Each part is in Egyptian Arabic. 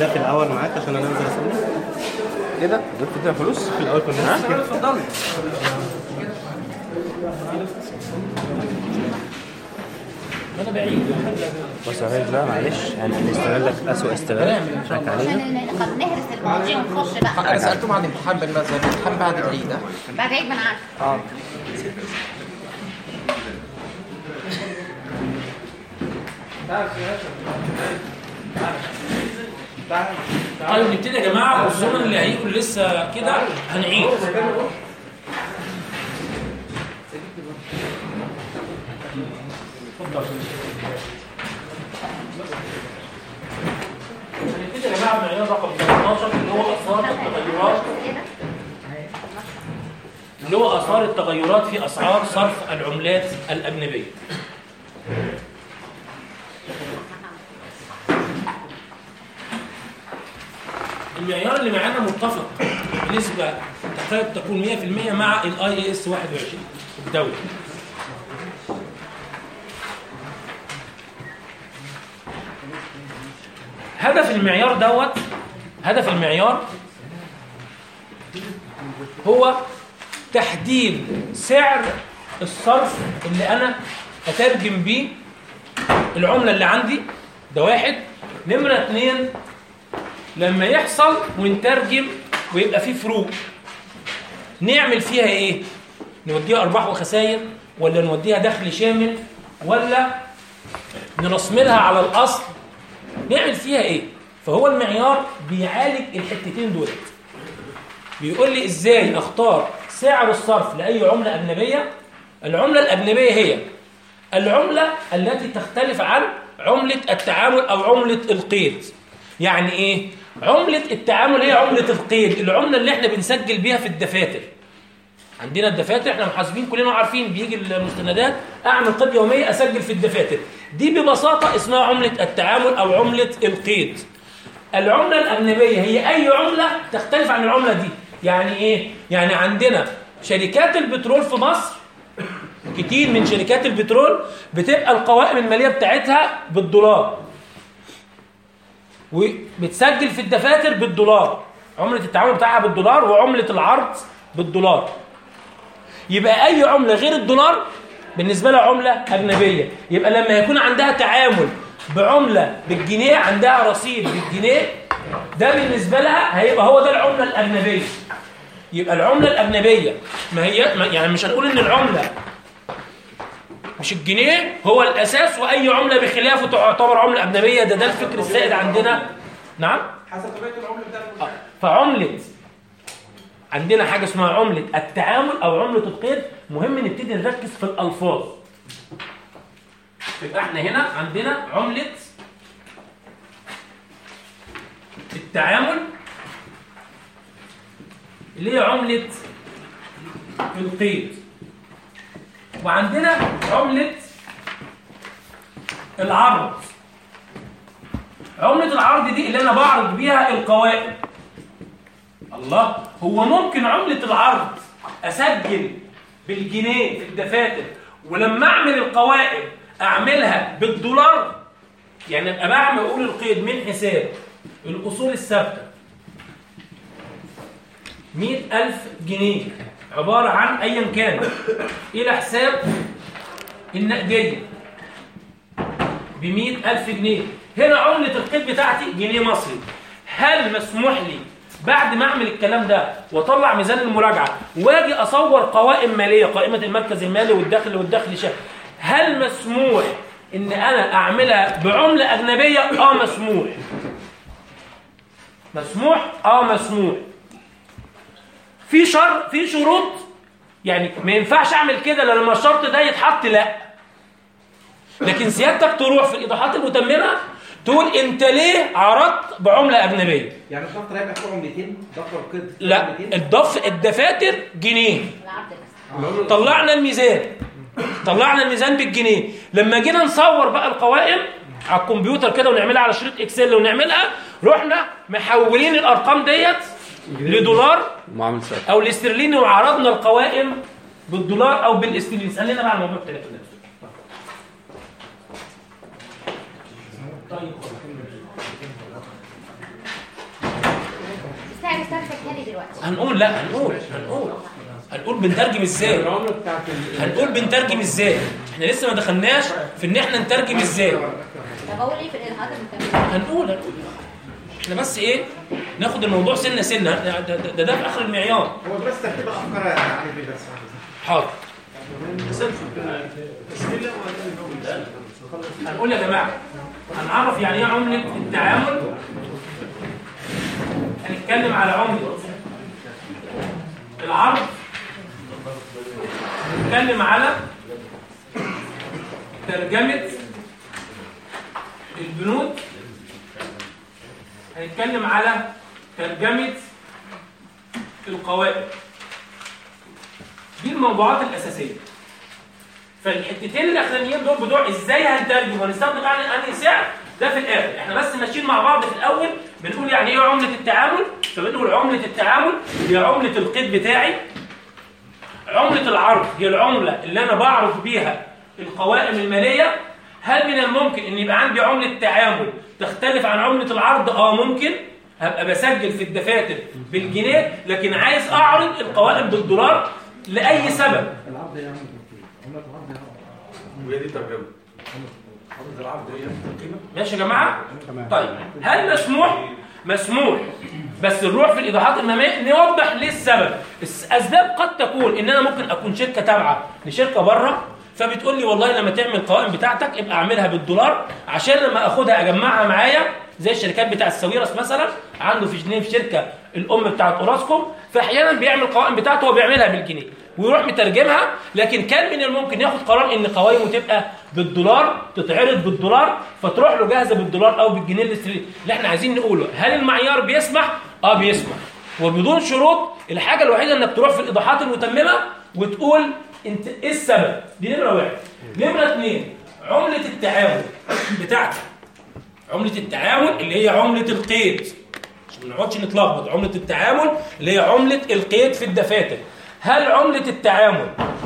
ده في الاول معاك عشان انا انزل اصلي ايه ده؟ دول بتدفع فلوس؟ في الاول كنا نفس كده اتفضل انا بعيد بص يا ريس بقى معلش هن- هنستغلك اسوء استغلال حقك علينا عشان نهرس المواضيع ونخش بقى انا سالتهم عن الامتحان بالمناسبه الامتحان بعد العيد ها؟ بعد عيد ما انا عارفه اه طيب نبتدي يا جماعه والزمن اللي هيجوا لسه كده هنعيد اتفضل هنبتدي يا جماعه بمعيار رقم 13 اللي هو اثار التغيرات اللي هو اثار التغيرات في اسعار صرف العملات الاجنبيه المعيار اللي معانا متفق بنسبة تكاد تكون 100% مع الاي اي اس 21 الدولي هدف المعيار دوت هدف المعيار هو تحديد سعر الصرف اللي انا اترجم بيه العملة اللي عندي ده واحد نمرة اتنين لما يحصل ونترجم ويبقى فيه فروق نعمل فيها ايه نوديها ارباح وخسائر ولا نوديها دخل شامل ولا نرسملها على الاصل نعمل فيها ايه فهو المعيار بيعالج الحتتين دول بيقول لي ازاي اختار سعر الصرف لاي عمله اجنبيه العمله الاجنبيه هي العمله التي تختلف عن عمله التعامل او عمله القيد يعني ايه عملة التعامل هي عملة القيد العملة اللي احنا بنسجل بيها في الدفاتر عندنا الدفاتر احنا محاسبين كلنا عارفين بيجي المستندات اعمل قيد يومية اسجل في الدفاتر دي ببساطة اسمها عملة التعامل او عملة القيد العملة الأجنبية هي أي عملة تختلف عن العملة دي يعني إيه؟ يعني عندنا شركات البترول في مصر كتير من شركات البترول بتبقى القوائم المالية بتاعتها بالدولار وبتسجل في الدفاتر بالدولار عملة التعامل بتاعها بالدولار وعملة العرض بالدولار يبقى أي عملة غير الدولار بالنسبة لها عملة أجنبية يبقى لما يكون عندها تعامل بعملة بالجنيه عندها رصيد بالجنيه ده بالنسبة لها هيبقى هو ده العملة الأجنبية يبقى العملة الأجنبية ما هي ما يعني مش هنقول إن العملة مش الجنيه هو الأساس وأي عملة بخلافه تعتبر عملة أجنبية ده ده الفكر السائد عندنا نعم حسب طبيعه العمله بتاعت آه. فعملة عندنا حاجة اسمها عملة التعامل أو عملة القيد مهم نبتدي نركز في الألفاظ يبقى احنا هنا عندنا عملة التعامل اللي هي عملة القيد وعندنا عملة العرض عملة العرض دي اللي أنا بعرض بيها القوائم الله هو ممكن عملة العرض أسجل بالجنيه في الدفاتر ولما أعمل القوائم أعملها بالدولار يعني أبقى بعمل أقول القيد من حساب الأصول الثابتة مئة ألف جنيه عبارة عن أيا كان إلى حساب النقدية بمئة ألف جنيه هنا عملة القيد بتاعتي جنيه مصري هل مسموح لي بعد ما اعمل الكلام ده واطلع ميزان المراجعه واجي اصور قوائم ماليه قائمه المركز المالي والدخل والدخل شهري هل مسموح ان انا اعملها بعمله اجنبيه اه مسموح مسموح اه مسموح في شر في شروط يعني ما ينفعش اعمل كده إلا لما الشرط ده يتحط لا لكن سيادتك تروح في الايضاحات المتممه تقول انت ليه عرضت بعمله اجنبيه يعني الشرط هيبقى فيه عملتين دفتر القيد فيه لا عملتين؟ الضف الدفاتر جنيه العرض بس طلعنا الميزان طلعنا الميزان بالجنيه لما جينا نصور بقى القوائم على الكمبيوتر كده ونعملها على شريط اكسل ونعملها رحنا محولين الارقام ديت لدولار معامل سعر او الاسترليني وعرضنا القوائم بالدولار او بالاسترليني اسالنا بقى على موضوع التليفون طيب حاجه استرشدها لي دلوقتي هنقول لا هنقول هنقول هنقول بنترجم ازاي العمله بتاعت ال- هنقول بنترجم ازاي احنا لسه ما دخلناش في ان احنا نترجم ازاي طب اقول ايه في الاظهار المكمل هنقول هنقول احنا بس ايه ناخد الموضوع سنه سنه ده ده, ده, ده في اخر المعيار هو بس ترتيب افكار علي بيه بس حاضر هنقول يا جماعه هنعرف يعني ايه عمله التعامل هنتكلم على عمله العرض نتكلم على ترجمه البنود هنتكلم على ترجمه القوائم دي الموضوعات الاساسيه فالحتتين الاخرانيين دول بتوع ازاي هنترجم ونستخدم يعني انهي سعر ده في الاخر احنا بس ماشيين مع بعض في الاول بنقول يعني ايه عمله التعامل فبنقول عمله التعامل هي عمله القيد بتاعي عمله العرض هي العمله اللي انا بعرض بيها القوائم الماليه هل من الممكن ان يبقى عندي عمله تعامل تختلف عن عمله العرض اه ممكن هبقى بسجل في الدفاتر بالجنيه لكن عايز اعرض القوائم بالدولار لاي سبب وهي دي ترجمه ماشي يا جماعه طيب هل مسموح مسموح بس نروح في الايضاحات المهميه نوضح ليه السبب الاسباب قد تكون ان انا ممكن اكون شركه تابعه لشركه بره فبتقول لي والله لما تعمل القوائم بتاعتك ابقى اعملها بالدولار عشان لما اخدها اجمعها معايا زي الشركات بتاع الساويرس مثلا عنده في جنيف شركه الام بتاعت اوراسكوم فاحيانا بيعمل القوائم بتاعته وبيعملها بالجنيه ويروح مترجمها لكن كان من الممكن ياخد قرار ان قوائمه تبقى بالدولار تتعرض بالدولار فتروح له جاهزه بالدولار او بالجنيه الاسترليني اللي احنا عايزين نقوله هل المعيار بيسمح اه بيسمح وبدون شروط الحاجه الوحيده انك تروح في الايضاحات المتممه وتقول انت ايه السبب دي نمره واحد نمره اثنين عمله التعامل بتاعتك عمله التعامل اللي هي عمله القيد عشان ما نقعدش نتلخبط عمله التعامل اللي هي عمله القيد في الدفاتر هل عمله التعامل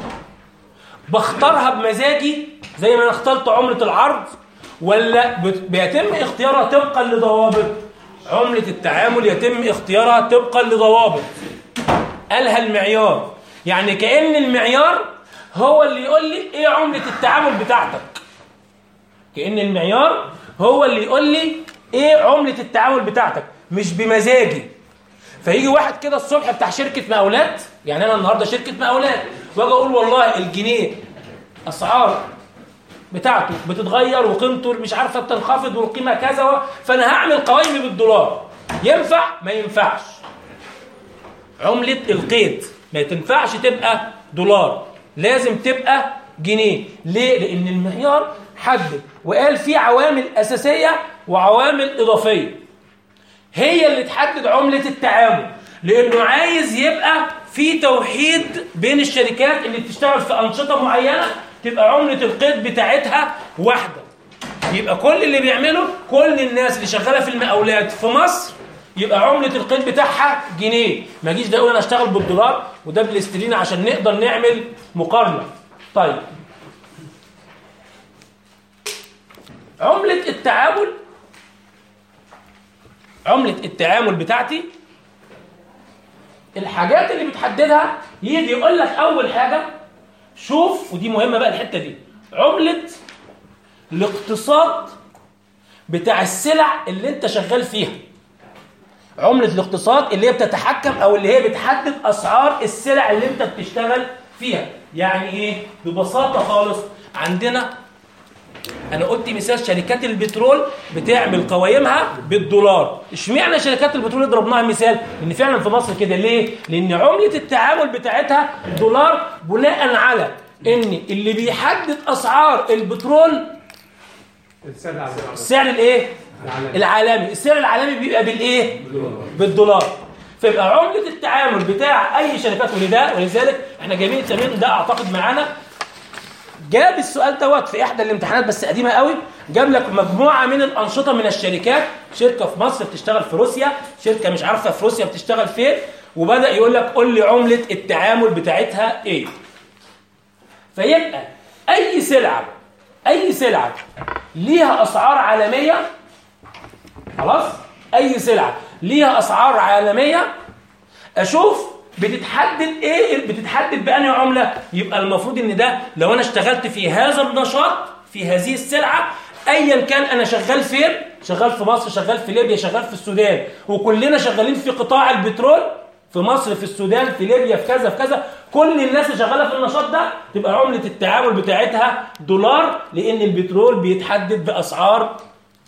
بختارها بمزاجي زي ما انا اخترت عمله العرض ولا بت- بيتم اختيارها طبقا لضوابط عمله التعامل يتم اختيارها طبقا لضوابط قالها المعيار يعني كأن المعيار هو اللي يقول لي ايه عمله التعامل بتاعتك كأن المعيار هو اللي يقول لي ايه عمله التعامل بتاعتك مش بمزاجي فيجي واحد كده الصبح بتاع شركه مقاولات يعني انا النهارده شركه مقاولات واجي اقول والله الجنيه اسعار بتاعته بتتغير وقيمته مش عارفه بتنخفض والقيمه كذا و- فانا هعمل قوائمي بالدولار ينفع ما ينفعش عمله القيد ما تنفعش تبقى دولار لازم تبقى جنيه ليه لان المعيار حدد وقال في عوامل اساسيه وعوامل اضافيه هي اللي تحدد عملة التعامل لأنه عايز يبقى في توحيد بين الشركات اللي بتشتغل في أنشطة معينة تبقى عملة القيد بتاعتها واحدة يبقى كل اللي بيعمله كل الناس اللي شغالة في المقاولات في مصر يبقى عملة القيد بتاعها جنيه ما اجيش ده اقول انا اشتغل بالدولار وده بالاسترليني عشان نقدر نعمل مقارنة طيب عملة التعامل عملة التعامل بتاعتي الحاجات اللي بتحددها يجي يقول لك أول حاجة شوف ودي مهمة بقى الحتة دي عملة الاقتصاد بتاع السلع اللي انت شغال فيها عملة الاقتصاد اللي هي بتتحكم او اللي هي بتحدد اسعار السلع اللي انت بتشتغل فيها يعني ايه ببساطة خالص عندنا انا قلت مثال شركات البترول بتعمل قوائمها بالدولار اشمعنى شركات البترول اللي ضربناها مثال لان فعلا في مصر كده ليه لان عمله التعامل بتاعتها دولار بناء على ان اللي بيحدد اسعار البترول السعر على السعر الايه العالمي السعر العالمي بيبقى بالايه بالدولار فيبقى عمله التعامل بتاع اي شركات ولده ولذلك احنا جايبين تمرين ده اعتقد معانا جاب السؤال دوت في احدى الامتحانات بس قديمه قوي جاب لك مجموعه من الانشطه من الشركات شركه في مصر بتشتغل في روسيا شركه مش عارفه في روسيا بتشتغل فين وبدا يقول لك قول لي عمله التعامل بتاعتها ايه فيبقى اي سلعه اي سلعه ليها اسعار عالميه خلاص اي سلعه ليها اسعار عالميه اشوف بتتحدد ايه بتتحدد بانهي عمله يبقى المفروض ان ده لو انا اشتغلت في هذا النشاط في هذه السلعه ايا كان انا شغال فين شغال في مصر شغال في ليبيا شغال في السودان وكلنا شغالين في قطاع البترول في مصر في السودان في ليبيا في كذا في كذا كل الناس اللي شغاله في النشاط ده تبقى عمله التعامل بتاعتها دولار لان البترول بيتحدد باسعار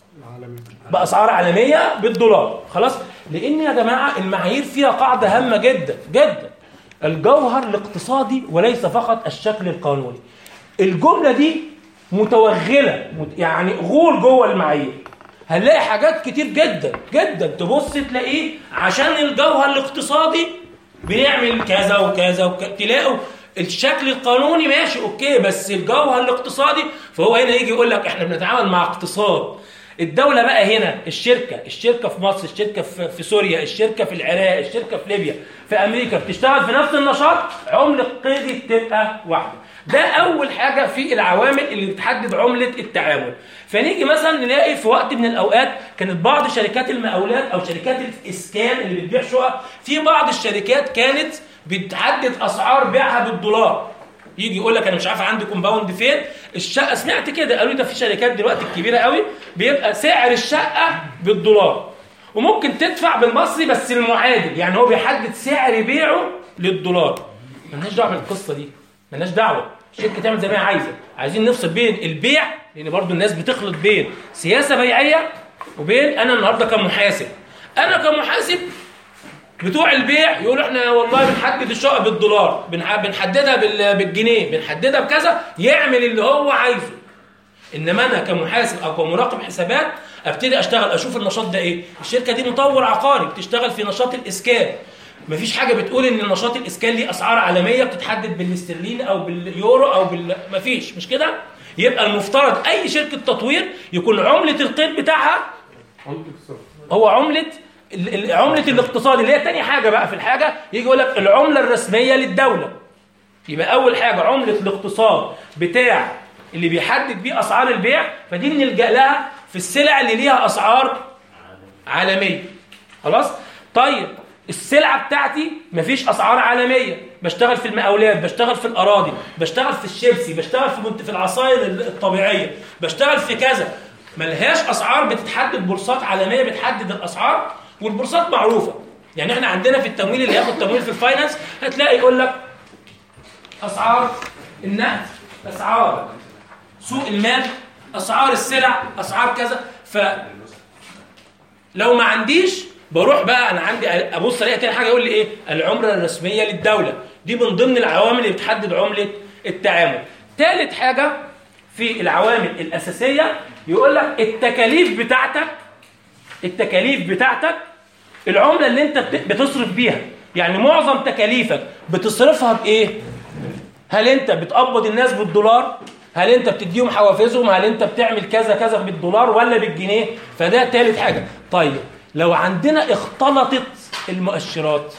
باسعار عالميه بالدولار خلاص لان يا جماعه المعايير فيها قاعده هامه جدا جدا الجوهر الاقتصادي وليس فقط الشكل القانوني الجمله دي متوغله مت- يعني غول جوه المعايير هنلاقي حاجات كتير جدا جدا تبص تلاقيه عشان الجوهر الاقتصادي بنعمل كذا وكذا وكذا تلاقوا الشكل القانوني ماشي اوكي بس الجوهر الاقتصادي فهو هنا يجي يقول لك احنا بنتعامل مع اقتصاد الدولة بقى هنا الشركة الشركة في مصر الشركة في, في سوريا الشركة في العراق الشركة في ليبيا في أمريكا بتشتغل في نفس النشاط عملة قيدي تبقى واحدة ده أول حاجة في العوامل اللي بتحدد عملة التعامل فنيجي مثلا نلاقي في وقت من الأوقات كانت بعض شركات المقاولات أو شركات الإسكان اللي بتبيع شقق في بعض الشركات كانت بتحدد أسعار بيعها بالدولار يجي يقول لك انا مش عارف عندي كومباوند فين الشقه سمعت كده قالوا لي ده في شركات دلوقتي كبيره قوي بيبقى سعر الشقه بالدولار وممكن تدفع بالمصري بس المعادل يعني هو بيحدد سعر بيعه للدولار ملناش دعوه بالقصه دي ملناش دعوه الشركه تعمل زي ما هي عايزه عايزين نفصل بين البيع لان برضو الناس بتخلط بين سياسه بيعيه وبين انا النهارده كمحاسب انا كمحاسب بتوع البيع يقولوا احنا والله بنحدد الشقه بالدولار بنح- بنحددها بال- بالجنيه بنحددها بكذا يعمل اللي هو عايزه انما انا كمحاسب او كمراقب حسابات ابتدي اشتغل اشوف النشاط ده ايه الشركه دي مطور عقاري بتشتغل في نشاط الاسكان مفيش حاجه بتقول ان نشاط الاسكان ليه اسعار عالميه بتتحدد بالاسترليني او باليورو او بال مفيش مش كده يبقى المفترض اي شركه تطوير يكون عمله القيد بتاعها هو عملة ال- ال- عملة الاقتصاد اللي هي تاني حاجة بقى في الحاجة يجي يقول لك العملة الرسمية للدولة يبقى أول حاجة عملة الاقتصاد بتاع اللي بيحدد بيه أسعار البيع فدي بنلجأ لها في السلع اللي ليها أسعار عالمية خلاص طيب السلعة بتاعتي مفيش أسعار عالمية بشتغل في المقاولات بشتغل في الأراضي بشتغل في الشيبسي بشتغل في منت- في العصائر الطبيعية بشتغل في كذا ملهاش أسعار بتتحدد بورصات عالمية بتحدد الأسعار والبورصات معروفة يعني احنا عندنا في التمويل اللي ياخد تمويل في الفاينانس هتلاقي يقول لك أسعار النقد أسعار سوق المال أسعار السلع أسعار كذا ف لو ما عنديش بروح بقى انا عندي ابص الاقي تاني حاجه يقول لي ايه العمله الرسميه للدوله دي من ضمن العوامل اللي بتحدد عمله التعامل ثالث حاجه في العوامل الاساسيه يقول لك التكاليف بتاعتك التكاليف بتاعتك العمله اللي انت بت- بتصرف بيها يعني معظم تكاليفك بتصرفها بايه هل انت بتقبض الناس بالدولار هل انت بتديهم حوافزهم هل انت بتعمل كذا كذا بالدولار ولا بالجنيه فده ثالث حاجه طيب لو عندنا اختلطت المؤشرات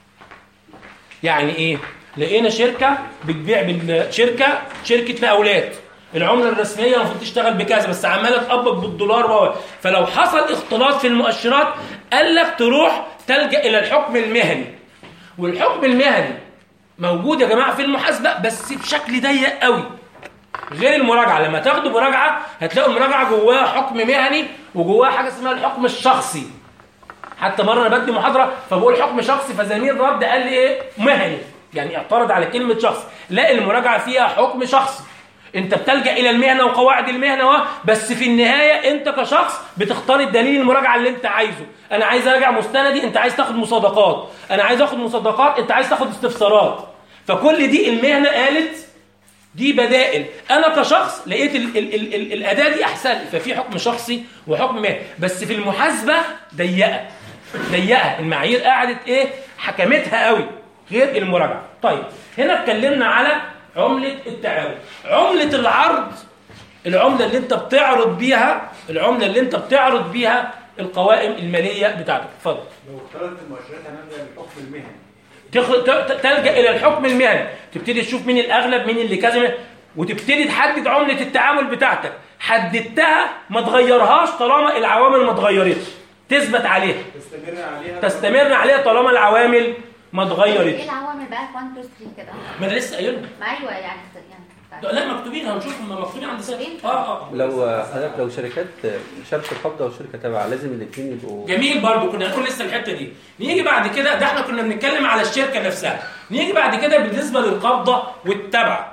يعني ايه لقينا شركه بتبيع بالشركه شركه مقاولات العمله الرسميه المفروض تشتغل بكذا بس عماله تقبض بالدولار و فلو حصل اختلاط في المؤشرات قال لك تروح تلجا الى الحكم المهني والحكم المهني موجود يا جماعه في المحاسبه بس بشكل ضيق قوي غير المراجعه لما تاخدوا مراجعه هتلاقوا المراجعه جواها حكم مهني وجواها حاجه اسمها الحكم الشخصي حتى مره انا بدي محاضره فبقول حكم شخصي فزميل رد قال لي ايه مهني يعني اعترض على كلمه شخص لا المراجعه فيها حكم شخصي انت بتلجا الى المهنه وقواعد المهنه و... بس في النهايه انت كشخص بتختار الدليل المراجعه اللي انت عايزه انا عايز اراجع مستندي انت عايز تاخد مصادقات انا عايز اخد مصادقات انت عايز تاخد استفسارات فكل دي المهنه قالت دي بدائل انا كشخص لقيت ال ال ال ال الاداه دي احسن لي. ففي حكم شخصي وحكم مهني بس في المحاسبه ضيقه ضيقه المعايير قعدت ايه حكمتها قوي غير المراجعه طيب هنا اتكلمنا على عمله التعاون عمله العرض العمله اللي انت بتعرض بيها العمله اللي انت بتعرض بيها القوائم الماليه بتاعتك اتفضل لو اختلطت المؤشرات هنلجا للحكم المهني تخ... ت- ت- تلجا الى الحكم المهني تبتدي تشوف مين الاغلب مين اللي كذا وتبتدي تحدد عمله التعامل بتاعتك حددتها ما تغيرهاش طالما العوامل ما اتغيرتش تثبت عليها تستمر عليها تستمر عليها طالما العوامل ما ايه اتغيرتش العوامل بقى 1 2 3 كده ما انا لسه قايلها ما ايوه يعني يعني ده- لا مكتوبين هنشوف هم مكتوبين عند سنة مكتوبين؟ اه اه لو حضرتك لو شركات شركه قبضه وشركه تبع لازم الاثنين يبقوا جميل برضو كنا هنقول لسه الحته دي نيجي بعد كده ده احنا كنا بنتكلم على الشركه نفسها نيجي بعد كده بالنسبه للقبضه والتبع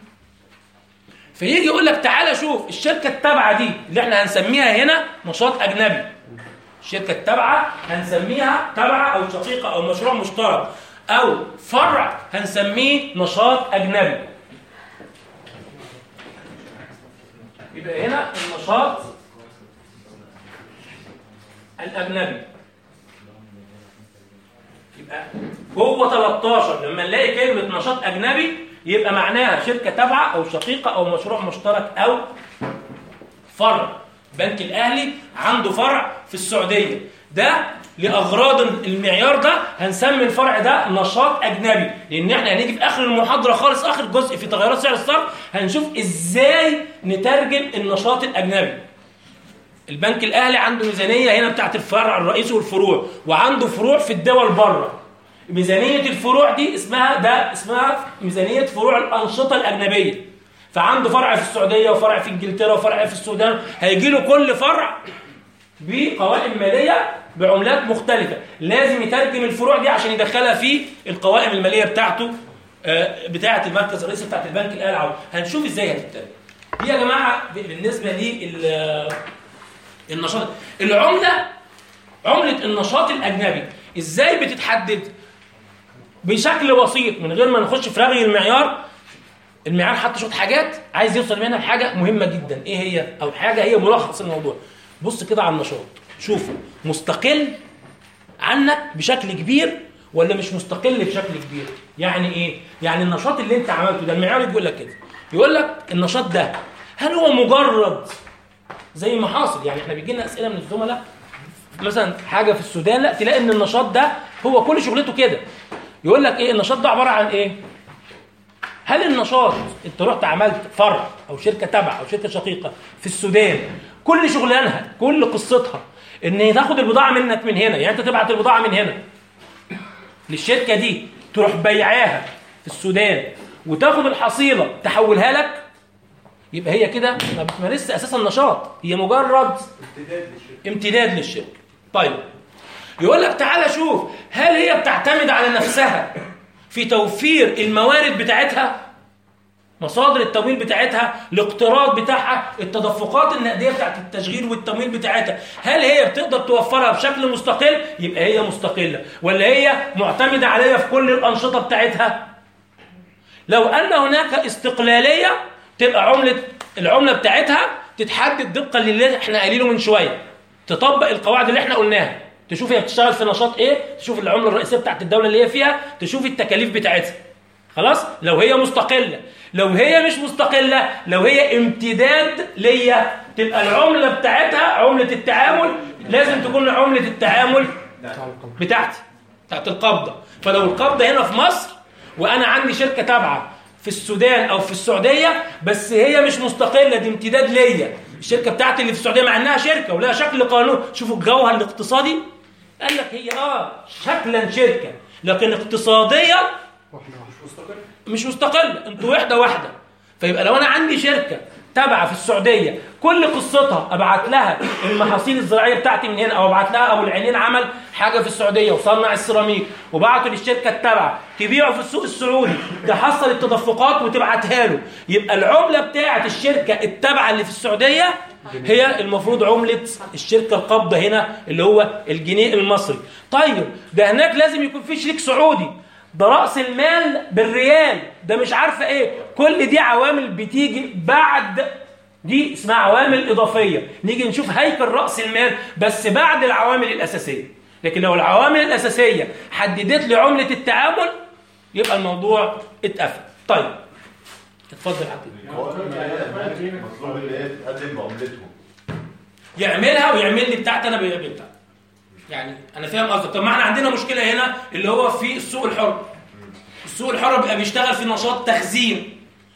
فيجي يقول لك تعالى شوف الشركه التابعه دي اللي احنا هنسميها هنا نشاط اجنبي الشركه التابعه هنسميها تابعه او شقيقه او مشروع مشترك او فرع هنسميه نشاط اجنبي يبقى هنا النشاط الأجنبي يبقى جوه 13 لما نلاقي كلمة نشاط أجنبي يبقى معناها شركة تابعة أو شقيقة أو مشروع مشترك أو فرع بنك الأهلي عنده فرع في السعودية ده لأغراض المعيار ده هنسمي الفرع ده نشاط أجنبي لأن احنا هنيجي في آخر المحاضرة خالص آخر جزء في تغيرات سعر الصرف هنشوف إزاي نترجم النشاط الأجنبي البنك الاهلي عنده ميزانيه هنا بتاعت الفرع الرئيسي والفروع وعنده فروع في الدول بره ميزانيه الفروع دي اسمها ده اسمها ميزانيه فروع الانشطه الاجنبيه فعنده فرع في السعوديه وفرع في انجلترا وفرع في السودان هيجي له كل فرع بقوائم ماليه بعملات مختلفه لازم يترجم الفروع دي عشان يدخلها في القوائم الماليه بتاعته آه، بتاعه المركز الرئيسي بتاعه البنك الاهلي العربي هنشوف ازاي هتترجم دي يا جماعه بالنسبه لل النشاط العملة عملة النشاط الأجنبي إزاي بتتحدد بشكل بسيط من غير ما نخش في رغي المعيار المعيار حط شوية حاجات عايز يوصل منها لحاجة مهمة جدا إيه هي أو حاجة هي ملخص الموضوع بص كده على النشاط شوفه مستقل عنك بشكل كبير ولا مش مستقل بشكل كبير يعني ايه يعني النشاط اللي انت عملته ده المعيار بيقول لك كده يقول لك النشاط ده هل هو مجرد زي ما حاصل يعني احنا بيجي لنا اسئله من الزملاء مثلا حاجه في السودان لا تلاقي ان النشاط ده هو كل شغلته كده يقول لك ايه النشاط ده عباره عن ايه هل النشاط انت رحت عملت فرع او شركه تبع او شركه شقيقه في السودان كل شغلانها كل قصتها ان هي تاخد البضاعه منك من هنا يعني انت تبعت البضاعه من هنا للشركه دي تروح بيعاها في السودان وتاخد الحصيله تحولها لك يبقى هي كده ما بتمارسش اساسا نشاط هي مجرد امتداد للشركه طيب يقول لك تعالى شوف هل هي بتعتمد على نفسها في توفير الموارد بتاعتها مصادر التمويل بتاعتها الاقتراض بتاعها التدفقات النقديه بتاعت التشغيل والتمويل بتاعتها هل هي بتقدر توفرها بشكل مستقل يبقى هي مستقله ولا هي معتمده عليها في كل الانشطه بتاعتها لو ان هناك استقلاليه تبقى عمله العمله بتاعتها تتحدد طبقا للي احنا قايلينه من شويه تطبق القواعد اللي احنا قلناها تشوف هي بتشتغل في نشاط ايه تشوف العمله الرئيسيه بتاعت الدوله اللي هي فيها تشوف التكاليف بتاعتها خلاص لو هي مستقله لو هي مش مستقله لو هي امتداد ليا تبقى العمله بتاعتها عمله التعامل لازم تكون عمله التعامل بتاعتي بتاعت القبضه فلو القبضه هنا في مصر وانا عندي شركه تابعه في السودان او في السعوديه بس هي مش مستقله دي امتداد ليا الشركه بتاعتي اللي في السعوديه مع انها شركه ولها شكل قانون شوفوا الجوهر الاقتصادي قال لك هي اه شكلا شركه لكن اقتصاديا مش مستقله انتوا وحده واحده فيبقى لو انا عندي شركه تابعه في السعوديه كل قصتها ابعت لها المحاصيل الزراعيه بتاعتي من هنا او ابعت لها ابو العينين عمل حاجه في السعوديه وصنع السيراميك وبعته للشركه التابعه تبيعه في السوق السعودي تحصل التدفقات وتبعتها له يبقى العمله بتاعه الشركه التابعه اللي في السعوديه هي المفروض عمله الشركه القابضه هنا اللي هو الجنيه المصري طيب ده هناك لازم يكون في شريك سعودي ده رأس المال بالريال ده مش عارفة ايه كل دي عوامل بتيجي بعد دي اسمها عوامل إضافية نيجي نشوف هيكل رأس المال بس بعد العوامل الأساسية لكن لو العوامل الأساسية حددت لي عملة التعامل يبقى الموضوع اتقفل طيب اتفضل يا حبيبي مطلوب اللي هي تقدم بعملتهم يعملها ويعمل لي بتاعتي انا بتاعتي يعني انا فاهم قصدك طب ما احنا عندنا مشكله هنا اللي هو في السوق الحر السوق الحر بيبقى بيشتغل في نشاط تخزين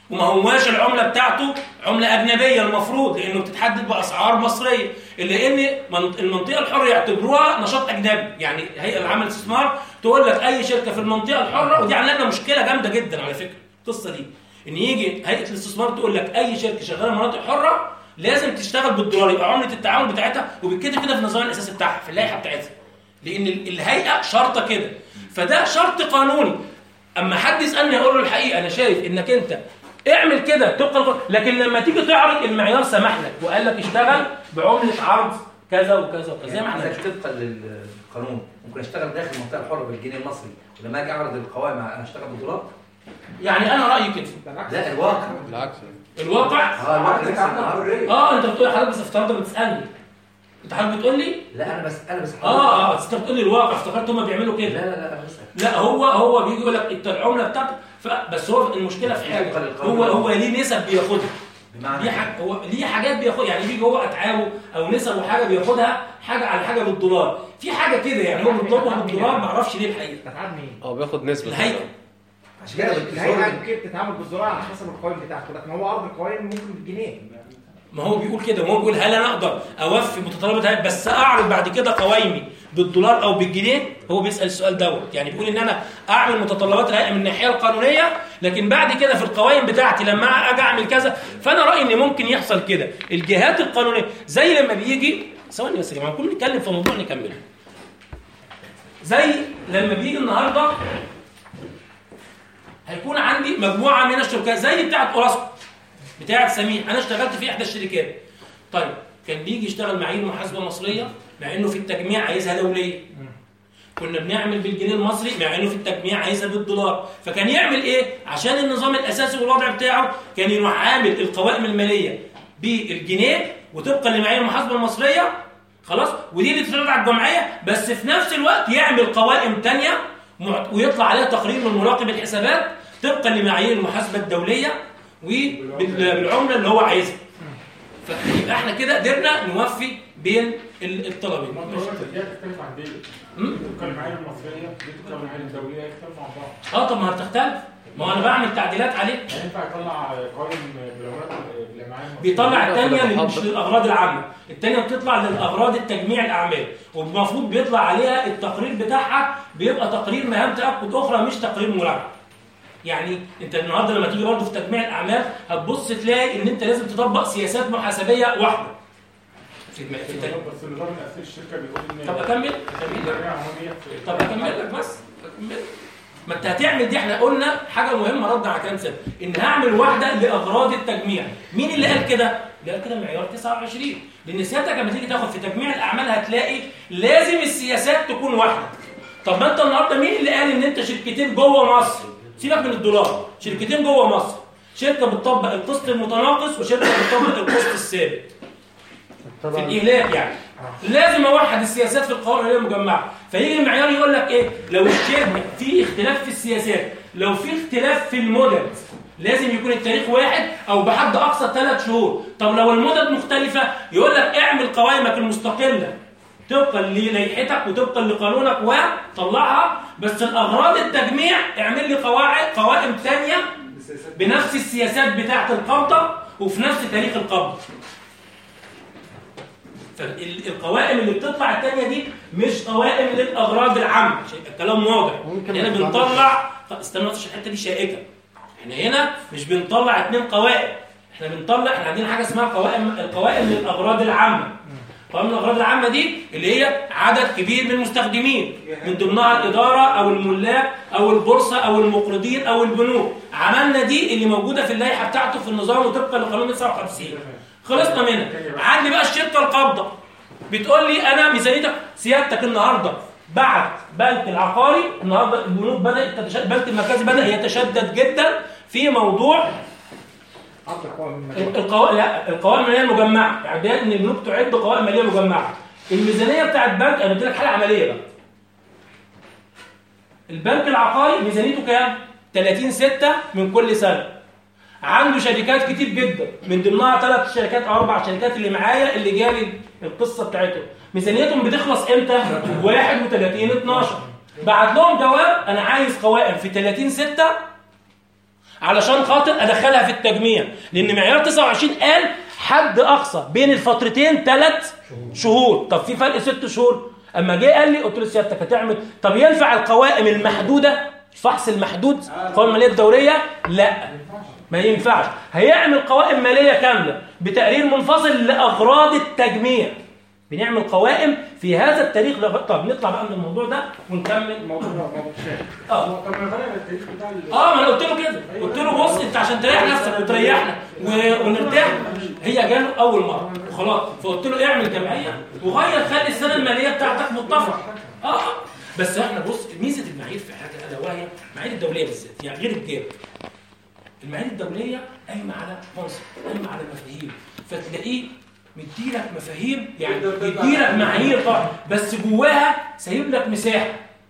وما هواش العمله بتاعته عمله اجنبيه المفروض لانه بتتحدد باسعار مصريه الا ان من- المنطقه الحره يعتبروها نشاط اجنبي يعني هيئه العمل الاستثمار تقول لك اي شركه في المنطقه الحره ودي عامله لنا مشكله جامده جدا على فكره القصه دي ان يجي هيئه الاستثمار تقول لك اي شركه شغاله مناطق حره لازم تشتغل بالدولار يبقى عمله التعامل بتاعتها وبيتكتب كده في النظام الاساسي بتاعها في اللائحه بتاعتها لان ال- الهيئه شرطه كده فده شرط قانوني اما حد يسالني اقول له الحقيقه انا شايف انك انت اعمل كده طبقا للقانون. لكن لما تيجي تعرض المعيار سمح لك وقال لك اشتغل بعمله عرض كذا وكذا وكذا زي ما احنا عندك طبقا للقانون ممكن اشتغل داخل المنطقه الحره بالجنيه المصري ولما اجي اعرض القوائم انا اشتغل بالدولار يعني انا رايي كده لا الواقع بالعكس الواقع اه الواقع لك عندنا حريه اه انت بتقول حضرتك بس افترضت بتسالني انت حضرتك بتقول لي لا انا بس انا بس اه اه بس انت بتقول لي الواقع افتكرت هم بيعملوا لا كده لا لا انا بسال لا هو هو بيجي يقول لك انت العمله بتاعتك ف- بس هو المشكله في حاجه هو هو ليه نسب بياخدها بمعنى ليه حاجة هو ليه حاجات بياخد يعني بيجي هو اتعابه او نسب وحاجه بياخدها حاجه على حاجه بالدولار في حاجه كده يعني هو بيطلبها بالدولار ما اعرفش ليه الحقيقه دفعات مين؟ هو بياخد نسبة الهيئه عشان كده الهيئه بالدولار ممكن تتعامل بالدولار على حسب القوائم بتاعته لكن هو ارض القوائم ممكن بالجنيه ما هو بيقول كده ما هو بيقول هل انا اقدر اوفي متطلبات الهيئه بس اعرض بعد كده قوايمي بالدولار او بالجنيه هو بيسال السؤال دوت يعني بيقول ان انا اعمل متطلبات الهيئه من الناحيه القانونيه لكن بعد كده في القوائم بتاعتي لما اجي اعمل كذا فانا رايي ان ممكن يحصل كده الجهات القانونيه زي لما بيجي ثواني بس يا جماعه كنا بنتكلم في موضوع نكمله زي لما بيجي النهارده هيكون عندي مجموعه من الشركات زي بتاعه اوراسكو بتاعه سميح انا اشتغلت في احدى الشركات طيب كان بيجي يشتغل معايير محاسبه مصريه مع انه في التجميع عايزها دوليه كنا بنعمل بالجنيه المصري مع انه في التجميع عايزها بالدولار فكان يعمل ايه عشان النظام الاساسي والوضع بتاعه كان يروح عامل القوائم الماليه بالجنيه وطبقا لمعايير المحاسبه المصريه خلاص ودي اللي تتعرض على الجمعيه بس في نفس الوقت يعمل قوائم تانية مع- ويطلع عليها تقرير من مراقب الحسابات طبقا لمعايير المحاسبه الدوليه وبالعمله اللي هو عايزها فيبقى احنا كده قدرنا نوفي بين ال- الطلبين المنطقة دي هتختلف عن دي مم. تبقى المعايير المصرية دي تبقى المعايير الدولية يختلفوا عن بعض اه طب ما هتختلف ما هو انا بعمل تعديلات عليه يعني ينفع يطلع قوائم بالعملات بالمعايير المصرية بيطلع الثانيه كده اللي مش بحضر. للاغراض العامه الثانيه بتطلع للاغراض التجميع الاعمال والمفروض بيطلع عليها التقرير بتاعها بيبقى تقرير مهام تاكد اخرى مش تقرير مراجعه يعني انت النهارده لما تيجي برضه في تجميع الاعمال هتبص تلاقي ان انت لازم تطبق سياسات محاسبيه واحده في الم- في التجميع. بس النظام الأساسي الشركة بيقول إن طب اكمل اكمل الجمعية عمومية في- طب اكمل لك بس اكمل ما انت هتعمل دي احنا قلنا حاجه مهمه رد على كلام سيد ان هعمل واحده لاغراض التجميع مين اللي قال كده اللي قال كده معيار 29 لان سيادتك لما تيجي تاخد في تجميع الاعمال هتلاقي لازم السياسات تكون واحده طب ما انت النهارده مين اللي قال ان انت شركتين جوه مصر سيبك من الدولار شركتين جوه مصر شركه بتطبق القسط المتناقص وشركه بتطبق القسط الثابت في الاهلاك يعني لازم اوحد السياسات في القوائم الماليه المجمعه فيجي المعيار يقول لك ايه لو الشركه في اختلاف في السياسات لو في اختلاف في المدد لازم يكون التاريخ واحد او بحد اقصى ثلاث شهور طب لو المدد مختلفه يقول لك اعمل قوائمك المستقله طبقا للائحتك وطبقا لقانونك وطلعها بس الاغراض التجميع اعمل لي قواعد قوائم ثانيه بنفس السياسات بتاعه القبضه وفي نفس تاريخ القبض فالقوائم اللي بتطلع الثانيه دي مش قوائم للاغراض العامه عشان يبقى الكلام واضح ممكن هنا ما يطلعش. بنطلع طب استنى بس عشان الحته دي شائكه احنا هنا مش بنطلع اثنين قوائم احنا بنطلع احنا عندنا حاجه اسمها قوائم القوائم للاغراض العامه قوائم الاغراض العامه دي اللي هي عدد كبير من المستخدمين من ضمنها الاداره او الملاك او البورصه او المقرضين او البنوك عملنا دي اللي موجوده في اللائحه بتاعته في النظام وطبقا لقانون 59 خلصنا منها عندي بقى الشركه القابضه بتقول لي انا ميزانيتك سيادتك النهارده بعد بنك العقاري النهارده البنوك بدات تتشدد البنك المركزي بدا يتشدد جدا في موضوع عرض القوائم المالية القوائم لا القوائم الماليه المجمعه يعني ده ان البنوك تعد قوائم ماليه مجمعه الميزانيه بتاعت البنك انا قلت لك حاله عمليه بقى البنك العقاري ميزانيته كام 30 6 من كل سنه عنده شركات كتير جدا من ضمنها ثلاث شركات او اربع شركات اللي معايا اللي جالي القصه بتاعتهم ميزانيتهم بتخلص امتى 31 12 بعت لهم جواب انا عايز قوائم في 30 6 علشان خاطر ادخلها في التجميع لان معيار 29 قال حد اقصى بين الفترتين ثلاث شهور طب في فرق ست شهور اما جه قال لي قلت له سيادتك هتعمل طب ينفع القوائم المحدوده الفحص المحدود القوائم الماليه الدوريه لا ما ينفعش هيعمل قوائم ماليه كامله بتقرير منفصل لاغراض التجميع بنعمل قوائم في هذا التاريخ لغ... طب نطلع بقى من الموضوع ده ونكمل الموضوع ده موضوع شائك اه طب ما غير التاريخ بتاع ال- اه ما انا قلت له كده قلت له بص انت عشان تريح نفسك وتريحنا و... ونرتاح هي جاله اول مره وخلاص فقلت له اعمل جمعيه وغير خلي السنه الماليه بتاعتك متفق اه اه بس احنا بص ميزه المعايير في حاجه الا وهي المعايير الدوليه بالذات يعني غير الجاب المعايير الدوليه قايمه على منصب قايمه على مفاهيم فتلاقيه مديلك مفاهيم يعني يديلك معايير طبعا بس جواها سايب لك مساحه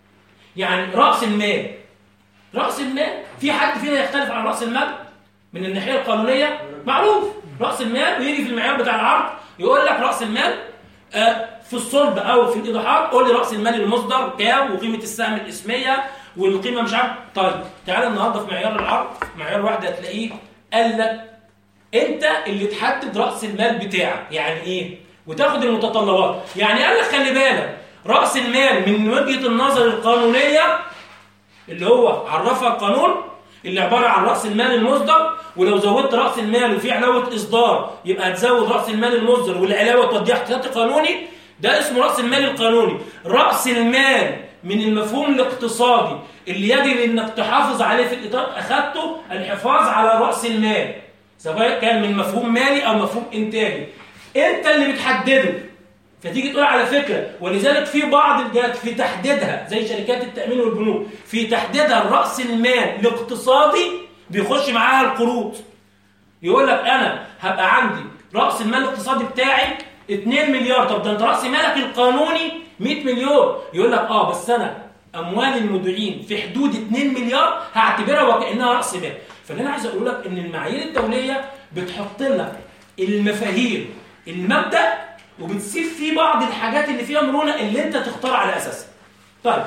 يعني راس المال راس المال في حد فينا يختلف عن راس المال من الناحيه القانونيه معروف راس المال ويجي في المعيار بتاع العرض يقول لك راس المال آه، في الصلب او في الايضاحات قول لي راس المال المصدر كام وقيمه السهم الاسميه والقيمه مش عارف طيب تعالى النهارده في معيار العرض معيار واحد هتلاقيه قال لك انت اللي تحدد راس المال بتاعك يعني ايه وتاخد المتطلبات يعني قال لك خلي بالك راس المال من وجهه النظر القانونيه اللي هو عرفها القانون اللي عباره عن راس المال المصدر ولو زودت راس المال وفي علاوه اصدار يبقى هتزود راس المال المصدر والعلاوه توديها احتياطي قانوني ده اسمه راس المال القانوني راس المال من المفهوم الاقتصادي اللي يجب انك تحافظ عليه في الاطار اخذته الحفاظ على راس المال سواء كان من مفهوم مالي او مفهوم انتاجي انت اللي بتحدده فتيجي تقول على فكره ولذلك في بعض الجهات في تحديدها زي شركات التامين والبنوك في تحديدها راس المال الاقتصادي بيخش معاها القروض يقول لك انا هبقى عندي راس المال الاقتصادي بتاعي 2 مليار طب ده انت راس مالك القانوني 100 مليون يقول لك اه بس انا اموال المودعين في حدود 2 مليار هعتبرها وكانها راس مال فاللي انا عايز اقول لك ان المعايير الدوليه بتحط لك المفاهيم المبدا وبتسيب فيه بعض الحاجات اللي فيها مرونه اللي انت تختار على اساسها طيب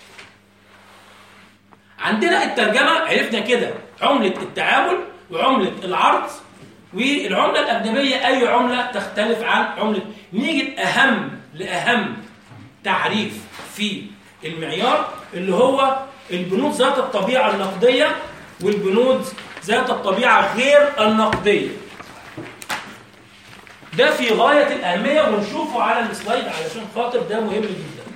عندنا الترجمه عرفنا كده عمله التعامل وعمله العرض والعمله الاجنبيه اي عمله تختلف عن عمله نيجي الاهم لاهم تعريف في المعيار اللي هو البنود ذات الطبيعه النقديه والبنود ذات الطبيعه غير النقديه ده في غايه الاهميه ونشوفه على السلايد علشان خاطر ده مهم جدا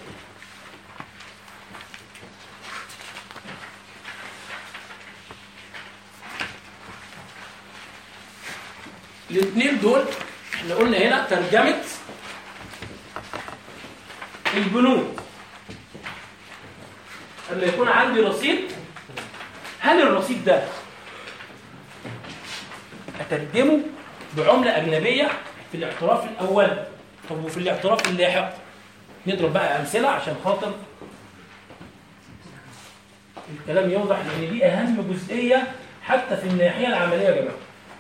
الاثنين دول احنا قلنا هنا ترجمه البنود لما يكون عندي رصيد هل الرصيد ده اترجمه بعمله اجنبيه في الاعتراف الاول طب وفي الاعتراف اللاحق نضرب بقى امثله عشان خاطر الكلام يوضح لان دي اهم جزئيه حتى في الناحيه العمليه يا جماعه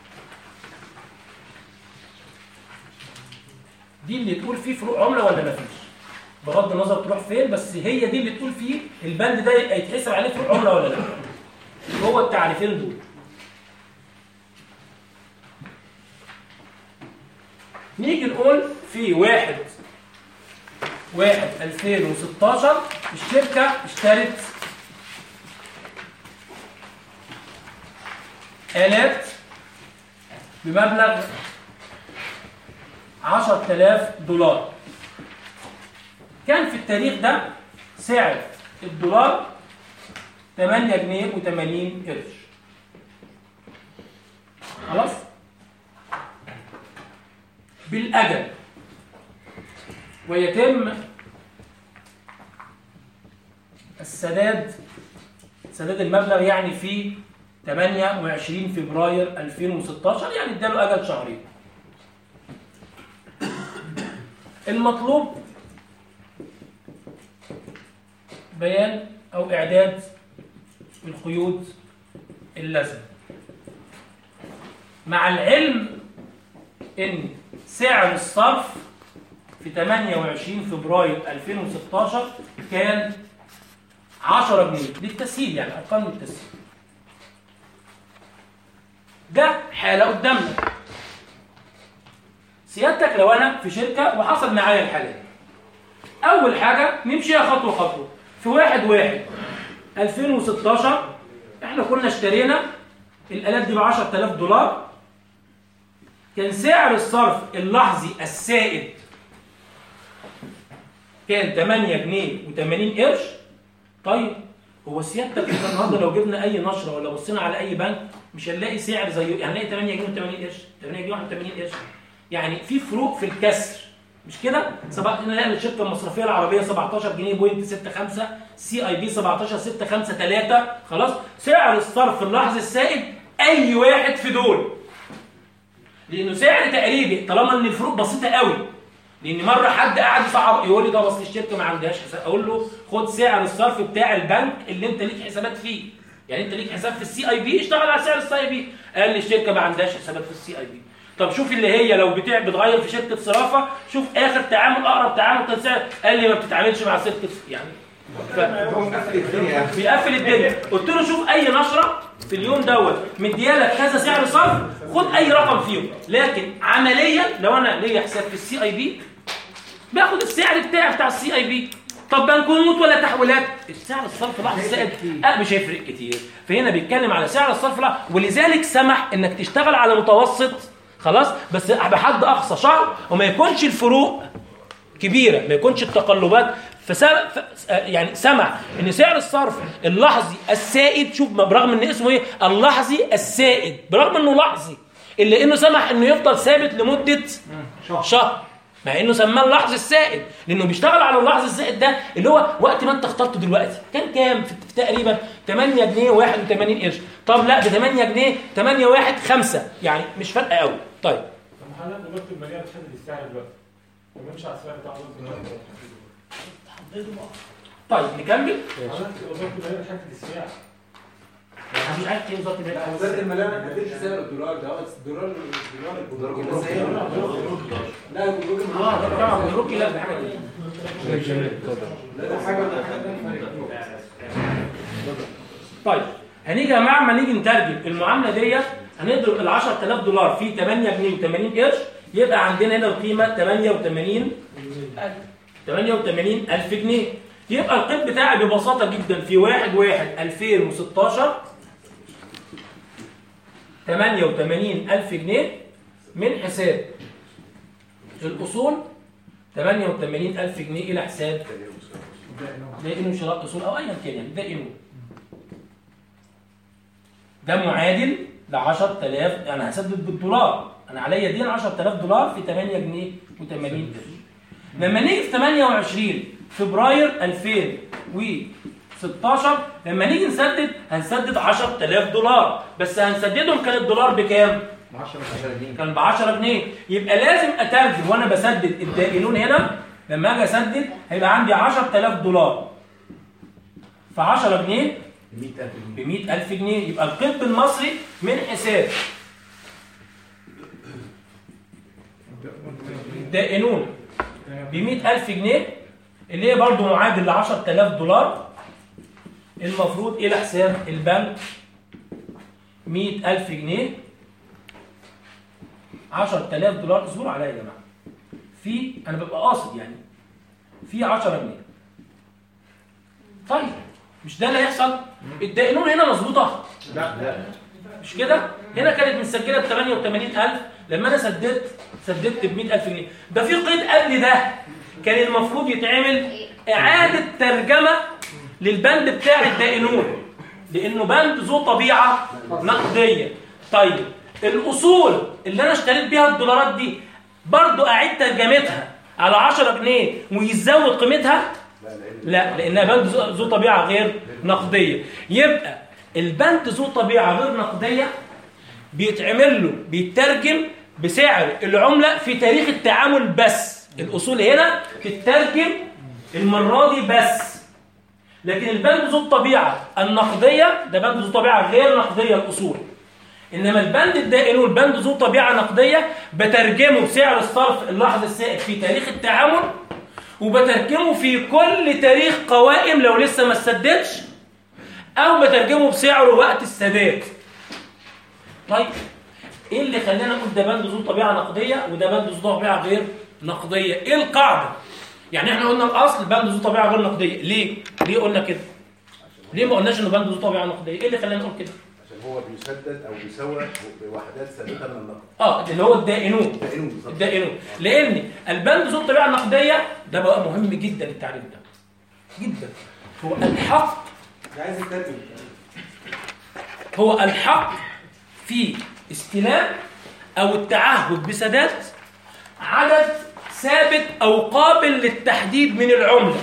دي اللي تقول فيه فروق عمله ولا ما فيش بغض النظر تروح فين بس هي دي اللي تقول فيه البند ده يبقى يتحسب عليه فروق عمله ولا لا هو التعريفين دول نيجي نقول في واحد واحد 2016 الشركة اشترت آلات بمبلغ 10000 دولار كان في التاريخ ده سعر الدولار 8 جنيه و80 قرش خلاص بالأجل ويتم السداد سداد المبلغ يعني في 28 فبراير 2016 يعني اداله أجل شهرين المطلوب بيان أو إعداد القيود اللازمة مع العلم إن سعر الصرف في 28 فبراير 2016 كان 10 جنيه للتسهيل يعني ارقام للتسهيل ده حاله قدامنا سيادتك لو انا في شركه وحصل معايا الحاله دي اول حاجه نمشيها خطوه خطوه في واحد واحد 2016 احنا كنا اشترينا الالات دي ب 10000 دولار كان سعر الصرف اللحظي السائد كان 8 جنيه و80 قرش طيب هو سيادتك احنا النهارده لو جبنا اي نشره ولا بصينا على اي بنك مش هنلاقي سعر زيه يعني هنلاقي 8 جنيه و80 قرش 8 جنيه و81 قرش يعني في فروق في الكسر مش كده؟ سبق نلاقي الشركه المصرفيه العربيه 17 جنيه بوينت 65 سي اي بي 17 653 خلاص سعر الصرف اللحظي السائد اي واحد في دول لانه سعر تقريبي طالما ان الفروق بسيطه قوي لان مره حد قاعد يصعب يقول لي ده اصل الشركه ما عندهاش حساب اقول له خد سعر الصرف بتاع البنك اللي انت ليك حسابات فيه يعني انت ليك حساب في السي اي بي اشتغل على سعر السي اي بي قال لي الشركه ما عندهاش حسابات في السي اي بي طب شوف اللي هي لو بتاع بتغير في شركه صرافه شوف اخر تعامل اقرب تعامل كان سعر قال لي ما بتتعاملش مع شركه يعني ف... بيقفل الدنيا قلت له شوف اي نشره في اليوم دوت مديالك كذا سعر صرف خد اي رقم فيهم لكن عمليا لو انا ليا حساب في السي اي بي باخد السعر بتاعي بتاع السي اي بي طب بنكونوت ولا تحويلات السعر الصرف لحظه السائد أه مش هيفرق كتير فهنا بيتكلم على سعر الصرف لحظة ولذلك سمح انك تشتغل على متوسط خلاص بس بحد اقصى شهر وما يكونش الفروق كبيره ما يكونش التقلبات فسم... ف... يعني سمح ان سعر الصرف اللحظي السائد شوف برغم ان اسمه ايه اللحظي السائد برغم انه لحظي الا انه سمح انه يفضل ثابت لمده شهر, شهر. مع انه سماه اللحظ السائد لانه بيشتغل على اللحظ السائد ده اللي هو وقت ما انت اخترته دلوقتي كان كام في في تقريبا 8 جنيه 81 قرش طب لا ب 8 جنيه 8 1 5 يعني مش فارقه قوي طيب طب حضرتك وزاره الماليه بتحدد السعر دلوقتي وبنمشي على السعر بتاع وزاره الماليه طيب نكمل حضرتك وزاره الماليه بتحدد السعر أنا مش عارف ايه وزاره الماليه وزاره الماليه ما بتديش سعر الدولار ده هو الدولار الدولار الجمركي لا الجمركي اه طبعا الروكي لا ده حاجه تانية. لا ده حاجه طيب هنيجي يا جماعه ما نيجي نترجم المعامله ديت هنضرب ال 10000 دولار في 8 جنيه و80 قرش يبقى عندنا هنا القيمه 88 88 ألف جنيه يبقى القيد بتاعي ببساطة جدا في 1 1 2016 88 ألف جنيه من حساب الأصول 88 ألف جنيه إلى حساب دائن شراء أصول أو أيا كان يعني دائن ده معادل ل 10000 أنا هسدد بالدولار أنا عليا دين 10000 دولار في 8 جنيه و80 قرش لما نيجي في 28 فبراير 2016 لما نيجي نسدد هنسدد 10000 دولار بس هنسددهم كان الدولار بكام؟ كان ب 10 جنيه يبقى لازم اترجم وانا بسدد الدائنون هنا لما اجي اسدد هيبقى عندي 10000 دولار ف 10 جنيه 100000 جنيه ب 100000 جنيه يبقى القيد المصري من حساب الدائنون ب 100000 جنيه اللي هي برضه معادل ل 10000 دولار المفروض إلى حساب البنك 100000 جنيه 10000 دولار اصبروا عليا يا جماعه في انا ببقى قاصد يعني في 10 جنيه طيب مش ده اللي هيحصل الدائنون هنا مظبوطه لا مش كده هنا كانت مسجله ب 88000 لما انا سددت سددت ب 100000 جنيه ده في قيد قبل ده كان المفروض يتعمل اعاده ترجمه للبند بتاع الدائنون لانه بند ذو طبيعه نقديه طيب الاصول اللي انا اشتريت بيها الدولارات دي برضو اعيد ترجمتها على 10 جنيه ويزود قيمتها لا لانها بند ذو- ذو طبيعه غير نقديه يبقى البند ذو طبيعه غير نقديه بيتعمل له بيترجم بسعر العمله في تاريخ التعامل بس الاصول هنا تترجم المره دي بس لكن البند ذو الطبيعه النقديه ده بند ذو طبيعه غير نقديه الاصول انما البند الدائن والبند ذو طبيعه نقديه بترجمه بسعر الصرف اللحظه السائد في تاريخ التعامل وبترجمه في كل تاريخ قوائم لو لسه ما سددش او بترجمه بسعره وقت السداد طيب ايه اللي خلانا نقول ده بند ذو طبيعه نقديه وده بند ذو طبيعه غير نقديه ايه القاعده يعني احنا قلنا الاصل بند ذو طبيعه غير نقديه ليه ليه قلنا كده ليه ما قلناش انه بند ذو طبيعه نقديه ايه اللي خلانا نقول كده عشان هو بيسدد او بيسوى بوحدات ثابته من النقد اه اللي هو الدائنون الدائنون بالظبط الدائنون لان البند ذو الطبيعه النقديه ده بقى مهم جدا التعريف ده جدا هو الحق عايز يترجم هو الحق في استلام او التعهد بسداد عدد ثابت او قابل للتحديد من العمله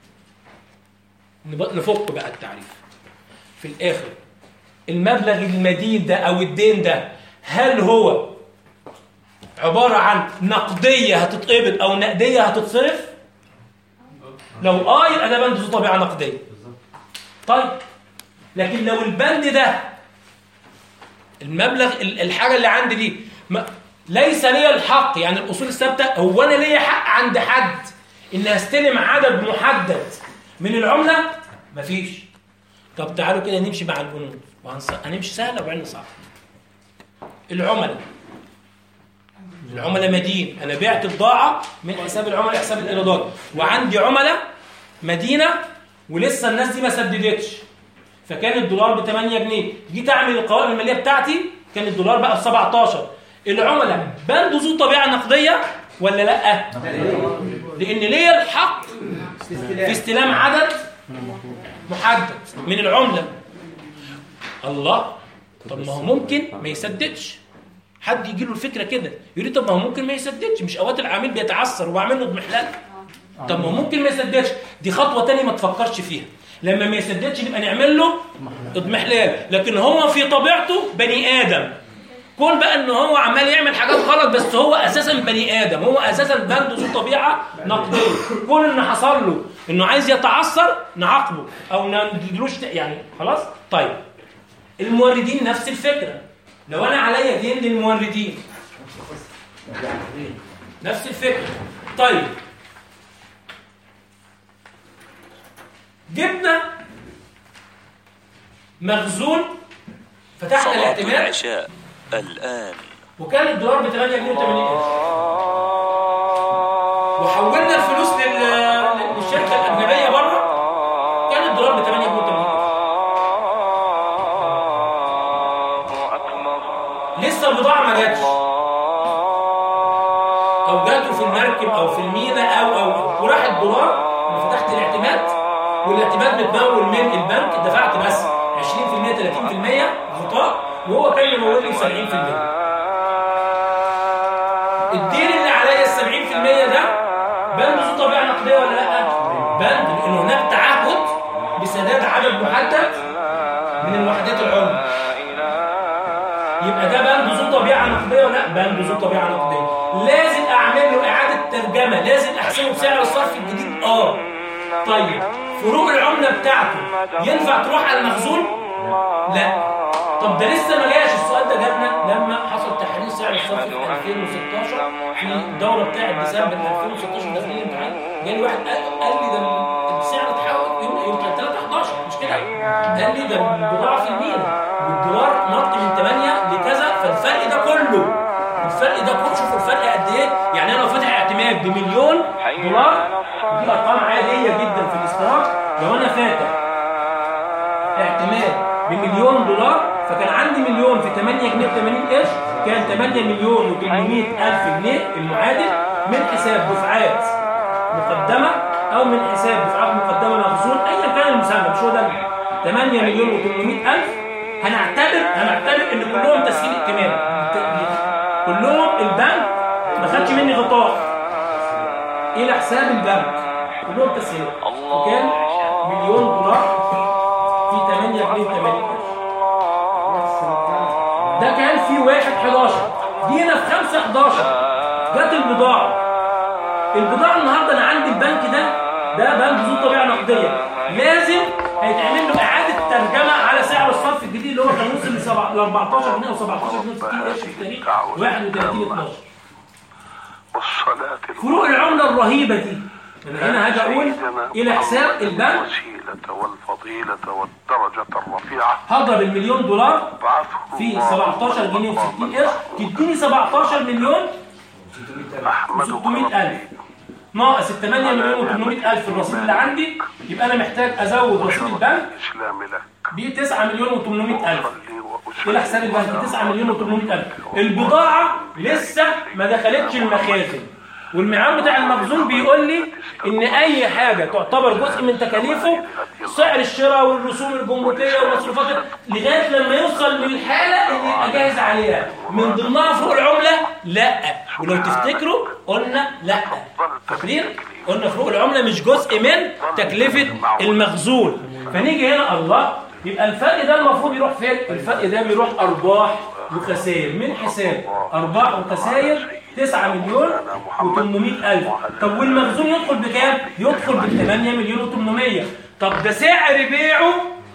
نب- نفك بقى التعريف في الاخر المبلغ المدين ده او الدين ده هل هو عباره عن نقديه هتتقبض او نقديه هتتصرف لو اه يبقى ده بند ذو طبيعه نقديه طيب لكن لو البند ده المبلغ ال- الحاجه اللي عندي دي ما ليس لي الحق يعني الاصول الثابته هو انا ليا حق عند حد ان استلم عدد محدد من العمله مفيش طب تعالوا كده نمشي مع البنود وهنص- هنمشي سهله وبعدين صعب العملاء العملاء مدين انا بعت بضاعه من حساب العملاء لحساب الايرادات وعندي عملاء مدينه ولسه الناس دي ما سددتش فكان الدولار ب 8 جنيه جيت اعمل القوائم الماليه بتاعتي كان الدولار بقى ب 17 العملاء بند ذو طبيعه نقديه ولا لا لان ليا الحق في استلام عدد محدد من العمله الله طب ما هو ممكن ما يسددش حد يجي له الفكره كده يقول لي طب ما هو ممكن ما يسددش مش اوقات العميل بيتعثر وبعمل له اضمحلال طب ما هو ممكن ما يسددش دي خطوه تانية ما تفكرش فيها لما ما يسددش نبقى نعمل له اضمحلال لكن هو في طبيعته بني ادم كون بقى ان هو عمال يعمل حاجات غلط بس هو اساسا بني ادم هو اساسا بنده ذو طبيعه نقديه كون ان حصل له انه عايز يتعثر نعاقبه او ما نديلوش يعني خلاص طيب الموردين نفس الفكره لو انا عليا دين للموردين نفس الفكره طيب جبنا مخزون فتحنا صلاة الاعتماد العشاء الآن وكان الدولار ب 8 جنيه و80 قرش وحولنا الفلوس لل- للشركه الاجنبيه بره كان الدولار ب 8 جنيه و80 قرش لسه البضاعه ما جاتش او جاته في المركب او في المينا او او او وراح الدولار انا فتحت الاعتماد والاعتماد متمول من البنك دفعت بس 20% 30% غطاء وهو كان ممول لي 70% الدين اللي عليا ال 70% ده بند ذو طبيعه نقديه ولا لا؟ بند لان هناك تعهد بسداد عدد محدد من الوحدات العمله يبقى ده بند ذو طبيعه نقديه ولا لا؟ بند ذو طبيعه نقديه لازم اعمل له اعاده ترجمه لازم احسبه بسعر الصرف الجديد اه طيب فروق العمله بتاعته ينفع تروح على المخزون؟ لا طب ده لسه ما جاش السؤال ده جالنا لما حصل تحرير سعر الصرف في 2016 في الدوره بتاعت ديسمبر 2016 داخلين الامتحان جالي واحد قال قال لي ده السعر اتحول يوم يوم 3 11 مش كده قال لي ده البضاعه في المينا والدولار نط من 8 لكذا فالفرق ده كله الفرق ده كله شوفوا الفرق قد ايه يعني انا لو فاتح اعتماد بمليون دولار دي ارقام عاليه جدا في الاستيراد لو انا فاتح اعتماد بمليون دولار فكان عندي مليون في 8 جنيه و80 قرش كان 8 مليون و800 الف جنيه المعادل من حساب دفعات مقدمه او من حساب دفعات مقدمه مخزون ايا كان المسمى مش هو ده 8 مليون و800 الف هنعتبر هنعتبر ان كلهم تسهيل ائتماني كلهم البنك ما خدش مني غطاء الى حساب البنك كلهم تسهيل وكان مليون دولار في 8 جنيه و80 قرش ده كان في 1 11 جينا في 5 11 جت البضاعه البضاعه النهارده انا عندي البنك ده ده بنك ذو طبيعه نقديه لازم هيتعمل له اعاده ترجمه على سعر الصرف الجديد اللي هو كان وصل ل 7 ل 14 جنيه او 17 جنيه 60 قرش في تاريخ 31 12 فروق العمله الرهيبه دي انا هنا هاجي اقول الى حساب البنك الوسيلة والفضيلة والدرجة الرفيعة هضرب المليون دولار في 17 جنيه و60 قرش تديني 17 مليون و600 ألف ناقص ال 8 مليون و800 ألف الرصيد اللي عندي يبقى أنا محتاج أزود رصيد البنك الإسلام لك ب 9 مليون و800 ألف إلى حساب البنك 9 مليون و800 ألف البضاعة لسه ما دخلتش المخازن والمعيار بتاع المخزون بيقول لي ان اي حاجه تعتبر جزء من تكاليفه سعر الشراء والرسوم الجمركيه والمصروفات لغايه لما يوصل للحاله اللي يبقى جاهز عليها من ضمنها فروق العمله لا ولو تفتكروا قلنا لا فاكرين قلنا فروق العمله مش جزء من تكلفه المخزون فنيجي هنا الله يبقى الفرق ده المفروض يروح فين الفرق ده بيروح ارباح وخسائر من حساب ارباح وخسائر 9 مليون و800 ألف طب والمخزون يدخل بكام؟ يدخل ب 8 مليون و800 طب ده سعر بيعه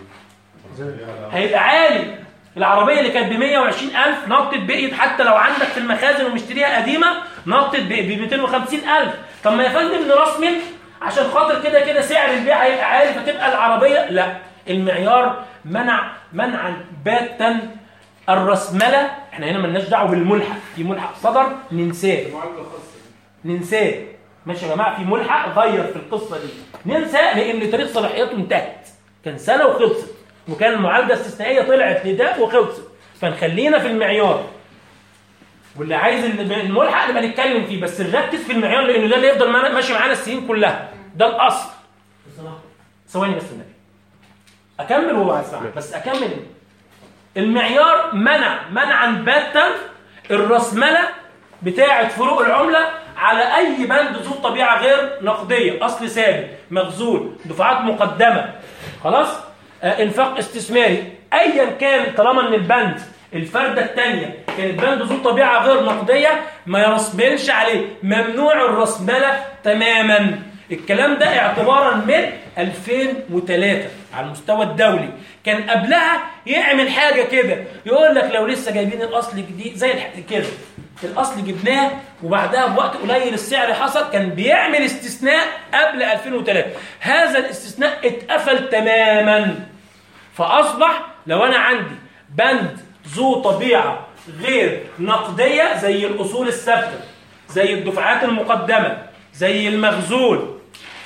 هيبقى عالي العربية اللي كانت ب 120 ألف نطت بقيت حتى لو عندك في المخازن ومشتريها قديمة نطت ب 250 ألف طب ما يا فندم نراس من عشان خاطر كده كده سعر البيع هيبقى عالي فتبقى العربية لا المعيار منع منعا باتا الرسمله احنا هنا مالناش دعوه بالملحق في ملحق صدر ننساه ننساه ماشي يا جماعه في ملحق غير في القصه دي ننساه لان تاريخ صلاحيته انتهت كان سنه وخلصت وكان المعالجه الاستثنائيه طلعت لده وخلصت فنخلينا في المعيار واللي عايز الملحق نبقى نتكلم فيه بس نركز في المعيار لانه ده اللي يفضل ماشي معانا السنين كلها ده الاصل ثواني بس النبي اكمل واسمع بس اكمل المعيار منع منعا باتا الرسمله بتاعه فروق العمله على اي بند ذو طبيعه غير نقديه اصل ثابت مخزون دفعات مقدمه خلاص آه انفاق استثماري ايا كان طالما ان البند الفرده الثانيه كانت بند ذو طبيعه غير نقديه ما يرسملش عليه ممنوع الرسمله تماما الكلام ده اعتبارا من 2003 على المستوى الدولي كان قبلها يعمل حاجة كده يقول لك لو لسه جايبين الأصل جديد زي كده الأصل جبناه وبعدها بوقت قليل السعر حصل كان بيعمل استثناء قبل 2003 هذا الاستثناء اتقفل تماما فأصبح لو أنا عندي بند ذو طبيعة غير نقدية زي الأصول الثابتة زي الدفعات المقدمة زي المخزون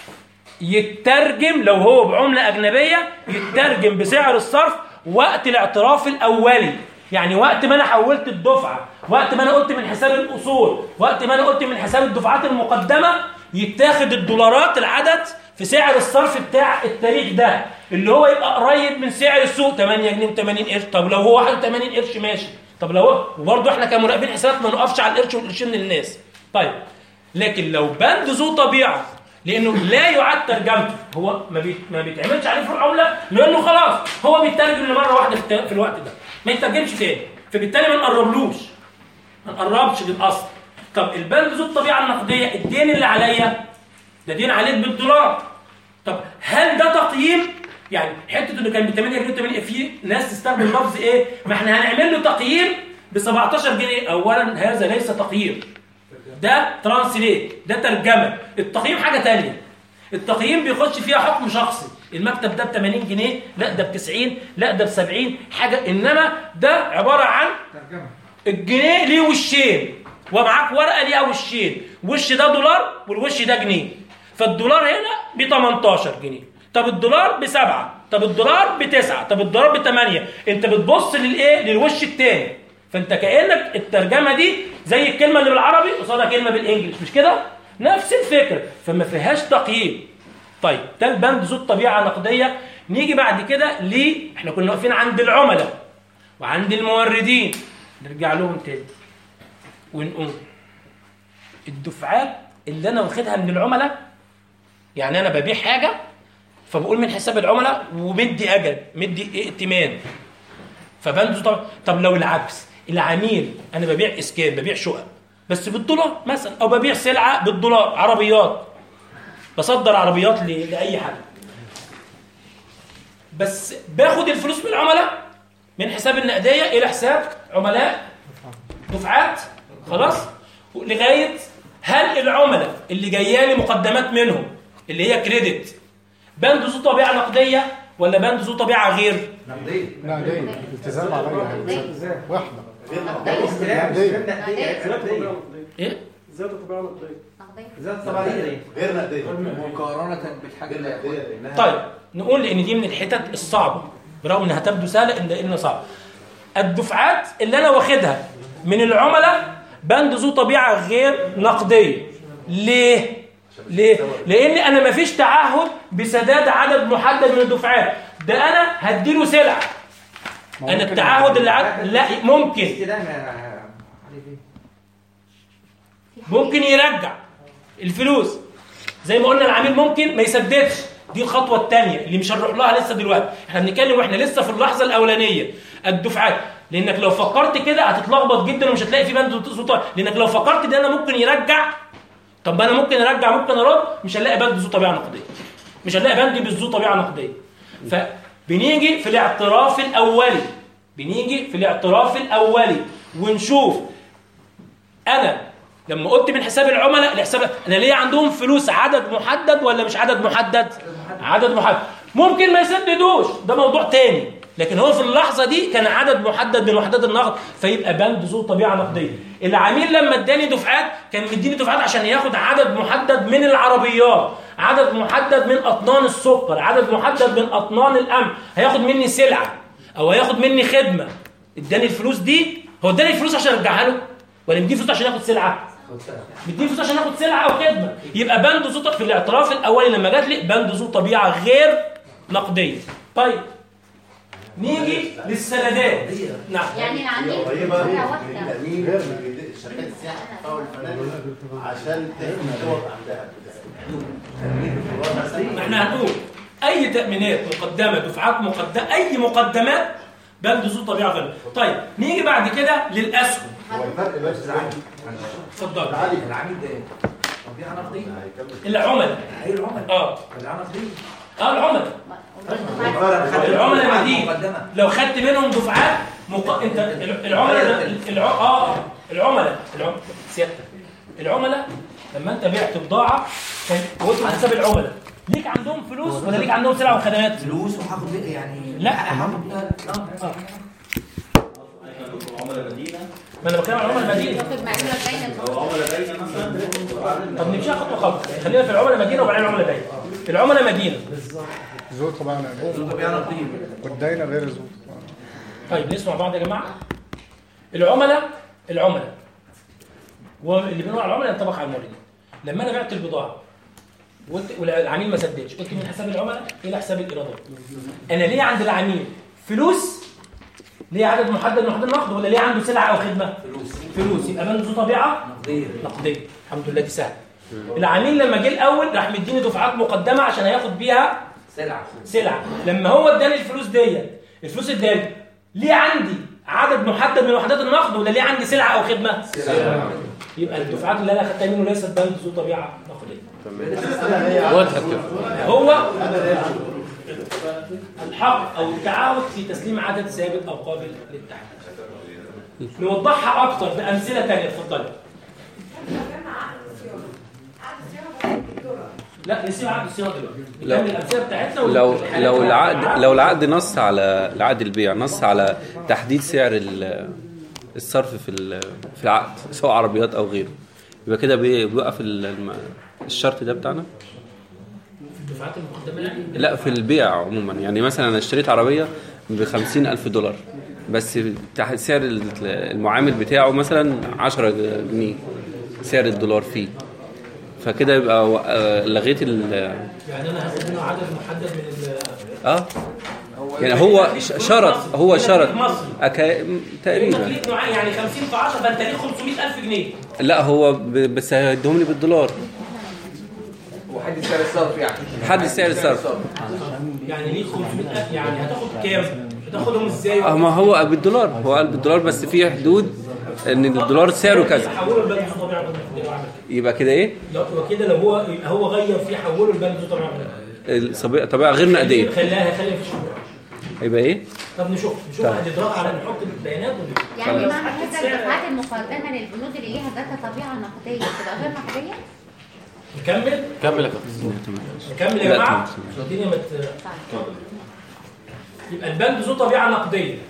يترجم لو هو بعملة أجنبية يترجم بسعر الصرف وقت الاعتراف الأولي يعني وقت ما أنا حولت الدفعة وقت ما أنا قلت من حساب الأصول وقت ما أنا قلت من حساب الدفعات المقدمة يتاخد الدولارات العدد في سعر الصرف بتاع التاريخ ده اللي هو يبقى قريب من سعر السوق 8 جنيه و80 قرش طب لو هو 81 قرش ماشي طب لو هو وبرضه احنا كمراقبين حسابات ما نقفش على القرش والقرشين للناس طيب لكن لو بند ذو طبيعه لانه لا يعاد ترجمته هو ما, بي... ما بيتعملش عليه فروق عمله لانه خلاص هو بيترجم لمره واحده في, الت... في الوقت ده ما يترجمش تاني فبالتالي ما نقربلوش ما نقربش للاصل طب البند ذو الطبيعه النقديه الدين اللي عليا ده دين عليك بالدولار طب هل ده تقييم يعني حته انه كان ب 8 جنيه 8 في ناس تستخدم لفظ ايه ما احنا هنعمل له تقييم ب 17 جنيه اولا هذا ليس تقييم ده ترانسليت ده ترجمه التقييم حاجه تانية التقييم بيخش فيها حكم شخصي المكتب ده ب 80 جنيه لا ده ب 90 لا ده ب 70 حاجه انما ده عباره عن ترجمه الجنيه ليه وشين ومعاك ورقه ليها وشين وش ده دولار والوش ده جنيه فالدولار هنا ب 18 جنيه طب الدولار بسبعة طب الدولار بتسعة طب الدولار بثمانية انت بتبص للايه للوش التاني فانت كانك الترجمه دي زي الكلمه اللي بالعربي قصادها كلمه بالانجلش مش كده نفس الفكره فما فيهاش تقييم طيب ده البند ذو الطبيعه النقديه نيجي بعد كده ل احنا كنا واقفين عند العملاء وعند الموردين نرجع لهم تاني ونقول الدفعات اللي انا واخدها من العملاء يعني انا ببيع حاجه فبقول من حساب العملاء ومدي اجل مدي ائتمان فبند طب طب لو العكس العميل انا ببيع اسكان ببيع شقق بس بالدولار مثلا او ببيع سلعه بالدولار عربيات بصدر عربيات ل- لاي حد بس باخد الفلوس من العملاء من حساب النقديه الى حساب عملاء دفعات خلاص لغايه هل العملاء اللي جايه لي مقدمات منهم اللي هي كريدت بند ذو طبيعه نقديه ولا بند ذو طبيعه غير نقديه لا دي التزام عليا واحده ايه زيادة طبيعة نقدية زيادة طبيعية غير نقديه مقارنة بالحاجة غير نقديه لانها طيب نقول ان دي من الحتت الصعبه برغم انها تبدو سهله الا انها صعبه الدفعات اللي انا واخدها من العملاء بند ذو طبيعه غير نقديه ليه ليه لان انا ما فيش تعهد بسداد عدد محدد من الدفعات ده انا هديله سلعه انا التعهد اللي عد... لا ممكن استلام يا علي بيه ممكن يرجع الفلوس زي ما قلنا العميل ممكن ما يسددش دي الخطوه الثانيه اللي مش هنروح لها لسه دلوقتي احنا بنتكلم واحنا لسه في اللحظه الاولانيه الدفعات لانك لو فكرت كده هتتلخبط جدا ومش هتلاقي في بند ذو لانك لو فكرت ده انا ممكن يرجع طب ما انا ممكن ارجع ممكن ارد مش هنلاقي بند ذو طبيعه نقديه مش هنلاقي بند بالذو طبيعه نقديه فبنيجي في الاعتراف الاولي بنيجي في الاعتراف الاولي ونشوف انا لما قلت من حساب العملاء لحساب انا ليه عندهم فلوس عدد محدد ولا مش عدد محدد عدد محدد ممكن ما يسددوش ده موضوع تاني لكن هو في اللحظه دي كان عدد محدد من وحدات النقد فيبقى بند ذو طبيعه نقديه العميل لما اداني دفعات كان مديني دفعات عشان ياخد عدد محدد من العربيات عدد محدد من اطنان السكر عدد محدد من اطنان القمح هياخد مني سلعه او هياخد مني خدمه اداني الفلوس دي هو اداني الفلوس عشان ارجعها له ولا مديني فلوس عشان ياخد سلعه مديني فلوس عشان ياخد سلعه او خدمه يبقى بند ذو في الاعتراف الاولي لما جات لي بند ذو طبيعه غير نقديه طيب نيجي للسندات نعم يعني العميل قريبه مرة من واحدة التامين من شركات السياحه او الفنادق عشان تحمي الدول عندها ما احنا هنقول اي تامينات مقدمه دفعات مقدمه اي مقدمات بند ذو طبيعه غير طيب نيجي بعد كده للاسهم هو الفرق بس اتفضل العميل ده ايه؟ طبيعه نقديه العملاء اي العملاء اه طبيعه نقديه اه العملاء العملاء مدين لو خدت منهم دفعات مق... انت ال- العملاء الع... اه العملاء العملاء سيادتك العملاء لما انت بعت بضاعه كان قلت حساب العملاء ليك عندهم فلوس ولا ليك عندهم سلع وخدمات فلوس وهاخد بيه يعني لا هاخد بيها آه. ما انا بتكلم عن العملاء المدينه ياخد معلومة بين طب نمشيها خطوه خطوه خلينا في العملاء مدينه وبعدين العملاء دايره العملاء مدينه ذو طبعا طبيعه نقديه والداينه غير ذو طيب نسمع بعض يا جماعه العملاء العملاء واللي بنقول على العملاء ينطبق على الموردين لما انا بعت البضاعه وقلت- والعميل ما سددش قلت من حساب العملاء الى حساب الايرادات انا ليه عند العميل فلوس ليه عدد محدد من وحدات النقد ولا ليه عنده سلعه او خدمه فلوس فلوس يبقى بند ذو طبيعه نقديه نقديه الحمد لله دي سهله العميل لما جه الاول راح مديني دفعات مقدمه عشان هياخد بيها سلعه سلعه لما هو اداني الفلوس ديت الفلوس اداني ليه عندي عدد محدد من وحدات النقد ولا ليه عندي سلعه او خدمه يبقى الدفعات اللي انا اخدتها منه ليست بند ذو طبيعه نقديه واضحه كده هو الحق او التعاون في تسليم عدد ثابت او قابل للتحديد نوضحها اكتر بامثله ثانيه اتفضلي لا نسيب عقد الصيانه دلوقتي نكمل الامثله بتاعتنا لو والحالات لو بتاعت العقد لو العقد نص على العقد البيع نص على تحديد سعر ال- الصرف في ال- في العقد سواء عربيات او غيره يبقى كده بي- بيوقف ال- الم- الشرط ده بتاعنا الدفعات المقدمه يعني لا في البيع عموما يعني مثلا انا اشتريت عربيه ب ألف دولار بس تحت سعر ال- المعامل بتاعه مثلا 10 جنيه سعر الدولار فيه فكده يبقى و- آه، لغيت ال يعني انا هاخد منه عدد محدد من ال اه يعني هو ش- شرط هو شرط مصري أكا... انت تقريبا ليك معايا يعني 50 في 10 فانت ليك 500000 جنيه لا هو ب... بس هيديهم لي بالدولار وحد سعر الصرف يعني حد سعر الصرف يعني ليك 500000 يعني هتاخد كام؟ هتاخدهم ازاي؟ اه ما هو بالدولار هو قال بالدولار بس في حدود ان الدولار سعره كذا حوله البند ذو طبيعه غير عمل يبقى كده ايه لو كده لو هو يبقى هو غير فيه حوله البند ذو طبيعه غير الصبي- طبيعه غير نقديه خلاها خليها في شهور هيبقى ايه طب نشوف نشوف طيب. هنضغط على نحط البيانات ونشوف يعني خلاص. معنى كده الدفعات المقدمه للبنود اللي ليها ذات طبيعه نقديه تبقى غير نقديه؟ نكمل كمل يا كابتن نكمل يا لا، جماعه تمام. الدنيا مت... طيب يبقى البند ذو طبيعه نقديه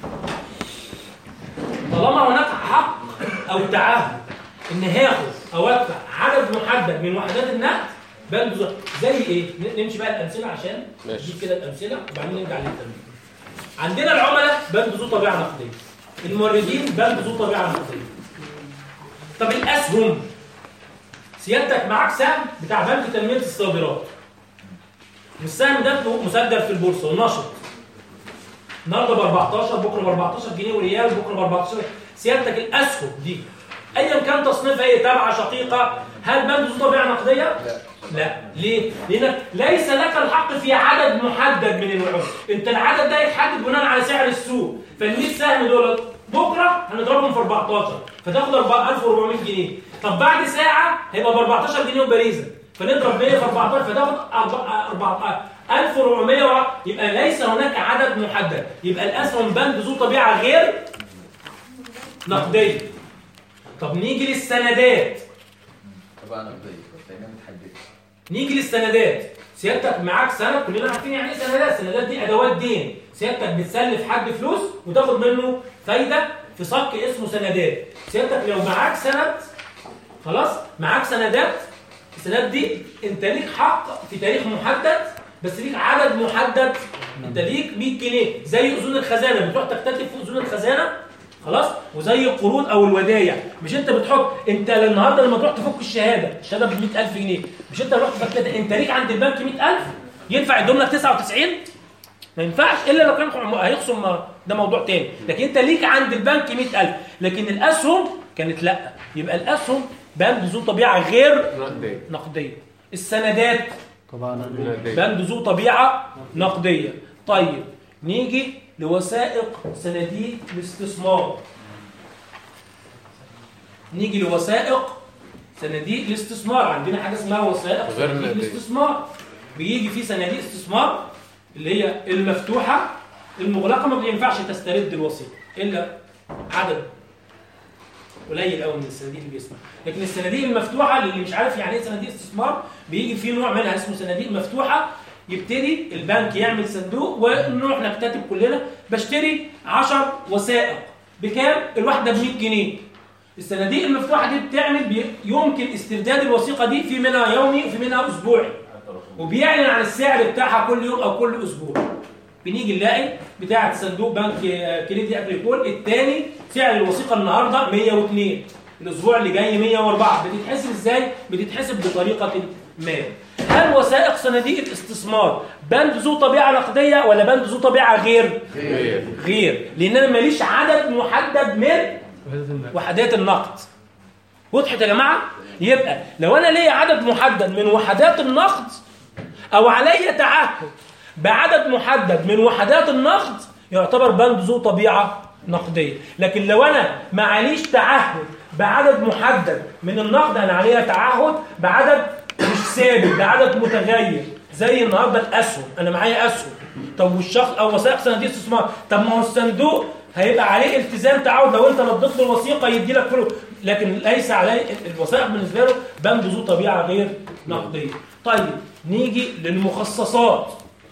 طالما هناك حق او تعهد ان هاخد او ادفع عدد محدد من وحدات النقد بند ذو زي ايه ن- نمشي بقى الامثله عشان ماشي. نجيب كده الامثله وبعدين نرجع للتمرين عندنا العملاء بند ذو طبيعه نقديه الموردين بند ذو طبيعه نقديه طب الاسهم سيادتك معاك سهم بتاع بنك تنميه الصادرات والسهم ده مسجل في البورصه ونشط النهارده ب 14 بكره ب 14 جنيه وريال بكره ب 14 سيادتك الاسهم دي ايا كان تصنيفها ايه تابعه شقيقه هل بند ذو طبيعه نقديه؟ لا لا ليه؟ لانك ليس لك الحق في عدد محدد من الوحوش انت العدد ده يتحدد بناء على سعر السوق فال 100 سهم دول بكره هنضربهم في 14 فتاخد 1400 جنيه طب بعد ساعه هيبقى ب 14 جنيه وبريزه فنضرب 100 في 14 فتاخد 4 1400 ورا- يبقى ليس هناك عدد محدد يبقى الاسهم بند ذو طبيعه غير نقديه طب نيجي للسندات طبعا نقديه بس هنا متحدده نيجي للسندات سيادتك معاك سند كلنا عارفين يعني ايه سندات السندات دي ادوات دين سيادتك بتسلف حد فلوس وتاخد منه فايده في صك اسمه سندات سيادتك لو معاك سند خلاص معاك سندات السندات دي انت ليك حق في تاريخ محدد بس ليك عدد محدد انت ليك 100 جنيه زي اذون الخزانه بتروح تكتتب في اذون الخزانه خلاص وزي القروض او الودايع مش انت بتحط انت النهارده لما تروح تفك الشهاده الشهاده ب 100000 جنيه مش انت رحت فكتها انت ليك عند البنك 100000 يدفع يدوم لك 99 ما ينفعش الا لو كان هيخصم ده موضوع تاني لكن انت ليك عند البنك 100000 لكن الاسهم كانت لا يبقى الاسهم بند ذو طبيعه غير نقديه نقديه السندات طبعا نقديه بند ذو طبيعة نقدية طيب نيجي لوثائق صناديق الاستثمار نيجي لوثائق صناديق الاستثمار عندنا حاجة اسمها وثائق غير صناديق نقدية. الاستثمار بيجي في صناديق استثمار اللي هي المفتوحة المغلقة ما بينفعش تسترد الوثيقة إلا عدد قليل قوي من الصناديق اللي بيسمع لكن الصناديق المفتوحه اللي مش عارف يعني ايه صناديق استثمار بيجي في نوع منها اسمه صناديق مفتوحه يبتدي البنك يعمل صندوق ونروح نكتتب كلنا بشتري 10 وثائق بكام الواحده ب 100 جنيه الصناديق المفتوحه دي بتعمل بي يمكن استرداد الوثيقه دي في منها يومي وفي منها اسبوعي وبيعلن عن السعر بتاعها كل يوم او كل اسبوع بنيجي نلاقي بتاعه صندوق بنك كريدي اجريكول الثاني سعر الوثيقه النهارده 102 الاسبوع اللي جاي 104 بتتحسب ازاي بتتحسب بطريقه ما هل وثائق صناديق الاستثمار بند ذو طبيعه نقديه ولا بند ذو طبيعه غير غير غير لان انا ماليش عدد محدد من وحدات النقد وضحت يا جماعه يبقى لو انا ليا عدد محدد من وحدات النقد او علي تعهد بعدد محدد من وحدات النقد يعتبر بند ذو طبيعه نقديه لكن لو انا معليش تعهد بعدد محدد من النقد انا عليا تعهد بعدد مش ثابت بعدد متغير زي النهارده الاسهم انا معايا اسهم طب والشخص او وثائق صناديق استثمار طب ما هو الصندوق هيبقى عليه التزام تعهد لو انت رديت له الوثيقه يدي لك فلوس لكن ليس عليه الوثائق بالنسبه له بند ذو طبيعه غير نقديه طيب نيجي للمخصصات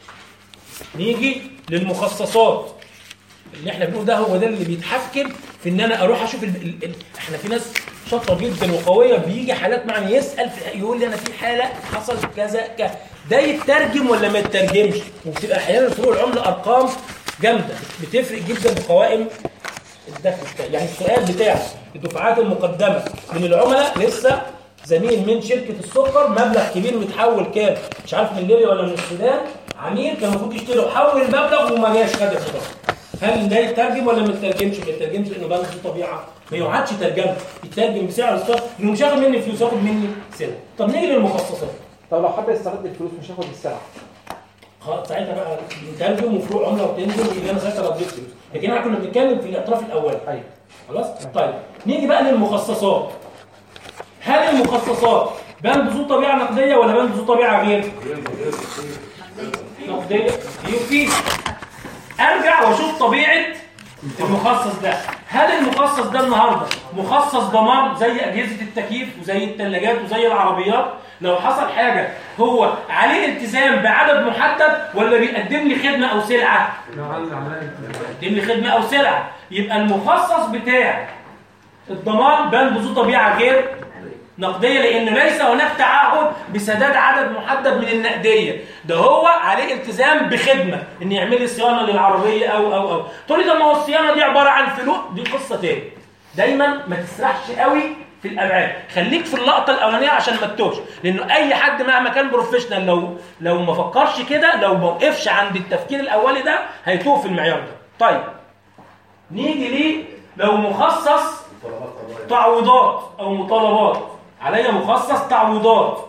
نيجي للمخصصات اللي احنا بنقول ده هو ده اللي بيتحكم في ان انا اروح اشوف ال... ال... ال... احنا في ناس شاطره جدا وقويه بيجي حالات معنا يسال في... يقول لي انا في حاله حصل كذا كذا ده يترجم ولا ما يترجمش وبتبقى احيانا فروق العمله ارقام جامده بتفرق جدا بقوائم الدخل بتاعي يعني السؤال بتاع الدفعات المقدمه من العملاء لسه زميل من شركه السكر مبلغ كبير ويتحول كام مش عارف من ليبيا ولا من السودان عميل كان المفروض يشتري وحول المبلغ وما جاش خد الخطاب هل ده يترجم ولا ما يترجمش؟ ما يترجمش لانه بنك ذو طبيعه ما يقعدش ترجمه يترجم بسعر الصرف انه مش هياخد مني فلوس ياخد مني سلعه طب نيجي للمخصصات طب لو حب يسترد الفلوس مش هياخد السلعه خلاص ساعتها بقى بنترجم وفروق عمله وتنزل يبقى انا ساعتها رديت فلوس لكن احنا كنا بنتكلم في الاطراف الاولى ايوه خلاص طيب نيجي بقى للمخصصات هل المخصصات بند ذو طبيعه نقديه ولا بند ذو طبيعه غير نقديه يفيد ارجع واشوف طبيعه المخصص ده هل المخصص ده النهارده مخصص ضمان زي اجهزه التكييف وزي الثلاجات وزي العربيات لو حصل حاجه هو عليه التزام بعدد محدد ولا بيقدم لي خدمه او سلعه بيقدم لي خدمه او سلعه يبقى المخصص بتاع الضمان بند ذو طبيعه غير نقديه لان ليس هناك تعهد بسداد عدد محدد من النقديه ده هو عليه التزام بخدمه ان يعمل لي صيانه للعربيه او او او تقول لي طب ما هو الصيانه دي عباره عن فلوس دي قصه تاني دايما ما تسرحش قوي في الابعاد خليك في اللقطه الاولانيه عشان ما تتوهش لانه اي حد مهما كان بروفيشنال لو لو ما فكرش كده لو ما وقفش عند التفكير الاولي ده هيتوه في المعيار ده طيب نيجي ليه لو مخصص تعويضات او مطالبات عليا مخصص تعويضات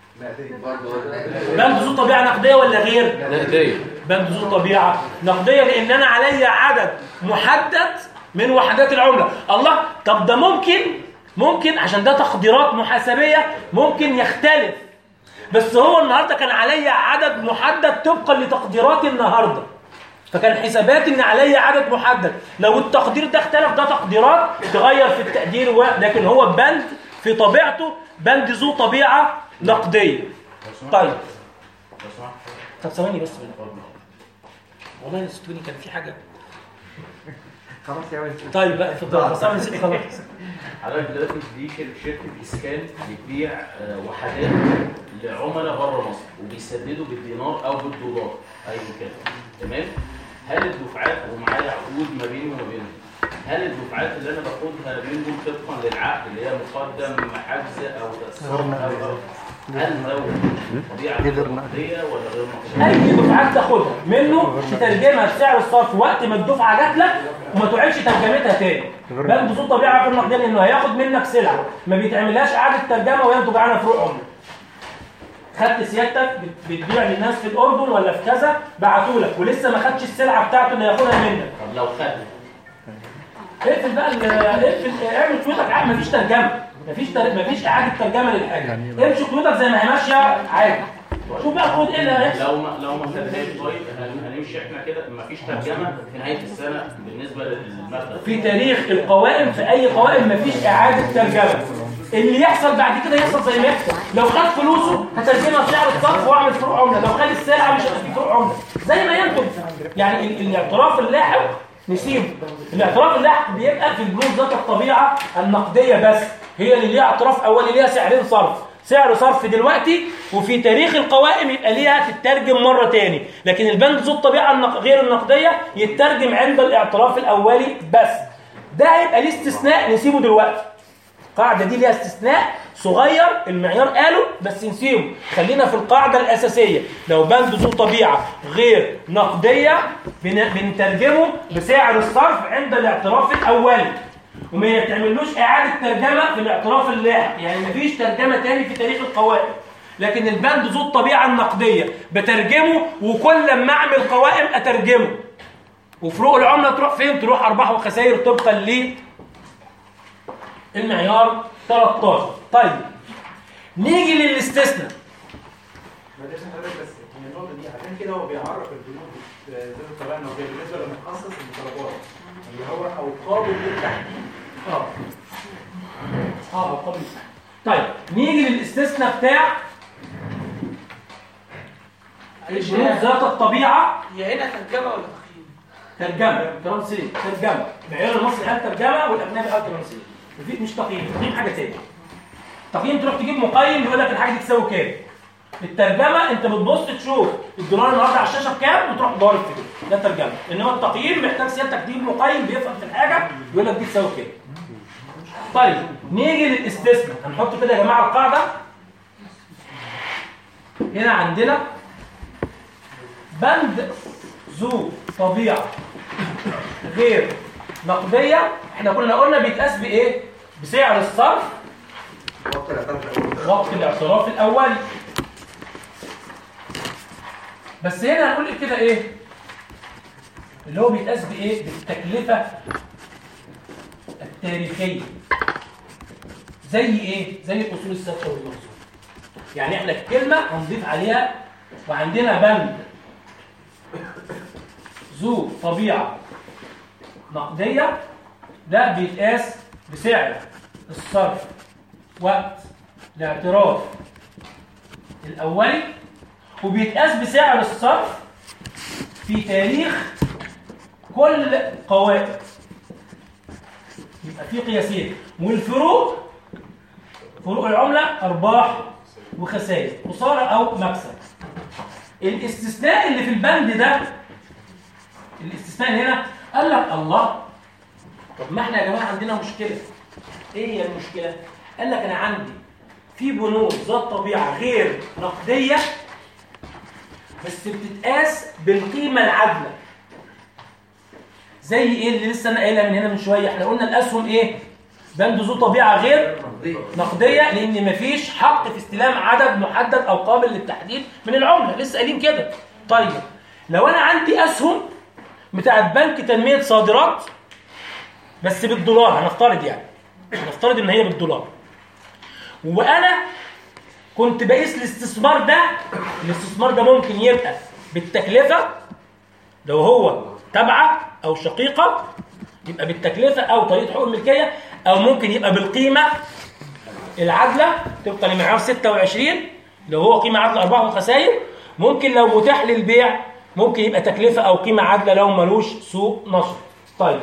بند ذو طبيعه نقديه ولا غير نقديه بند ذو طبيعه نقديه لان انا عليا عدد محدد من وحدات العمله الله طب ده ممكن ممكن عشان ده تقديرات محاسبيه ممكن يختلف بس هو النهارده كان عليا عدد محدد طبقا لتقديرات النهارده فكان حساباتي ان عليا عدد محدد لو التقدير ده اختلف ده تقديرات تغير في التقدير و... لكن هو بند في طبيعته بند ذو طبيعه نقديه طيب طب ثواني بس بالله والله نسيتوني كان في حاجه خلاص يا ولد طيب بقى اتفضل بس انا نسيت خلاص حضرتك دلوقتي دي شر- شركه اسكان بتبيع آه، وحدات لعملاء بره مصر وبيسددوا بالدينار او بالدولار ايا كان تمام هل الدفعات ومعايا عقود ما بيني وما بينهم هل الدفعات اللي انا باخدها منهم طبقا للعقد اللي هي مقدم حجز او تقسيط غير او نقدية. أو هل لو طبيعه دي غير نقديه ولا غير نقديه؟ اي دفعات تاخدها منه تترجمها بسعر الصرف وقت ما الدفعه جات لك وما تعيدش ترجمتها تاني بند ذو طبيعه غير نقديه لانه هياخد منك سلعه ما بيتعملهاش اعاده ترجمه وينتج عنها فروق عمله خدت سيادتك بت- بتبيع للناس في الاردن ولا في كذا بعتوا لك ولسه ما خدش السلعه بتاعته اللي هياخدها منك طب لو خد اقفل بقى ال- اقفل اعمل قيودك عادي مفيش ترجمه مفيش تر... مفيش اعاده ترجمه للحاجه امشي قيودك زي ما هي ماشيه عادي شوف بقى القيود ايه اللي هيحصل لو ما لو ما خدناش طيب هن- هنمشي احنا كده مفيش ترجمه في نهايه السنه بالنسبه للمبلغ في تاريخ القوائم في اي قوائم مفيش اعاده ترجمه اللي يحصل بعد كده يحصل زي ما يحصل لو خد فلوسه هترجمها بسعر الصرف واعمل فروق عمله لو خد السلعه مش هتبقى فروق عمله زي ما ينتج يعني ال- الاعتراف اللاحق نسيبه الاعتراف اللاحق بيبقى في البنوك ذات الطبيعه النقديه بس هي اللي ليها اعتراف اولي ليها سعرين صرف سعر صرف دلوقتي وفي تاريخ القوائم يبقى ليها تترجم مره تاني لكن البند ذو الطبيعه النق... غير النقديه يترجم عند الاعتراف الاولي بس ده هيبقى ليه استثناء نسيبه دلوقتي القاعدة دي ليها استثناء صغير المعيار قاله بس نسيبه خلينا في القاعدة الأساسية لو بند ذو طبيعة غير نقدية بن- بنترجمه بسعر الصرف عند الاعتراف الأولي وما يتعملوش إعادة ترجمة في الاعتراف اللاحق يعني مفيش ترجمة تاني في تاريخ القوائم لكن البند ذو الطبيعة النقدية بترجمه وكل لما أعمل قوائم أترجمه وفروق العملة تروح فين؟ تروح أرباح وخسائر طبقا ليه المعيار 13 طيب نيجي للاستثناء معلش حضرتك بس هي النقطه دي عشان كده هو بيعرف البنوك ذات الطبيعه النقديه بالنسبه لمخصص المطالبات اللي هو اوقابه للتحديد اه اه طبيعي طيب نيجي للاستثناء بتاع البنوك ذات الطبيعه هي هنا ترجمه ولا تقييم؟ ترجمه ترانسليت ترجمه المعيار المصري قال ترجمه والاجنبي قال ترانسليت مفيش مش تقييم تقييم حاجه تاني تقييم تروح تجيب مقيم يقول لك الحاجه دي تساوي كام الترجمه انت بتبص تشوف الدولار النهارده على الشاشه بكام وتروح ضارب في كده ده ترجمه انما التقييم محتاج سيادتك تجيب مقيم بيفهم في الحاجه يقول لك دي تساوي كام طيب نيجي للاستثناء هنحط كده يا جماعه القاعده هنا عندنا بند ذو طبيعه غير نقديه احنا كنا قلنا بيتقاس بايه بسعر الصرف وقت الاعتراف الاول وقت الاعتراف الاولي بس هنا هنقول كده ايه اللي هو بيتقاس بايه بالتكلفه التاريخيه زي ايه زي الاصول الثابته والمخزون يعني احنا الكلمه هنضيف عليها وعندنا بند ذو طبيعة نقدية ده بيتقاس بسعر الصرف وقت الاعتراف الأولي وبيتقاس بسعر الصرف في تاريخ كل قوائم يبقى في قياسين والفروق فروق العملة أرباح وخسائر خسارة أو مكسب الاستثناء اللي في البند ده الاستثناء اللي هنا قال لك الله طب ما احنا يا جماعة عندنا مشكلة ايه هي المشكلة؟ قال لك انا عندي في بنود ذات طبيعة غير نقدية بس بتتقاس بالقيمة العادلة زي ايه اللي لسه انا قايلها من هنا من شوية احنا قلنا الاسهم ايه؟ بند ذو طبيعة غير نقدية لان مفيش حق في استلام عدد محدد او قابل للتحديد من العملة لسه قايلين كده طيب لو انا عندي اسهم بتاعت بنك تنمية صادرات بس بالدولار هنفترض يعني هنفترض ان هي بالدولار وانا كنت بقيس الاستثمار ده الاستثمار ده ممكن يبقى بالتكلفة لو هو تبعة او شقيقة يبقى بالتكلفة او طريقة حقوق الملكية او ممكن يبقى بالقيمة العادلة طبقا لمعيار 26 لو هو قيمة عادلة ارباح وخسائر ممكن لو متاح للبيع ممكن يبقى تكلفة او قيمة عادلة لو ملوش سوق نشر طيب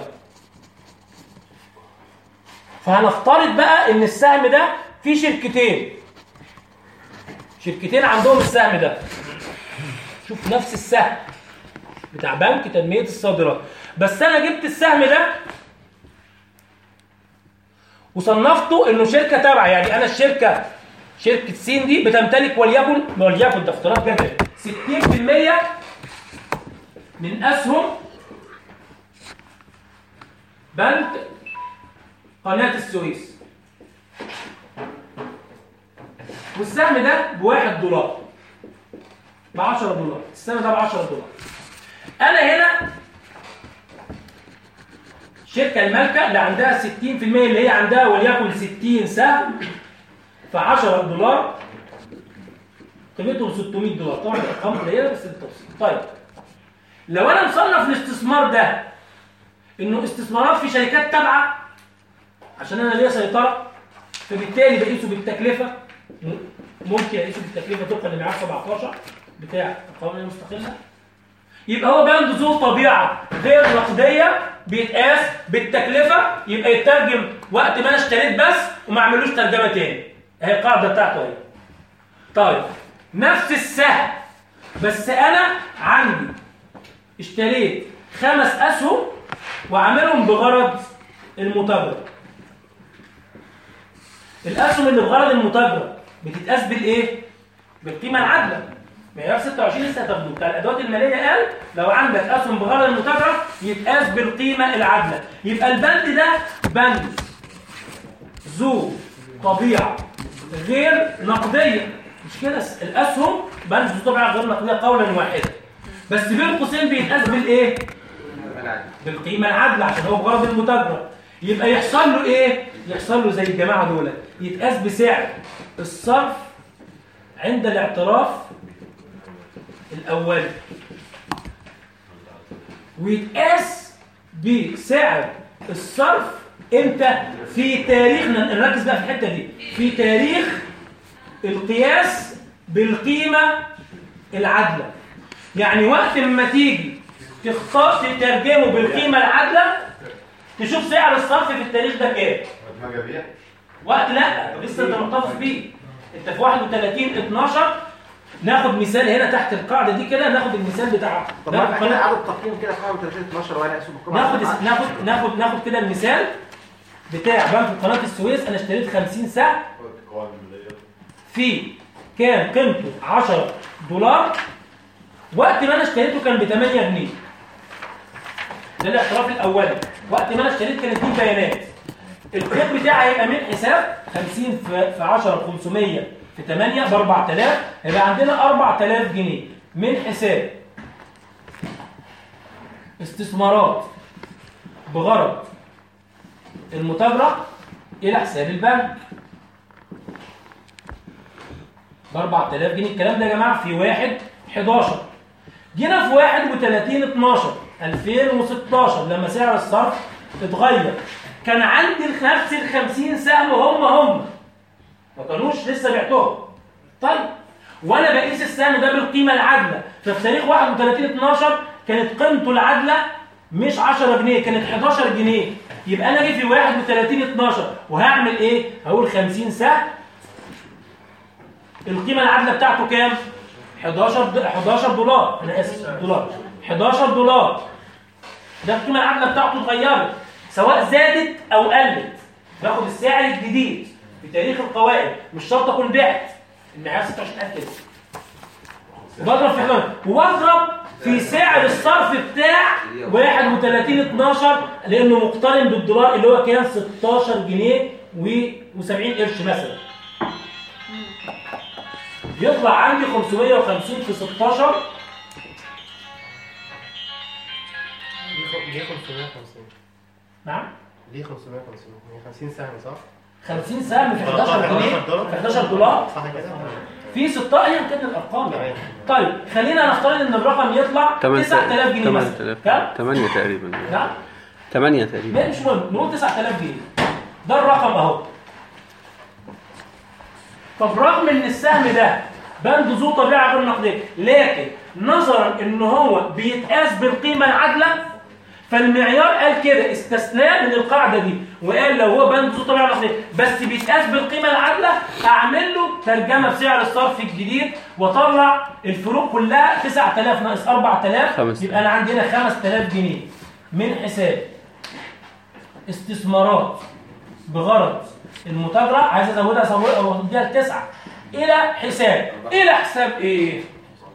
فهنفترض بقى ان السهم ده فيه شركتين شركتين عندهم السهم ده شوف نفس السهم بتاع بنك تنمية الصادرات بس انا جبت السهم ده وصنفته انه شركة تابعة يعني انا الشركة شركة سين دي بتمتلك وليكن وليكن ده افتراض جدل 60% من اسهم بنك قناة السويس والسهم ده بواحد دولار ب 10 دولار السهم ده ب 10 دولار انا هنا الشركة المالكة اللي عندها 60% اللي هي عندها وليكن 60 سهم في 10 دولار قيمتهم 600 دولار طبعا الارقام قليله بس للتفصيل طيب لو انا مصنف الاستثمار ده انه استثمارات في شركات تابعه عشان انا ليا سيطره فبالتالي بقيسه بالتكلفه م- ممكن اقيسه بالتكلفه طبقا لمعيار 17 بتاع القوانين المستقله يبقى هو بند ذو طبيعه غير نقديه بيتقاس بالتكلفه يبقى يترجم وقت ما انا اشتريت بس وما اعملوش ترجمه تاني اهي القاعده بتاعته اهي طيب نفس السهم بس انا عندي اشتريت خمس اسهم وعاملهم بغرض المتاجره الاسهم اللي بغرض المتاجره بتتقاس بالايه بالقيمه العادله معيار 26 لسه هتاخدوه بتاع الادوات الماليه قال لو عندك اسهم بغرض المتاجره يتقاس بالقيمه العادله يبقى البند ده بند ذو طبيعه غير نقديه مش كده الاسهم بند ذو طبيعه غير نقديه قولا واحدا بس بين قوسين بيتقاس بالايه بالقيمه العادله عشان هو بغرض المتاجره يبقى يحصل له ايه يحصل له زي الجماعه دول يتقاس بسعر الصرف عند الاعتراف الاولي ويتقاس بسعر الصرف امتى في تاريخ نركز بقى في الحته دي في تاريخ القياس بالقيمه العادله يعني وقت ما تيجي تختار تترجمه بالقيمه العادله تشوف سعر الصرف في التاريخ ده كام مجابيع وقت لا لسه انت محتفظ بيه انت في 31 12 ناخد مثال هنا تحت القاعده دي كده ناخد المثال بتاع طب ما احنا كده عدد تقييم كده في 31 12 وانا اسمه كم ناخد ناخد ناخد ناخد كده المثال بتاع بنك قناه السويس انا اشتريت 50 سهم في كان قيمته 10 دولار وقت ما انا اشتريته كان ب 8 جنيه ده الاعتراف الاولي وقت ما انا اشتريت كانت دي بيانات القيم بتاعي هيبقى من حساب 50 في في 10 500 في 8 ب 4000 هيبقى عندنا 4000 جنيه من حساب استثمارات بغرض المتاجرة إلى حساب البنك ب 4000 جنيه الكلام ده يا جماعة في 1 11 جينا في 31 12 2016 لما سعر الصرف اتغير كان عندي نفس ال 50 سهم هم هم ما كانوش لسه بعتهم طيب وانا بقيس السهم ده بالقيمه العادله ففي تاريخ 31 12 كانت قيمته العادله مش 10 جنيه كانت 11 جنيه يبقى انا اجي في 31 12 وهعمل ايه هقول 50 سهم القيمه العادله بتاعته كام 11 د- 11 دولار انا اسف دولار 11 دولار ده القيمه العادله بتاعته اتغيرت سواء زادت او قلت باخد السعر الجديد في تاريخ القوائم مش شرط اكون بعت المعيار 26000 كده وبضرب في 11 وبضرب في سعر الصرف بتاع 31 12 لانه مقترن بالدولار اللي هو كان 16 جنيه و70 قرش مثلا يطلع عندي 550 في 16 ليه 550 نعم ليه 550 هي 50 سهم صح 50 سهم في 11 جنيه في 11 دولار صح كده في 16 ايا كانت الارقام يعني طيب خلينا نفترض ان الرقم يطلع 9000 جنيه مثلا 8000 كام؟ 8 تقريبا نعم 8 تقريبا لا مش مهم نقول 9000 جنيه ده الرقم اهو طب رغم ان السهم ده بند ذو طبيعه غير نقديه لكن نظرا ان هو بيتقاس بالقيمه العادله فالمعيار قال كده استثناء من القاعده دي وقال لو هو بند ذو طبيعه نقديه بس بيتقاس بالقيمه العادله اعمل له ترجمه بسعر الصرف الجديد واطلع الفروق كلها 9000 ناقص 4000 خمس. يبقى انا عندي هنا 5000 جنيه من حساب استثمارات بغرض المتاجرة عايز ازودها ازودها او اديها لتسعة الى حساب الى حساب ايه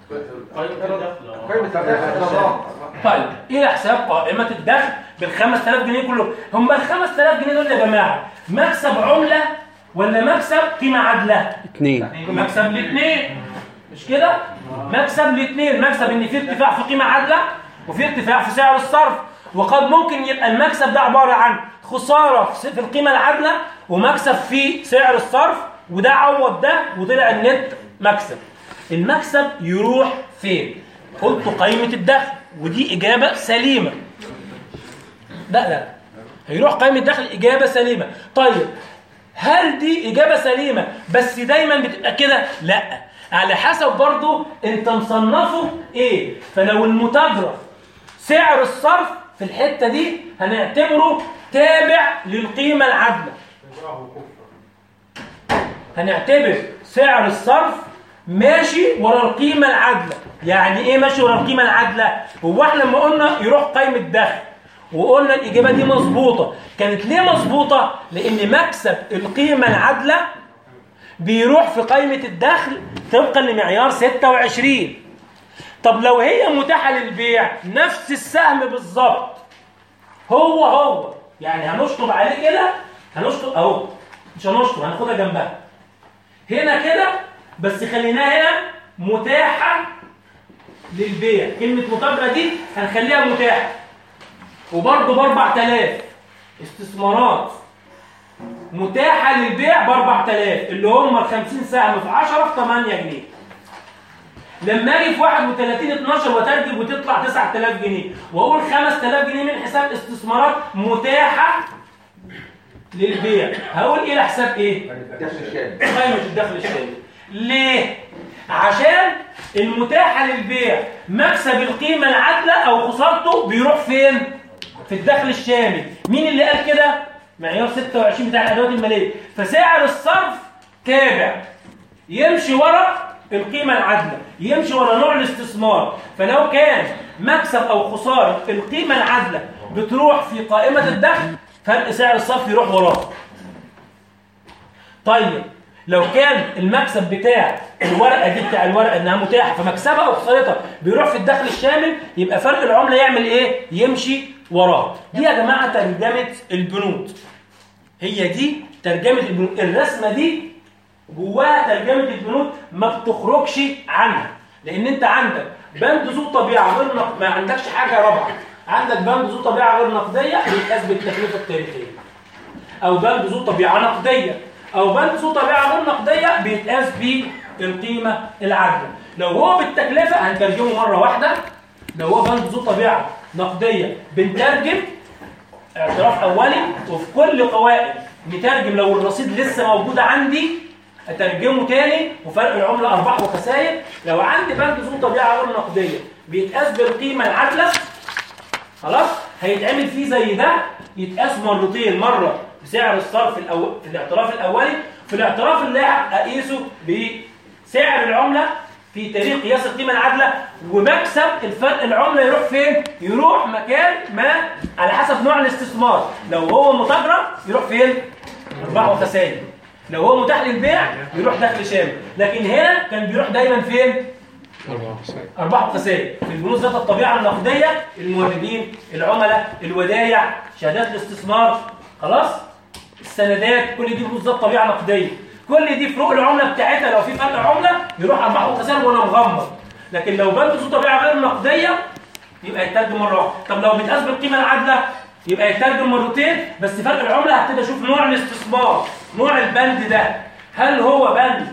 قيمة الدخل طيب الى حساب قائمة الدخل بال 5000 جنيه كلهم هم ال 5000 جنيه دول يا جماعة مكسب عملة ولا مكسب قيمة عادلة اتنين مكسب الاثنين مش كده مكسب الاثنين مكسب ان في ارتفاع في قيمه عادله وفي ارتفاع في سعر الصرف وقد ممكن يبقى المكسب ده عباره عن خساره في في القيمه العادله ومكسب في سعر الصرف وده عوض ده وطلع النت مكسب المكسب يروح فين قلت قيمه الدخل ودي اجابه سليمه لا لا هيروح قائمة الدخل إجابة سليمة طيب هل دي إجابة سليمة بس دايما بتبقى كده لا على حسب برضو انت مصنفه ايه فلو المتاجرة سعر الصرف في الحتة دي هنعتبره تابع للقيمة العادلة هنعتبر سعر الصرف ماشي ورا القيمة العادلة يعني ايه ماشي ورا القيمة العادلة هو احنا لما قلنا يروح قيمة دخل وقلنا الإجابة دي مظبوطة كانت ليه مظبوطة لأن مكسب القيمة العادلة بيروح في قائمة الدخل طبقا لمعيار 26 طب لو هي متاحة للبيع نفس السهم بالظبط هو هو يعني هنشطب عليه كده هنشطب اهو مش هنشطب هناخدها جنبها هنا كده بس خليناها هنا متاحة للبيع كلمة متاجرة دي هنخليها متاحة وبرضه ب 4000 استثمارات متاحة للبيع ب 4000 اللي هم ال 50 سهم في 10 في 8 جنيه لما اجي في 31 12 وترجم وتطلع 9000 جنيه واقول 5000 جنيه من حساب استثمارات متاحة للبيع هقول ايه لحساب ايه؟ الدخل الشامل قائمة الدخل الشامل ليه؟ عشان المتاحة للبيع مكسب القيمة العادلة أو خسارته بيروح فين؟ في الدخل الشامل مين اللي قال كده؟ معيار 26 بتاع الأدوات المالية فسعر الصرف تابع يمشي ورا القيمة العادلة يمشي ورا نوع الاستثمار فلو كان مكسب أو خسارة القيمة العادلة بتروح في قائمة الدخل فرق سعر الصرف يروح وراه طيب لو كان المكسب بتاع الورقه دي بتاع الورقه انها متاحه فمكسبها او خسارتها بيروح في الدخل الشامل يبقى فرق العمله يعمل ايه؟ يمشي وراه. دي يا جماعه ترجمه البنود. هي دي ترجمه البنود، الرسمه دي جواها ترجمه البنود ما بتخرجش عنها لان انت عندك بند ذو طبيعه غير نق... ما عندكش حاجه رابعه عندك بند ذو طبيعه غير نقديه بيتقاس بالتكلفه التاريخيه او بند ذو طبيعه نقديه او بند ذو طبيعه غير نقديه بيتقاس بالقيمه العادله لو هو بالتكلفه هنترجمه مره واحده لو هو بند ذو طبيعه نقديه بنترجم اعتراف اولي وفي كل قوائم نترجم لو الرصيد لسه موجود عندي اترجمه تاني وفرق العمله ارباح وخسائر لو عندي بنك ذو طبيعه غير نقديه بيتقاس بالقيمه العادله خلاص هيتعمل فيه زي ده يتقاس مرتين مره بسعر الصرف الأول في الاعتراف الاولي في الاعتراف اللاحق اقيسه بسعر العمله في تاريخ قياس القيمه العادله ومكسب الفرق العمله يروح فين يروح مكان ما على حسب نوع الاستثمار لو هو متاجره يروح فين ارباح وخسائر لو هو متاح للبيع يروح دخل شامل لكن هنا كان بيروح دايما فين ارباح وخسائر في البنوك ذات الطبيعه النقديه الموردين العملاء الودايع شهادات الاستثمار خلاص السندات كل دي بنوك ذات طبيعه نقديه كل دي فروق العمله بتاعتها لو في فرق عمله يروح ارباح وخسائر وانا مغمض لكن لو بنك ذو طبيعه غير نقديه يبقى يترجم مره واحده طب لو بيتقاس بالقيمه العادله يبقى يترجم مرتين بس فرق العمله هبتدي اشوف نوع الاستثمار نوع البند ده هل هو بند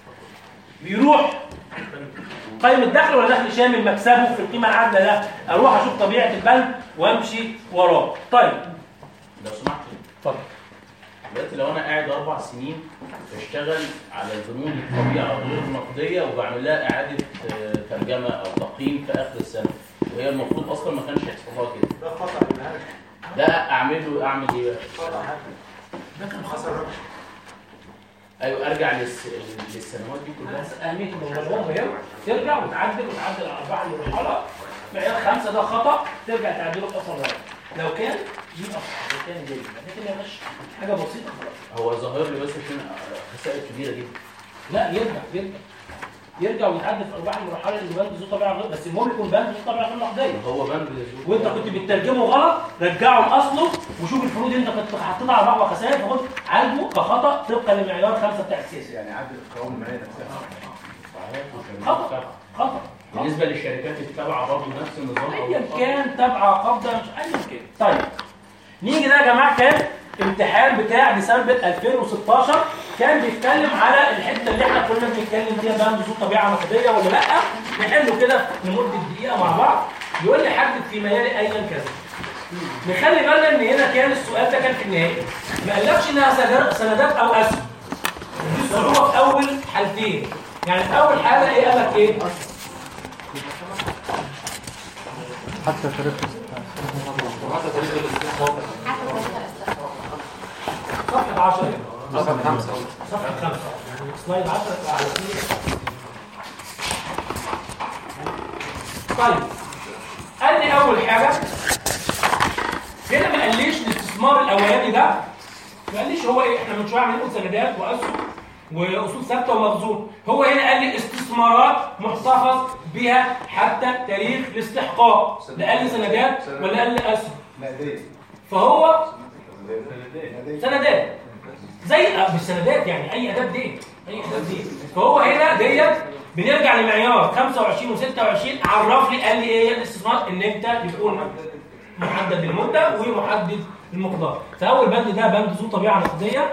بيروح قيمة دخل ولا دخل شامل مكسبه في القيمة العادلة ده أروح أشوف طبيعة البند وأمشي وراه طيب لو سمحت اتفضل دلوقتي لو انا قاعد اربع سنين بشتغل على البنود الطبيعه غير النقديه وبعمل لها اعاده آه، ترجمه او تقييم في اخر السنه وهي المفروض اصلا ما كانش يحصل لها كده ده خطأ بالهرج ده اعمل له اعمل ايه بقى؟ خطأ ده كان خسر ربح ايوه ارجع للس... للسنوات دي كلها أهمية الموضوع مهم ترجع وتعدل وتعدل الأرباح المرحلة معيار خمسة ده خطأ ترجع تعدله في أصل واحد لو كان يبقى صح لو كان جيد لكن ما مش حاجة بسيطة خلاص هو ظاهر لي بس عشان خسائر كبيره جدا لا يرجع يرجع يرجع ويتعدل في أرباح المرحلة اللي بند ذو طبيعة غير بس المهم يكون بند ذو طبيعة غير نقدية هو بند وانت كنت بتترجمه غلط رجعه لاصله وشوف الفروض اللي انت كنت حاططها على بعض وخسائر فقلت عالجه كخطا طبقا لمعيار خمسه بتاع السياسه يعني عدل القوائم الماليه نفسها خطا خطا بالنسبه للشركات التابعه برضه نفس النظام أو ايا كان تبع قبضه مش ايا كان طيب نيجي ده يا جماعه كان امتحان بتاع ديسمبر 2016 كان بيتكلم على الحته اللي احنا كنا بنتكلم فيها بقى نزول طبيعه نقديه ولا لا نحله كده لمده دقيقه مع بعض يقول لي حدد في ميالي ايا كذا نخلي بالنا ان هنا كان السؤال ده كان في النهايه ما قالكش انها سندات- سندات او اسهم دي الصعوبه في اول حالتين يعني في اول حاله ايه قال لك ايه حتى تاريخ حتى تاريخ الاستثمار صفحه 10 صفحه 5 صفحه 5 يعني سلايد 10 على طول طيب قال لي اول حاجه هنا ما قاليش الاستثمار الاولاني ده ما قاليش هو ايه احنا من شويه عاملين نقول سندات واسهم واصول ثابته ومخزون هو هنا قال لي استثمارات محتفظ بها حتى تاريخ الاستحقاق لا قال لي سندات ولا قال لي اسهم نقديه فهو سندات زي آه، مش سندات يعني اي اداه دين اي اداه دين فهو هنا ديت بنرجع لمعيار 25 و26 عرف لي قال لي ايه هي الاستثمار ان انت يكون محدد المده ومحدد المقدار فاول بند ده بند ذو طبيعه نقديه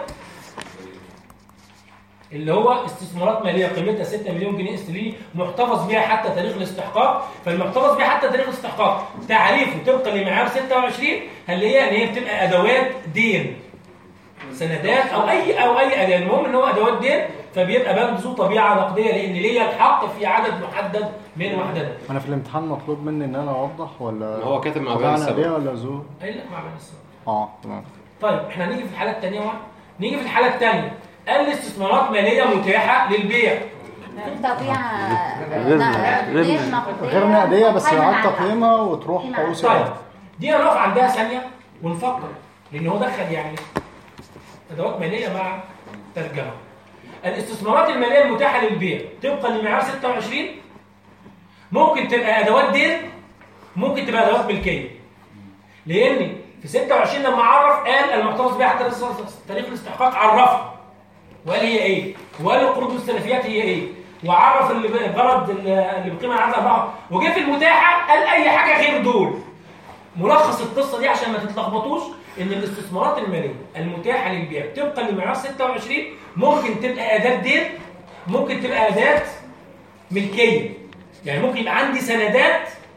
اللي هو استثمارات ماليه قيمتها 6 مليون جنيه استرليني محتفظ بها حتى تاريخ الاستحقاق فالمحتفظ بها حتى تاريخ الاستحقاق تعريفه طبقا لمعيار 26 اللي هي ان هي بتبقى ادوات دين سندات او اي او اي اداه المهم ان هو ادوات دين فبيبقى بند ذو طبيعه نقديه لان ليا الحق في عدد محدد من وحدات انا في الامتحان مطلوب مني ان انا اوضح ولا هو كاتب مع طبيعة بيان السبب. نقدية ولا ذو اي لا مع بند السبب اه تمام طيب احنا هنيجي في الحاله الثانيه بقى نيجي في الحاله الثانيه قال لي استثمارات ماليه متاحه للبيع طبيعة غير- غير نقدية غير نقدية بس قائمة يعاد على تقييمها وتروح حقوق طيب دي هنقف عندها ثانيه ونفكر لان هو دخل يعني ادوات ماليه مع ترجمه الاستثمارات الماليه المتاحه للبيع طبقا لمعيار 26 ممكن تبقى ادوات دين ممكن تبقى ادوات ملكيه لان في 26 لما عرف قال المحتفظ بها حتى تاريخ الاستحقاق عرفها وقال هي ايه وقال القروض والسلفيات هي ايه وعرف اللي الغرض اللي بقيمه العدد اربعه وجه في المتاحه قال اي حاجه غير دول ملخص القصه دي عشان ما تتلخبطوش ان الاستثمارات الماليه المتاحه للبيع طبقا لمعيار 26 ممكن تبقى اداه دين ممكن تبقى اداه ملكيه يعني ممكن يبقى عندي سندات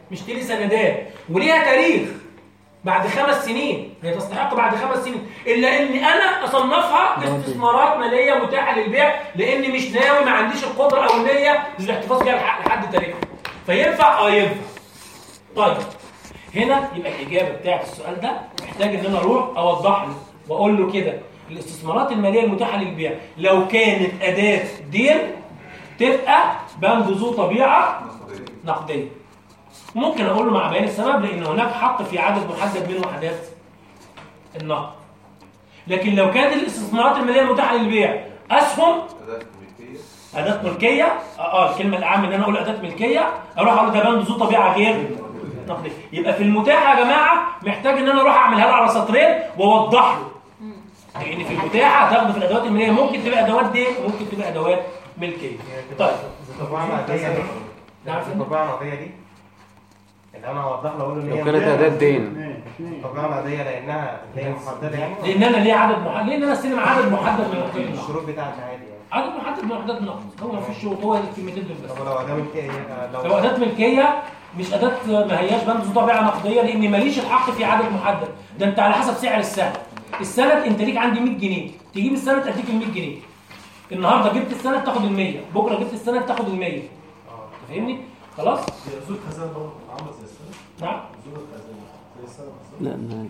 مشتري سندات وليها تاريخ بعد خمس سنين هي تستحق بعد خمس سنين الا ان انا اصنفها استثمارات ماليه متاحه للبيع لاني مش ناوي ما عنديش القدره او النيه للاحتفاظ بيها لح- لحد تاريخ فينفع اه ينفع طيب هنا يبقى الاجابه بتاعت السؤال ده محتاج ان انا اروح اوضح له واقول له كده الاستثمارات الماليه المتاحه للبيع لو كانت اداه دين تبقى بند ذو طبيعه نقديه ممكن اقول له مع بيان السبب لان هناك حق في عدد محدد من وحدات النقد لكن لو كانت الاستثمارات الماليه المتاحه للبيع اسهم اداه ملكيه اه آه، الكلمه الاعم ان انا اقول اداه ملكيه اروح اقول ده بند ذو طبيعه غير نقديه يبقى في المتاحه يا جماعه محتاج ان انا اروح اعملها له على سطرين واوضح له لان في المتاحه هتاخده في الادوات الماليه ممكن تبقى ادوات دين وممكن تبقى ادوات ملكيه طيب الطبيعة العادية دي نعم الطبيعة العادية دي اللي انا اوضح له اقول له ان لو هي كانت أداة دين. الطبيعة العادية لانها اللي هي محددة يعني لان انا ليه عدد محدد لان انا استلم عدد محدد من وحدات النقد الشروط بتاعتها عادي يعني عدد محدد من وحدات النقد هو ما فيش شروط هو الكلمتين دول بس طب لو اداة ملكية لو لو اداه ملكيه مش اداه ما هياش بند ذو طبيعه نقديه لاني ماليش الحق في عدد محدد ده انت على حسب سعر السهم السند انت ليك عندي 100 جنيه تجيب السند اديك ال 100 جنيه النهارده جبت السند تاخد ال 100 بكره جبت السند تاخد ال 100 فاهمني خلاص زول خزانه برضه عامله زي السنه نعم زول خزانه زي السنه لا ما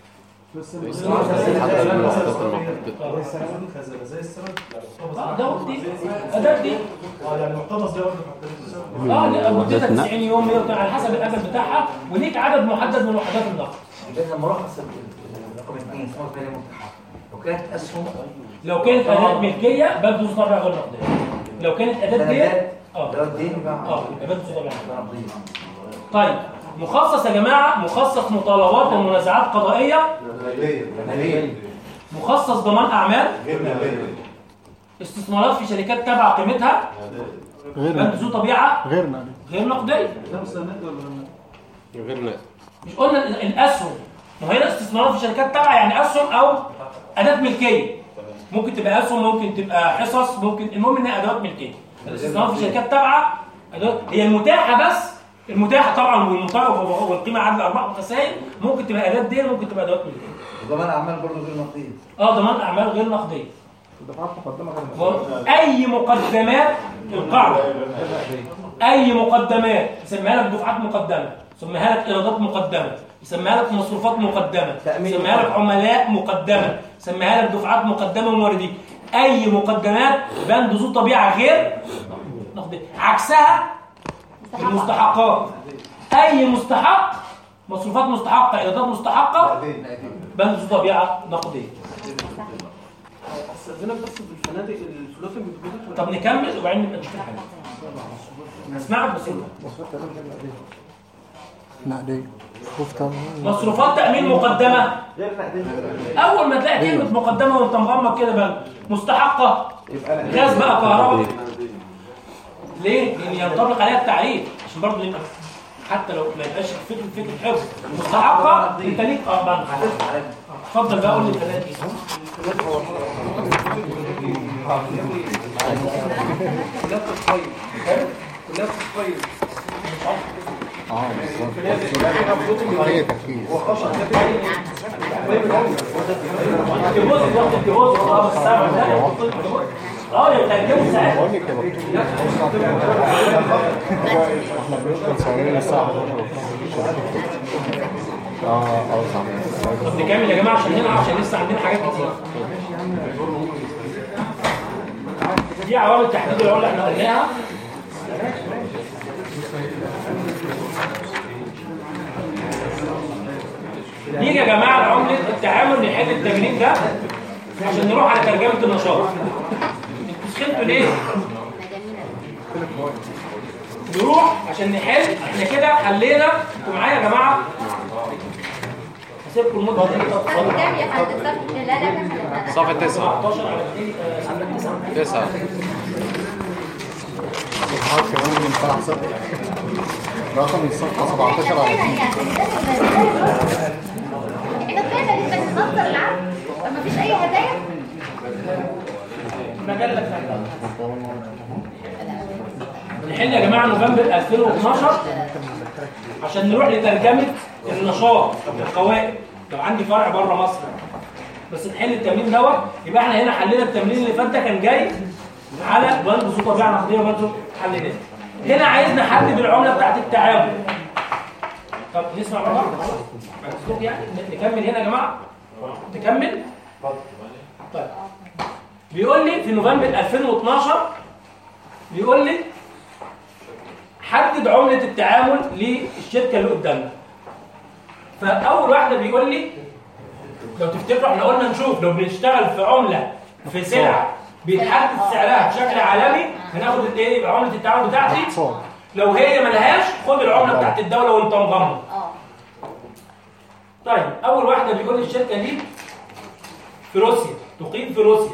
خزانه زي السنه آه، ده وقت دي. أداة دي. اه يعني محتفظ ده برضه اه لا مدتها 90 يوم 100 على حسب الاجل بتاعها وليك عدد محدد من وحدات النقد يبقى ملخص رقم اثنين استثمارات ماليه متاحه لو كانت اسهم لو كانت اداه ملكيه بند ذو طبيعه غير نقديه لو كانت اداه دين سندات اه لو الدين يبقى اه يبقى بند ذو طبيعه طيب مخصص يا جماعه مخصص مطالبات ومنازعات قضائيه مخصص ضمان اعمال استثمارات في شركات تابعه قيمتها غير بند ذو طبيعه غير نقدي غير نقديه غير لا مش قلنا ال- الاسهم ما هي استثمارات في شركات تابعه يعني اسهم او اداه ملكيه ممكن تبقى اسهم ممكن تبقى حصص ممكن المهم انها ادوات ملكيه الاستثمارات في شركات تابعه أدوات هي المتاحه بس المتاحه طبعا والمطالب والقيمه عدد الارباح والخسائر ممكن تبقى اداه دين ممكن تبقى ادوات ملكيه وضمان اعمال برضه غير نقديه اه ضمان اعمال غير نقديه اي مقدمات القاعده اي مقدمات يسميها لك دفعات مقدمه يسميها لك ايرادات مقدمه يسميها لك مصروفات مقدمه يسميها لك عملاء مقدمه يسميها لك دفعات مقدمه وموردين اي مقدمات بند ذو طبيعه غير نقديه عكسها المستحقات اي مستحق مصروفات مستحقه ايرادات مستحقه بند ذو طبيعه نقديه استاذنك بس في الفنادق الفلوتنج بتجيب طب نكمل وبعدين نبقى نشوف الحاجه اسمعك بس نقدي كفتة مصروفات تأمين مقدمة أول ما تلاقي كلمة مقدمة وأنت مغمض كده بقى مستحقة غاز بقى كهرباء ليه؟ لأن ينطبق عليها التعريف عشان برضه يبقى حتى لو ما يبقاش الفكر فكرة حفظ مستحقة أنت ليك أه بقى اتفضل بقى قول لي الثلاثة دي كلها بتتخيل كلها بتتخيل اه بالظبط هي تركيز الجهوز وقت الجهوز اه بس سامع ده اه يبقى الجهوز ساعات بقول لك يا دكتور احنا بنفضل سهرين الساعة 11 اه اه صح طب نكمل يا جماعه عشان هنا عشان لسه عندنا حاجات كتير دي عوامل تحديد العمله احنا قلناها نيجي يا جماعه لعمله التعامل نحل التمرين ده عشان نروح على ترجمه النشاط انتوا سخنتوا ليه؟ نروح عشان نحل احنا كده حلينا انتوا معايا يا جماعه هسيبكم المده دقيقه كام يا فندم صف لا لا لا صفحة تسعة 17 على 2 صفحه 9 تسعة الحرف كمان من سبعة صفر رقم الصفحة 17 على 2 احنا طلعنا لسه بنصدر العقد مفيش اي هدايا مجله بتاعتنا نحل يا جماعه نوفمبر 2012 عشان نروح لترجمه النشاط القوائم لو عندي فرع بره مصر بس نحل التمرين دوت يبقى احنا هنا حلينا التمرين اللي فات ده كان جاي على بند ذو طبيعه نقديه وبند حليناه هنا عايز نحدد العمله بتاعت التعامل طب نسمع مع بعض بعد يعني نكمل هنا يا جماعه نكمل طيب بيقول لي في نوفمبر 2012 بيقول لي حدد عملة التعامل للشركة اللي قدامنا فأول واحدة بيقول لي لو تفتكروا احنا قلنا نشوف لو بنشتغل في عملة في سلعة بيتحدد سعرها بشكل عالمي هناخد الايه يبقى عملة التعامل بتاعتي لو هي ملهاش خد العملة بتاعت الدولة وانت مغمض طيب أول واحدة بيقول لي الشركة دي في روسيا تقيم في روسيا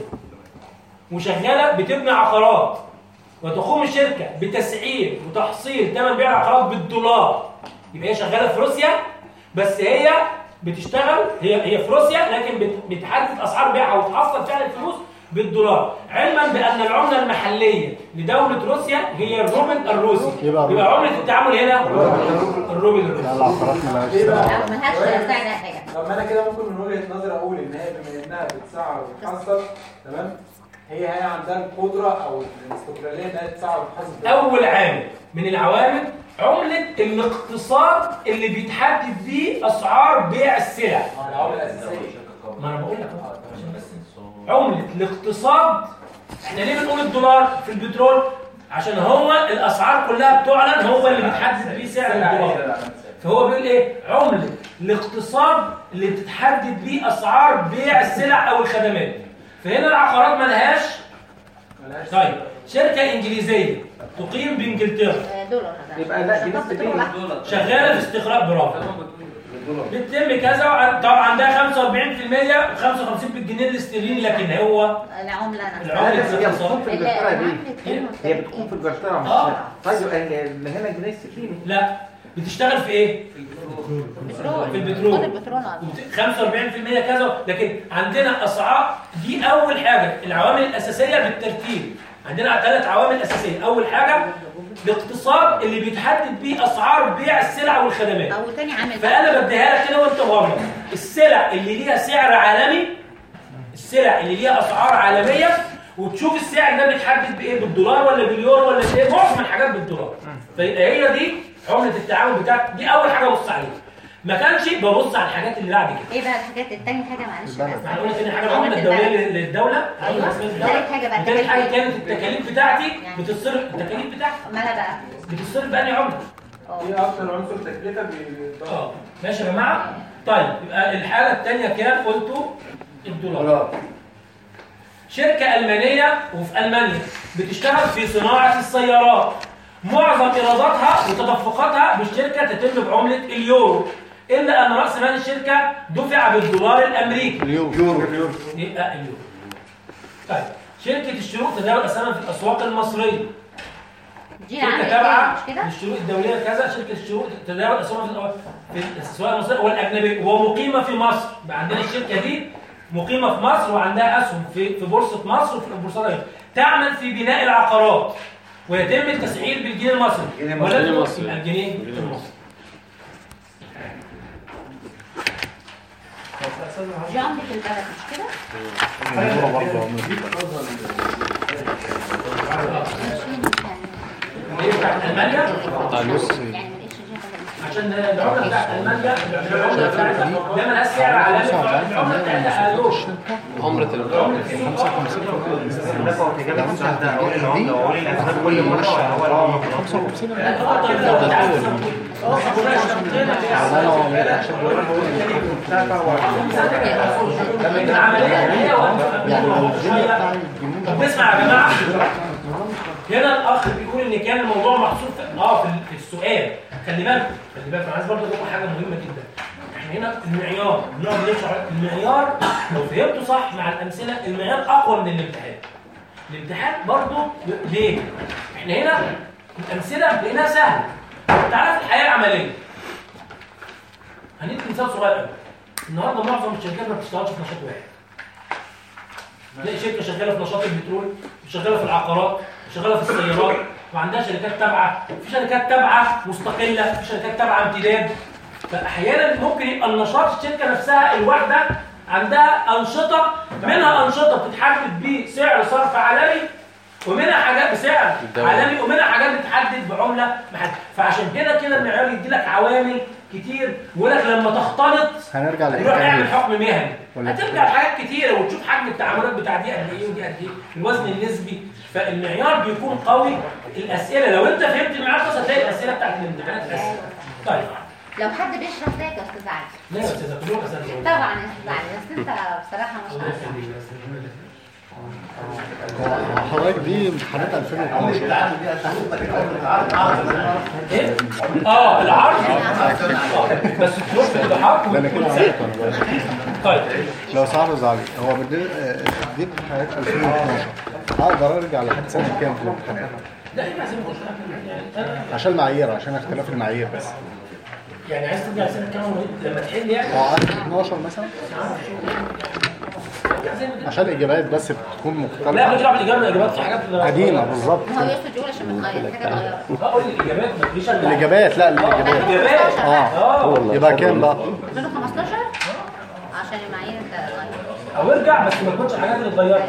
وشغالة بتبني عقارات وتقوم الشركة بتسعير وتحصيل ثمن بيع العقارات بالدولار يبقى هي شغالة في روسيا بس هي بتشتغل هي هي في روسيا لكن بت- بتحدد اسعار بيعها وتحصل فعلا الفلوس بالدولار علما بان العمله المحليه لدوله روسيا هي الروبل الروسي يبقى يبقى عمله التعامل هنا الروبل الروسي العقارات ملهاش ليه بقى؟ سعر. ملهاش سعر حاجه طب ما انا كده ممكن من وجهه نظري اقول ان هي بما انها بتسعر وتحصل تمام هي هي عندها القدره او الاستقلاليه انها تسعر وتحصل اول عامل من العوامل عمله الاقتصاد اللي بيتحدد بيه اسعار بيع السلع العمله الاساسيه ما انا بقول لك أهو، عشان بس عمله الاقتصاد احنا ليه بنقول الدولار في البترول عشان هو الاسعار كلها بتعلن هو اللي بيتحدد بيه سعر الدولار فهو بيقول ايه عمله الاقتصاد اللي بتتحدد بيه اسعار بيع السلع او الخدمات فهنا العقارات ملهاش طيب شركه انجليزيه تقيم بانجلترا دولار يبقى لا دي نسبه ايه؟ شغاله في استقراء برافو بتتم كذا وع- طبعا عندها 45% 55 بالجنيه الاسترليني لكن هو العمله نفسها العمله هي بتكون في انجلترا دي إيه؟ هي بتكون في انجلترا مش آه. طيب اللي هنا الجنيه الاسترليني لا بتشتغل في ايه؟ بترول في البترول. خد البترول على طول. 45% كذا لكن عندنا اسعار دي اول حاجه العوامل الاساسيه بالترتيب عندنا ثلاث عوامل اساسيه اول حاجه الاقتصاد اللي بيتحدد بيه اسعار بيع السلع والخدمات او تاني عامل فانا بديها لك كده وانت مغمض السلع اللي ليها سعر عالمي السلع اللي ليها اسعار عالميه وتشوف السعر ده بيتحدد بايه بالدولار ولا باليورو ولا بايه معظم الحاجات بالدولار فيبقى هي دي عمله التعامل بتاعتك دي اول حاجه ابص عليها ما كانش ببص على الحاجات اللي بعد كده ايه بقى الحاجات التاني حاجه معلش بس احنا قلنا تاني حاجه العمله الدوليه للدوله أيوة. العملة الرسمية للدولة. تالت حاجة بقى وتالت حاجه التكاليف. كانت التكاليف بتاعتي بتتصرف التكاليف بتاعتي مالها بقى بتتصرف بأنهي عمله ايه اكتر عنصر تكلفه بي- اه ماشي يا جماعه طيب يبقى الحاله الثانيه كام قلتوا الدولار شركه المانيه وفي المانيا بتشتغل في صناعه السيارات معظم ايراداتها وتدفقاتها بالشركه تتم بعمله اليورو الا ان راس مال الشركه دفع بالدولار الامريكي اليورو يورو يبقى اليورو طيب شركه الشروق تداول اسهمها في الاسواق المصريه دي شركه عامل تابعه ايه مش كده للشروق الدوليه كذا شركه الشروق تداول اسهمها في الأو- في الاسواق المصريه والاجنبيه ومقيمه في مصر بقى عندنا الشركه دي مقيمه في مصر وعندها اسهم في في بورصه مصر وفي البورصات الأجنبية. تعمل في بناء العقارات ويتم التسعير بالجنيه المصري الجنيه ولا المصري. تبقى- يبقى الجنيه المصري دي عمله البلد مش كده اليورو برضه عملة. هي بتاعت المانيا بتاع اليورو يعني ماليش فيها حاجة. عشان العمله بتاعت المانيا العمله بتاعتها ده مالهاش سعر عالمي العمله بتاعتها يورو عمرة العمرة طب اسمع يا جماعه هنا الاخ بيقول ان كان الموضوع محصور في اه في في السؤال خلي بالك خلي بالك انا عايز برضه اقول حاجه مهمه جدا احنا هنا المعيار بنقعد نشرح المعيار لو فهمته صح مع الامثله المعيار اقوى من الامتحان الامتحان برضه ليه؟ احنا هنا الامثله لقيناها سهله تعالى في الحياه العمليه هندي مثال صغير قوي النهارده معظم الشركات ما بتشتغلش في نشاط واحد تلاقي شركه شغاله في نشاط البترول شغاله في العقارات شغاله في السيارات وعندها شركات تابعه في شركات تابعه مستقله في شركات تابعه امتداد فاحيانا ممكن يبقى النشاط الشركه نفسها الواحده عندها انشطه منها انشطه بتتحدد بسعر صرف عالمي ومنها حاجات بسعر الدولة. عالمي ومنها حاجات بتتحدد بعمله محدده فعشان كده كده المعيار يدي لك عوامل كتير ويقول لك لما تختلط هنرجع يروح يعمل للتكاليف حكم مهني ولا هترجع لحاجات كتيره وتشوف حجم التعاملات بتاع دي قد ايه ودي قد ايه الوزن النسبي فالمعيار بيكون قوي الاسئله لو انت فهمت المعيار خلاص هتلاقي الاسئله بتاعت الامتحانات اسهل طيب لو حد بيشرح زيك يا استاذ علي لا يا استاذ كلهم اسئله طبعا يا استاذ علي بس انت بصراحه ما شاء الله هو حضرتك دي امتحانات 2012 ايه؟ اه العرض آه، بس تروح في الضحك ده انا كده وتسأل. عارف انا بقى. طيب لو سعر زعلي هو بدي آه، دي امتحانات 2012 هقدر ارجع لحد سنه كام في الامتحانات لا احنا عايزين نخش يعني أنا- عشان المعايير عشان اختلاف المعايير بس يعني عايز ترجع سنه كام لما تحل يعني هو عارف 12 مثلا عشان الاجابات بس بتكون مختلفه لا مش دعوه بالاجابه الاجابات في حاجات قديمه بالظبط هو يقصد يقول عشان متغير حاجه اتغيرت هقول الاجابات مفيش إلا- الاجابات لا الاجابات الاجابات اه يبقى كام بقى 2015 عشان المعايير اتغيرت او ارجع بس ما تكونش الحاجات اللي اتغيرت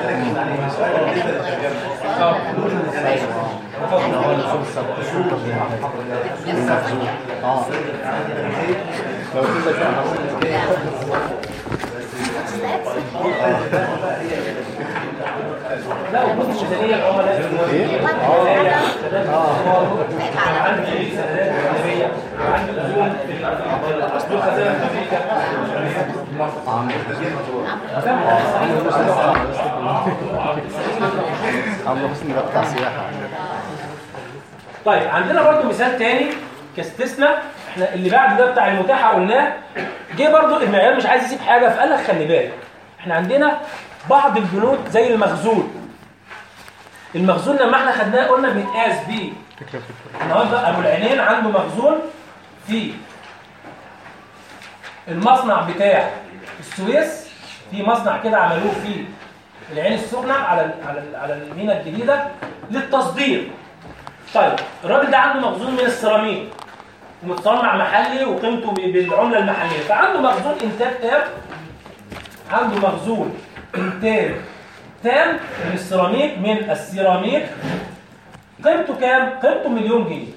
اه لو كده لا وكنت الشهاديه العملاء ايه؟ عندي سندات اجنبيه عندي اذون اصل خزانه امريكا عمرو حسني ده بتاع سياحه طيب عندنا برضو مثال تاني كاستثناء احنا اللي بعد ده بتاع المتاحه قلناه جه برضو المعيار مش عايز يسيب حاجه فقال لك خلي بالك احنا عندنا بعض البنود زي المخزون المخزون لما احنا خدناه قلنا بيتقاس بيه النهارده ابو العينين عنده مخزون في المصنع بتاع السويس في مصنع كده عملوه في العين السخنه على ال- على ال- على المينا الجديده للتصدير طيب الراجل ده عنده مخزون من السيراميك ومتصنع محلي وقيمته ب- بالعمله المحليه فعنده مخزون انتاج تام عنده مخزون انتاج تام من السيراميك من السيراميك قيمته كام؟ قيمته مليون جنيه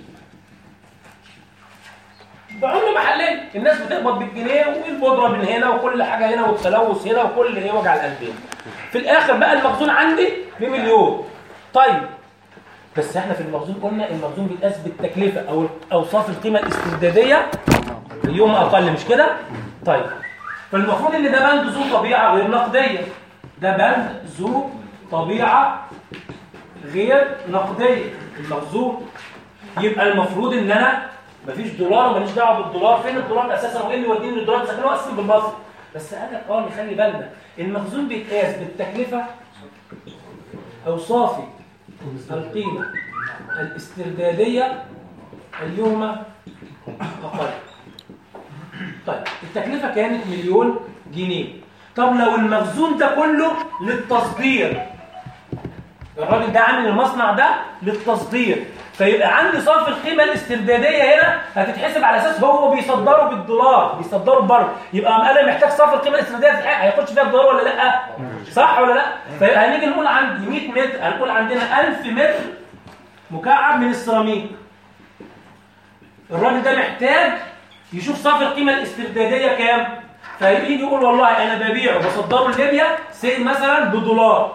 بعمله محليه الناس بتقبض بالجنيه والبودره من هنا وكل حاجه هنا والتلوث هنا وكل ايه وجع القلب هنا. في الاخر بقى المخزون عندي بمليون طيب بس احنا في المخزون قلنا المخزون بيتقاس بالتكلفه او اوصاف القيمه الاسترداديه اليوم اقل مش كده طيب فالمفروض ان ده بند ذو طبيعه غير نقديه ده بند ذو طبيعه غير نقديه المخزون يبقى المفروض ان انا مفيش دولار وماليش دعوه بالدولار فين الدولار اساسا وايه اللي يوديني للدولار بس خلينا اقسم بالمصري بس قال لك اه نخلي بالنا المخزون بيتقاس بالتكلفه اوصافي القيمه الاسترداديه ايهما اقل طيب التكلفه كانت مليون جنيه طب لو المخزون ده كله للتصدير الراجل ده عامل المصنع ده للتصدير فيبقى عندي صرف القيمه الاسترداديه هنا هتتحسب على اساس هو بيصدره بالدولار بيصدره بره يبقى انا محتاج صرف القيمه الاسترداديه تتحقق، هيخش فيها الدولار ولا لا صح ولا لا فيبقى هنيجي نقول عندي 100 متر هنقول عندنا 1000 متر مكعب من السيراميك الراجل ده محتاج يشوف صافي القيمه الاسترداديه كام فيجي يقول والله انا ببيعه بصدره لليبيا سي مثلا بدولار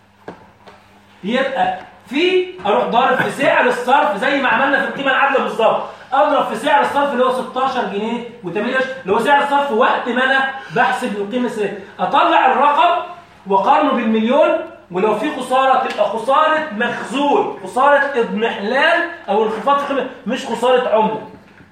يبقى في اروح ضارب في سعر الصرف زي ما عملنا في القيمه العادله بالظبط اضرب في سعر الصرف اللي هو 16 جنيه و8 اللي هو سعر الصرف وقت ما انا بحسب القيمه السعريه اطلع الرقم واقارنه بالمليون ولو في خساره تبقى خساره مخزون خساره اضمحلال او انخفاض في القيمه مش خساره عمله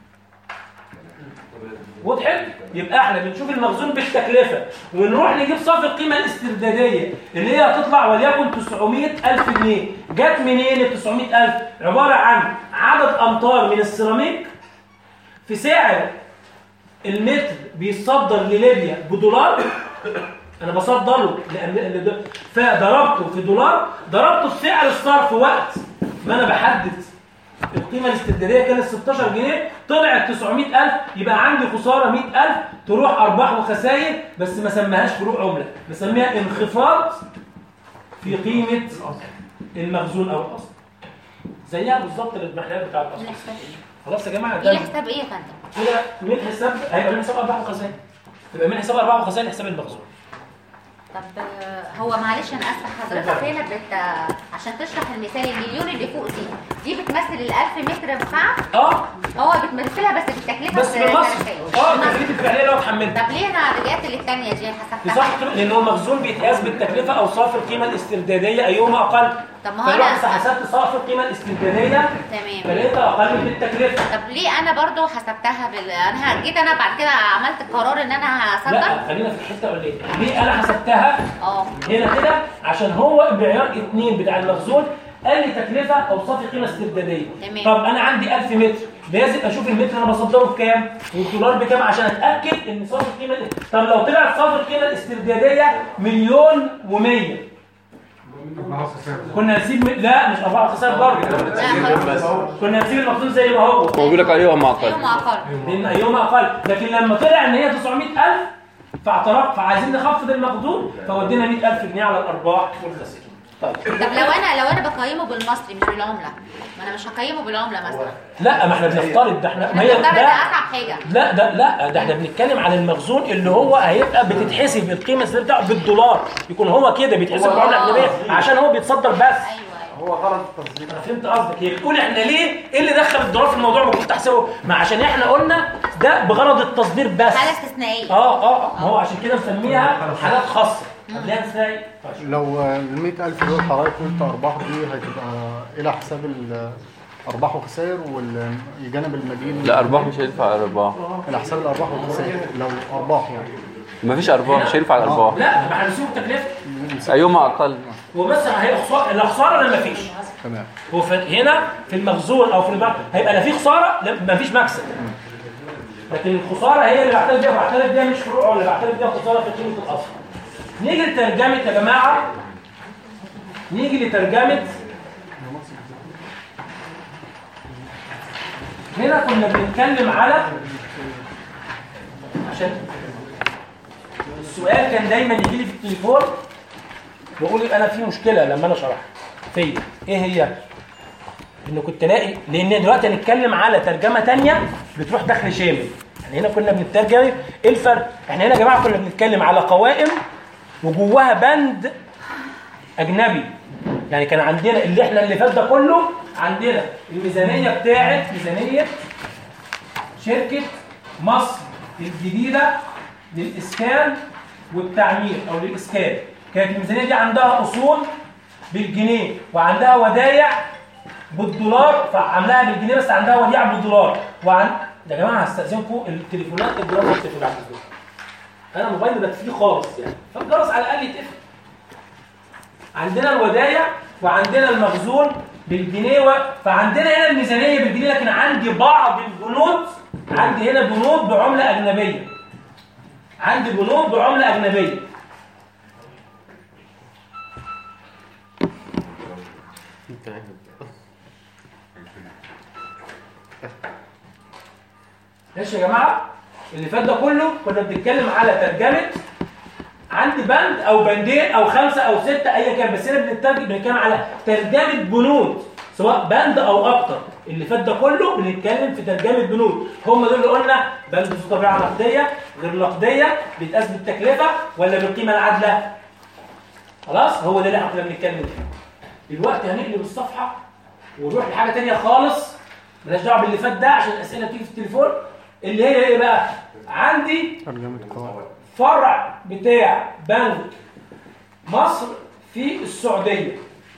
وضحت يبقى احنا بنشوف المخزون بالتكلفه ونروح نجيب صافي القيمه الاسترداديه اللي هي هتطلع وليكن 900000 جنيه جت منين ال 900000 عباره عن عدد امتار من السيراميك في سعر المتر بيتصدر لليبيا بدولار انا بصدره لأم- لد- فضربته في دولار ضربته في سعر الصرف وقت ما انا بحدد القيمه الاستبداديه كانت 16 جنيه طلعت 900000 يبقى عندي خساره 100000 تروح ارباح وخسائر بس ما سميهاش فروق عمله بسميها انخفاض في قيمه المخزون او الاصل زيها بالظبط الاضمحلال بتاع الاصل خلاص يا جماعه ده ايه حساب ايه يا فندم؟ كده من حساب هيبقى من حساب ارباح وخسائر يبقى من حساب ارباح وخسائر لحساب المخزون طب آه، هو معلش انا اسفه حضرتك هنا بت... عشان تشرح المثال المليون اللي فوق دي دي بتمثل ال 1000 متر مكعب اه هو بتمثلها بس بالتكلفه بس بالمصري التاريخية. اه بالمصري. التكلفه الفعليه اللي هو اتحملها طب ليه انا رجعت للثانيه دي حسبتها بصح لان هو المخزون بيتقاس بالتكلفه اوصاف القيمه الاسترداديه ايهما اقل طب ما هو فرحت أنا- حسبت صافي القيمه الاسترداديه تمام فلقيتها اقل من التكلفه طب ليه انا برضو حسبتها بال انا جيت انا بعد كده عملت القرار ان انا هصدر لا خلينا في الحته اقول ليه ليه انا حسبتها اه هنا كده عشان هو بعيار اتنين بتاع المخزون قال لي تكلفه اوصافي قيمه استرداديه تمام. طب انا عندي 1000 متر لازم اشوف المتر انا بصدره بكام والدولار بكام عشان اتاكد ان صافي القيمه طب لو طلع صافي القيمه الاسترداديه مليون و100 كنا نسيب م... لا مش اربعه خسائر برضه كنا نسيب المخزون زي ما هو هو بيقول لك ايهما اقل يوم اقل لان ايهما اقل لكن لما طلع ان هي 900000 فاعترف فعايزين نخفض المخزون فودينا 100000 جنيه على الارباح والخسائر طيب طب لو انا لو انا بقيمه بالمصري مش بالعمله ما انا مش هقيمه بالعمله مثلا لا ما احنا بنفترض ده احنا ما هي ده ده ده اصعب حاجه لا ده لا ده احنا بنتكلم علن المخزون اللي هو هيبقى بتتحسب القيمه السعريه بتاعه بالدولار يكون هو كده بيتحسب بعمله اجنبيه عشان هو بيتصدر بس هو غلط التصدير انا فهمت قصدك هي بتقول احنا ليه ايه اللي دخل الدولار في الموضوع ما كنت احسبه ما عشان احنا قلنا ده بغرض التصدير بس حاله استثنائيه اه اه ما هو عشان كده مسميها حالات خاصه طب ليه ازاي لو ال 100000 دول حضرتك قلت ارباح دي هتبقى الى حساب ال- ارباح وخسائر والجانب المدين لا ارباح مش هيدفع ارباح الى حساب الارباح والخسائر لو ارباح يعني مفيش ارباح مش هيدفع الارباح لا ما احنا بنسيب التكلفه ايهما اقل هو بس هي خساره لا خساره لا مفيش تمام هو في هنا في المخزون او في البنك هيبقى لا في خساره لا مفيش مكسب لكن الخساره هي اللي بعترف بيها بعترف بيها مش فروع ولا بعترف بيها خساره في قيمه الاصل نيجي لترجمه يا جماعه نيجي لترجمه هنا كنا بنتكلم على عشان السؤال كان دايما يجي لي في التليفون واقول انا في مشكله لما انا شرحت فيا ايه هي انه كنت الاقي لان دلوقتي هنتكلم على ترجمه تانية بتروح دخل شامل يعني هنا كنا بنترجم ايه الفرق احنا هنا يا جماعه كنا بنتكلم على قوائم وجواها بند اجنبي يعني كان عندنا اللي احنا اللي فات ده كله عندنا الميزانيه بتاعت ميزانيه شركه مصر الجديده للاسكان والتعمير او للاسكان كانت الميزانيه دي عندها اصول بالجنيه وعندها ودايع بالدولار فعاملاها بالجنيه بس عندها وديعه بالدولار وعن يا جماعه هستاذنكم التليفونات الجرس بتقفل على التليفون انا موبايلي بطفيه خالص يعني فالجرس على الاقل يتقفل عندنا الودايع وعندنا المخزون بالجنيه و... فعندنا هنا الميزانيه بالجنيه لكن عندي بعض البنود عندي هنا بنود بعمله اجنبيه عندي بنود بعمله اجنبيه ماشي يا جماعه اللي فات ده كله كنا بنتكلم على ترجمه عندي بند او بندين او خمسه او سته ايا كان بس هنا بنترجم بنتكلم على ترجمه بنود سواء بند او اكتر اللي فات ده كله بنتكلم في ترجمه بنود هم دول اللي قلنا بند ذو طبيعه نقديه غير نقديه بيتقاس بالتكلفه ولا بالقيمه العادله خلاص هو ده اللي احنا كنا بنتكلم فيه دلوقتي هنقلب الصفحه ونروح لحاجه ثانيه خالص مالهاش دعوه باللي فات ده عشان الاسئله بتيجي في التليفون اللي هي ايه بقى عندي ترجمة قوائم فرع بتاع بنك مصر في السعودية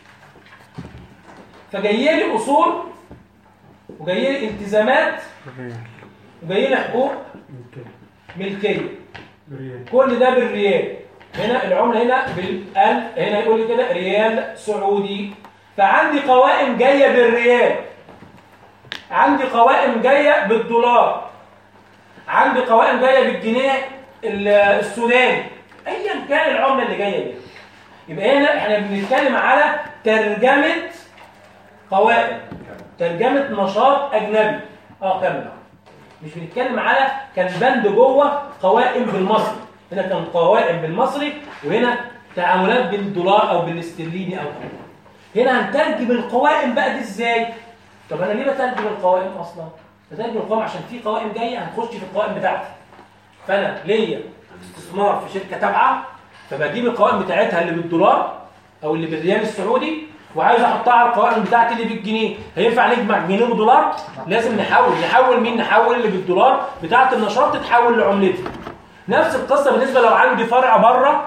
فجاي لي أصول وجاي لي التزامات وجاي لي حقوق ملكية كل ده بالريال هنا العملة هنا بالألف هنا يقول لي كده ريال سعودي فعندي قوائم جاية بالريال عندي قوائم جاية بالدولار عندي قوائم جاية بالجنيه السوداني ايا كان العمله اللي جايه دي يبقى هنا احنا بنتكلم على ترجمه قوائم ترجمه نشاط اجنبي اه كمل مش بنتكلم على كان بند جوه قوائم بالمصري هنا كان قوائم بالمصري وهنا تعاملات بالدولار او بالاسترليني او كده هنا هنترجم القوائم بقى دي ازاي طب انا ليه بترجم القوائم اصلا بترجم القوائم عشان في قوائم جايه هنخش في القوائم بتاعتي فانا ليا استثمار في شركه تابعه فبجيب القوائم بتاعتها اللي بالدولار او اللي بالريال السعودي وعايز احطها على القوائم بتاعتي اللي بالجنيه هينفع نجمع جنيه ودولار لازم نحول نحول مين نحول اللي بالدولار بتاعه النشاط تتحول لعملتي نفس القصه بالنسبه لو عندي فرع بره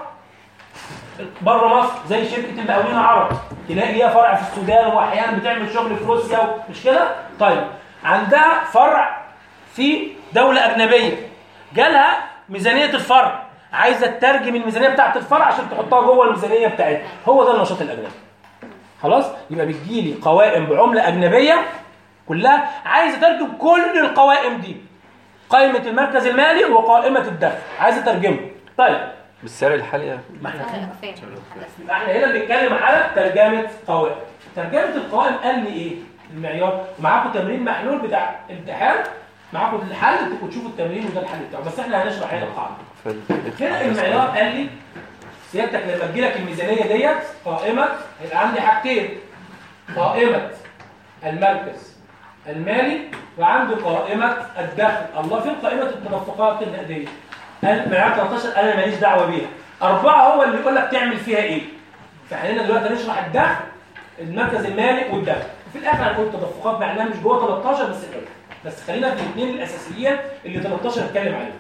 بره مصر زي شركه المقاولين العرب تلاقي ليها فرع في السودان واحيانا بتعمل شغل في روسيا مش كده طيب عندها فرع في دوله اجنبيه جالها ميزانيه الفرع عايزه تترجم الميزانيه بتاعه الفرع عشان تحطها جوه الميزانيه بتاعتها هو ده النشاط الاجنبي خلاص يبقى بتجيلي قوائم بعمله اجنبيه كلها عايز اترجم كل القوائم دي قائمه المركز المالي وقائمه الدخل عايز اترجمها طيب بالسعر الحالي ما احنا يبقى احنا هنا بنتكلم على ترجمه قوائم ترجمه القوائم قال لي ايه المعيار ومعاكم تمرين محلول بتاع امتحان معاكم الحل تبقوا تشوفوا التمرين وده الحل بتاعه بس احنا هنشرح هنا القاعده هنا المعيار قال لي سيادتك لما تجيلك الميزانيه ديت قائمه هيبقى عندي حاجتين قائمه المركز المالي وعندي قائمه الدخل الله فين قائمه التدفقات النقديه قال معيار 13 انا ماليش دعوه بيها اربعه هو اللي يقول لك تعمل فيها ايه فاحنا هنا دلوقتي هنشرح الدخل المركز المالي والدخل وفي الاخر هنقول التدفقات معناها مش جوه 13 بس كده بس خلينا في الاثنين الاساسيين اللي 13 هتكلم عليهم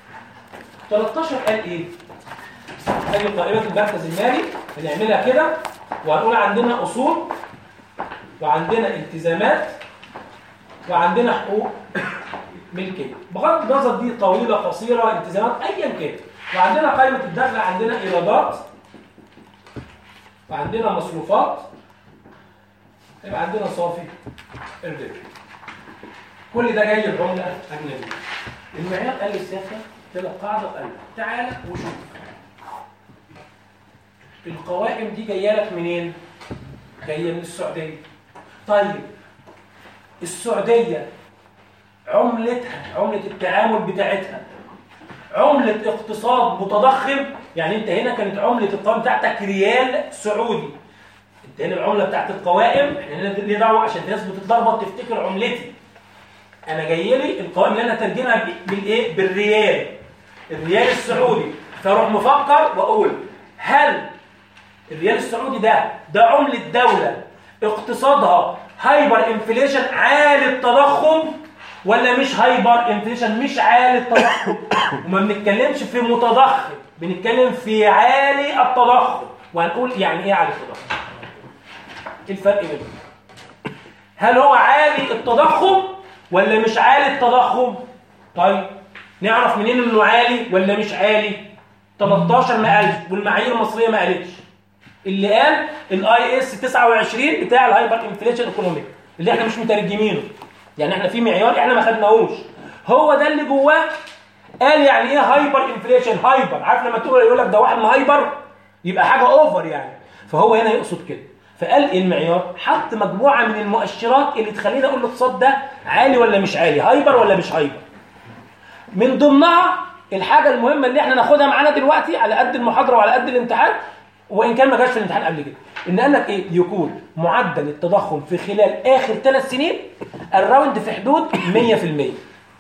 13 قال ايه ادي قائمه المركز المالي بنعملها كده وهنقول عندنا اصول وعندنا التزامات وعندنا حقوق ملكيه بغض النظر دي طويله قصيره التزامات ايا كان وعندنا قائمه الدخل عندنا ايرادات وعندنا مصروفات يبقى عندنا صافي الربح كل ده جاي بعمله اجنبيه المعيار قال للسياسه كده قاعده قال تعالى وشوف القوائم دي جايه لك منين جايه من السعوديه طيب السعوديه عملتها عمله التعامل بتاعتها عمله اقتصاد متضخم يعني انت هنا كانت عمله القوائم بتاعتك ريال سعودي انت هنا العمله بتاعت القوائم احنا هنا ليه دعوه عشان الناس بتتلخبط تفتكر عملتي انا جاي لي القوائم اللي انا هترجمها بالايه بالريال الريال السعودي فاروح مفكر واقول هل الريال السعودي ده ده عمله دوله اقتصادها هايبر انفليشن عالي التضخم ولا مش هايبر انفليشن مش عالي التضخم وما بنتكلمش في متضخم بنتكلم في عالي التضخم وهنقول يعني ايه عالي التضخم ايه الفرق بينهم هل هو عالي التضخم ولا مش عالي التضخم طيب نعرف منين انه عالي ولا مش عالي 13 ما قالش والمعايير المصريه ما قالتش اللي قال الاي اس 29 بتاع الهايبر انفليشن ايكونوميك اللي احنا مش مترجمينه يعني احنا في معيار احنا ما خدناهوش هو ده اللي جواه قال يعني ايه هايبر انفليشن هايبر عارف لما تقول يقول لك ده واحد هايبر يبقى حاجه اوفر يعني فهو هنا يقصد كده فقال ايه المعيار حط مجموعه من المؤشرات اللي تخليني اقول الاقتصاد ده عالي ولا مش عالي هايبر ولا مش هايبر من ضمنها الحاجه المهمه اللي احنا ناخدها معانا دلوقتي على قد المحاضره وعلى قد الامتحان وان كان ما جاش في الامتحان قبل كده ان قال لك ايه يكون معدل التضخم في خلال اخر ثلاث سنين الراوند في حدود 100%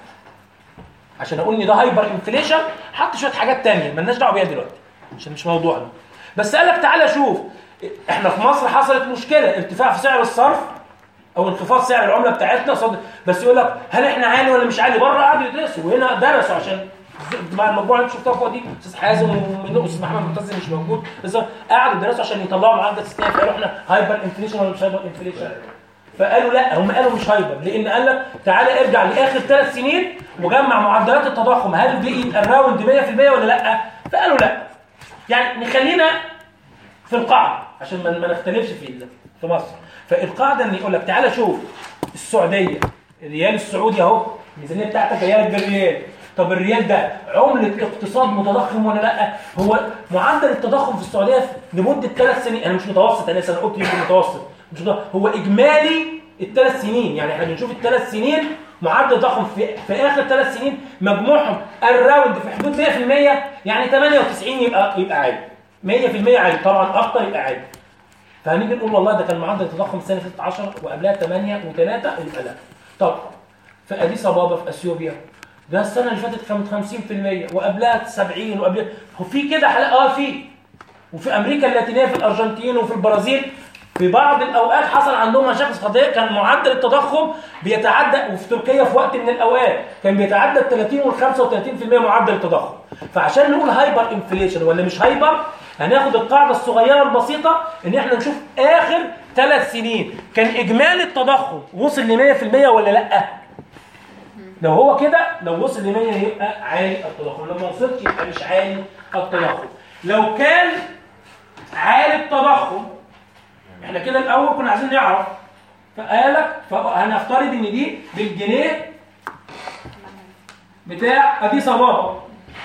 عشان اقول ان ده هايبر انفليشن حط شويه حاجات تانية مالناش دعوه بيها دلوقتي عشان مش موضوعنا بس قال لك تعالى شوف احنا في مصر حصلت مشكله ارتفاع في سعر الصرف او انخفاض سعر العمله بتاعتنا صد... بس يقول لك هل احنا عالي ولا مش عالي بره قعدوا يدرسوا وهنا درسوا عشان مع المجموعه اللي شفتها فوق دي استاذ حازم ومنه استاذ محمد معتز مش موجود بس قعدوا يدرسوا عشان يطلعوا معدل استثناء فقالوا احنا هايبر انفليشن ولا مش هايبر انفليشن فقالوا لا هم قالوا مش هايبر لان قال لك تعالى ارجع لاخر ثلاث سنين وجمع معدلات التضخم هل بقي الراوند 100% ولا لا فقالوا لا يعني نخلينا في القاعده عشان ما ما نختلفش في في مصر فالقاعده ان يقول لك تعالى شوف السعوديه الريال السعودي اهو الميزانيه بتاعتك جايه لك بالريال طب الريال ده عمله اقتصاد متضخم ولا لا هو معدل التضخم في السعوديه لمده ثلاث سنين انا مش متوسط انا انا قلت يمكن متوسط مش ده هو اجمالي الثلاث سنين يعني احنا بنشوف الثلاث سنين معدل ضخم في, في اخر ثلاث سنين مجموعهم الراوند في حدود 100% يعني 98 يبقى يبقى عادي 100% عادي طبعا اكتر يبقى عادي فهنيجي نقول والله ده كان معدل التضخم السنه اللي فاتت 10 وقبلها 8 و3 يبقى لا طب في اديس ابابا في اثيوبيا ده السنه اللي فاتت كانت 50% وقبلها 70 وقبلها هو في كده حلقه اه في وفي امريكا اللاتينيه في الارجنتين وفي البرازيل في بعض الاوقات حصل عندهم مشاكل اقتصاديه كان معدل التضخم بيتعدى وفي تركيا في وقت من الاوقات كان بيتعدى ال 30 وال 35% معدل التضخم فعشان نقول هايبر انفليشن ولا مش هايبر هناخد القاعده الصغيره البسيطه ان احنا نشوف اخر ثلاث سنين كان اجمالي التضخم وصل ل 100% ولا لا لو هو كده لو وصل ل 100 يبقى عالي التضخم لو ما وصلش يبقى مش عالي التضخم لو كان عالي التضخم احنا كده الاول كنا عايزين نعرف فقالك فهنفترض ان دي بالجنيه بتاع اديس ابابا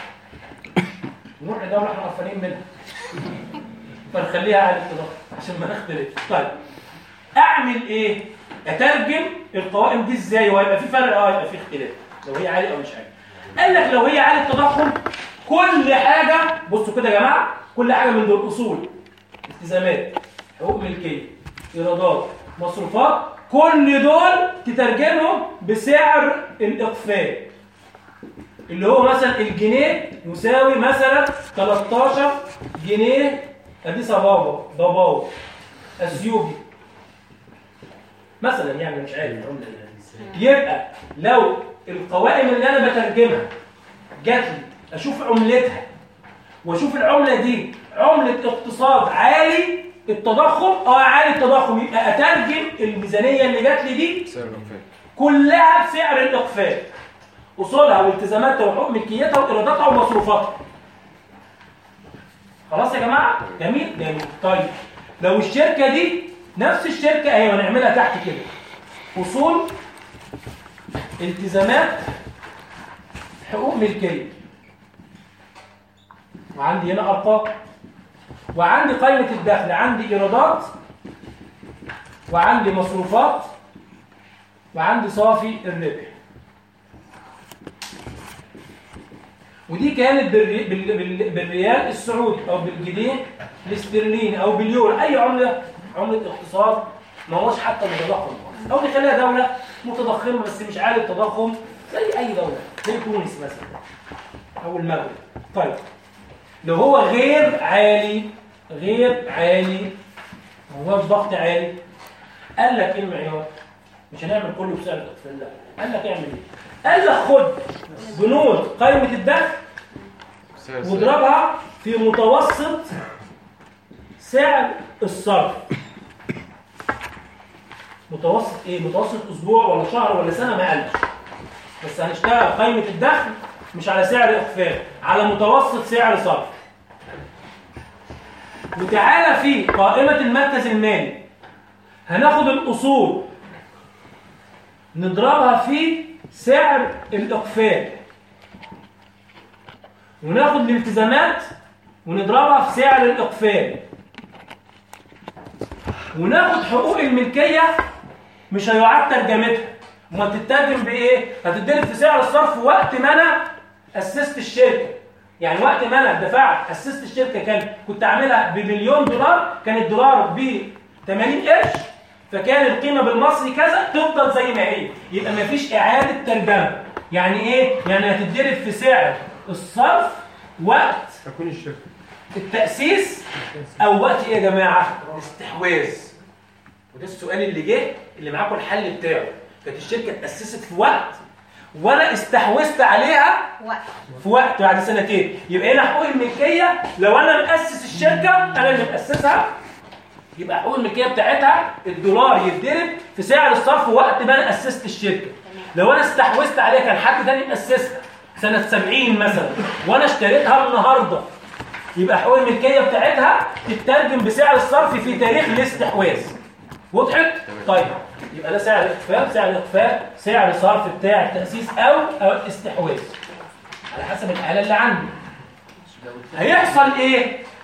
نروح لدوله احنا قرفانين منها فنخليها عالي التضخم عشان ما نختلف طيب اعمل ايه اترجم القوائم دي ازاي وهيبقى في فرق اه يبقى في اختلاف لو هي عالي او مش عالي قال لك لو هي عالي التضخم كل حاجه بصوا كده يا جماعه كل حاجه من دول اصول التزامات حقوق ملكيه ايرادات مصروفات كل دول تترجمهم بسعر الاقفال اللي هو مثلا الجنيه يساوي مثلا 13 جنيه اديس ابابا ضباو اثيوبي مثلا يعني مش عارف العمله ايه يبقى لو القوائم اللي انا بترجمها جات لي اشوف عملتها واشوف العمله دي عمله اقتصاد عالي التضخم اه عالي التضخم يبقى اترجم الميزانيه اللي جات لي دي كلها بسعر الاقفال اصولها والتزاماتها وحقوق ملكيتها وايراداتها ومصروفاتها خلاص يا جماعه جميل جميل طيب لو الشركه دي نفس الشركه اهي هنعملها تحت كده اصول التزامات حقوق ملكيه وعندي هنا ارقام وعندي قائمه الدخل عندي ايرادات وعندي مصروفات وعندي صافي الربح ودي كانت بالري... بال... بال... بالريال السعودي او بالجنيه الاسترليني او باليورو اي عمله عمله اقتصاد ما هوش حتى متضخم او نخليها دوله متضخمه بس مش عالي التضخم زي اي دوله زي تونس مثلا او المغرب طيب لو هو غير عالي غير عالي ما هوش ضغط عالي قال لك ايه المعيار مش هنعمل كله بسعر الاقفال لا قال لك اعمل ايه قال لك خد بنود قائمه الدخل واضربها في متوسط سعر الصرف متوسط ايه متوسط اسبوع ولا شهر ولا سنه ما قالش بس هنشتغل قائمه الدخل مش على سعر الاخفاء على متوسط سعر صرف وتعالى في قائمه المركز المالي هناخد الاصول نضربها في سعر الاقفال وناخد الالتزامات ونضربها في سعر الاقفال وناخد حقوق الملكيه مش هيعاد ترجمتها امال تترجم بايه هتتضرب في سعر الصرف وقت ما انا اسست الشركه يعني وقت ما انا دفعت اسست الشركه كان كنت عاملها بمليون دولار كان الدولار ب 80 قرش فكان القيمه بالمصري كذا تفضل زي ما هي يبقى ما فيش اعاده ترجمه يعني ايه يعني هتتضرب في سعر الصرف وقت تكوين الشركه التاسيس او وقت ايه يا جماعه الاستحواذ وده السؤال اللي جه اللي معاكم الحل بتاعه كانت الشركه اتاسست في وقت وانا استحوذت عليها وقت في وقت بعد سنتين يبقى هنا حقوق الملكيه لو انا مؤسس الشركه انا اللي مؤسسها يبقى حقوق الملكيه بتاعتها الدولار يتضرب في سعر الصرف وقت ما انا اسست الشركه لو انا استحوذت عليها كان حد تاني مؤسسها سنه 70 مثلا وانا اشتريتها النهارده يبقى حقوق الملكيه بتاعتها تترجم بسعر الصرف في تاريخ الاستحواذ وضحت طيب يبقى ده سعر الاخفاء سعر الاخفاء سعر الصرف بتاع التاسيس او او الاستحواذ على حسب الحاله اللي عندي هيحصل ايه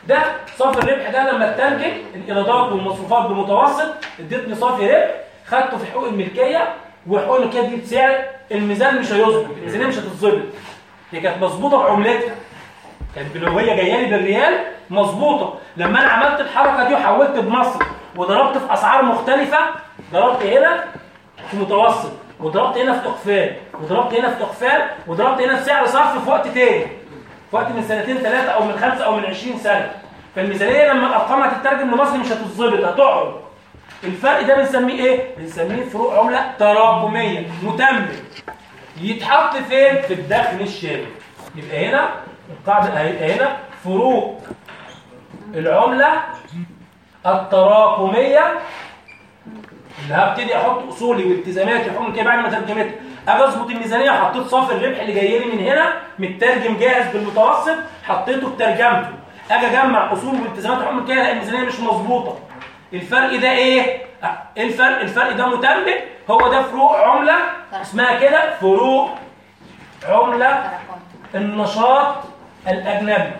ده صافي الربح ده لما اترجم الايرادات والمصروفات بمتوسط ادتني صافي ربح خدته في حقوق الملكيه وحقوق الملكيه دي بسعر الميزان مش هيظبط الميزانيه مش هتتظبط هي كانت مظبوطه بعملتها كانت لو هي جايه لي بالريال مظبوطه لما انا عملت الحركه دي وحولت بمصر وضربت في اسعار مختلفه ضربت هنا في متوسط وضربت هنا في اقفال وضربت هنا في اقفال وضربت هنا في سعر صرف في وقت تاني في وقت من سنتين ثلاثه او من خمسه او من 20 سنه فالميزانيه لما الارقام هتترجم لمصر مش هتتظبط هتقعد الفرق ده بنسميه ايه بنسميه فروق عمله تراكميه متمم يتحط فين في الدخل الشامل يبقى هنا القاعده هيبقى هنا فروق العمله التراكميه اللي هبتدي احط اصولي والتزاماتي وحكم كده بعد ما ترجمتها اجي اظبط الميزانيه حطيت صافي الربح اللي جاي لي من هنا مترجم جاهز بالمتوسط حطيته بترجمته اجي اجمع اصولي والتزاماتي وحكم كده لا الميزانيه مش مظبوطه الفرق ده ايه آه، ايه الفرق الفرق ده متمم هو ده فروق عمله اسمها كده فروق عمله النشاط الاجنبي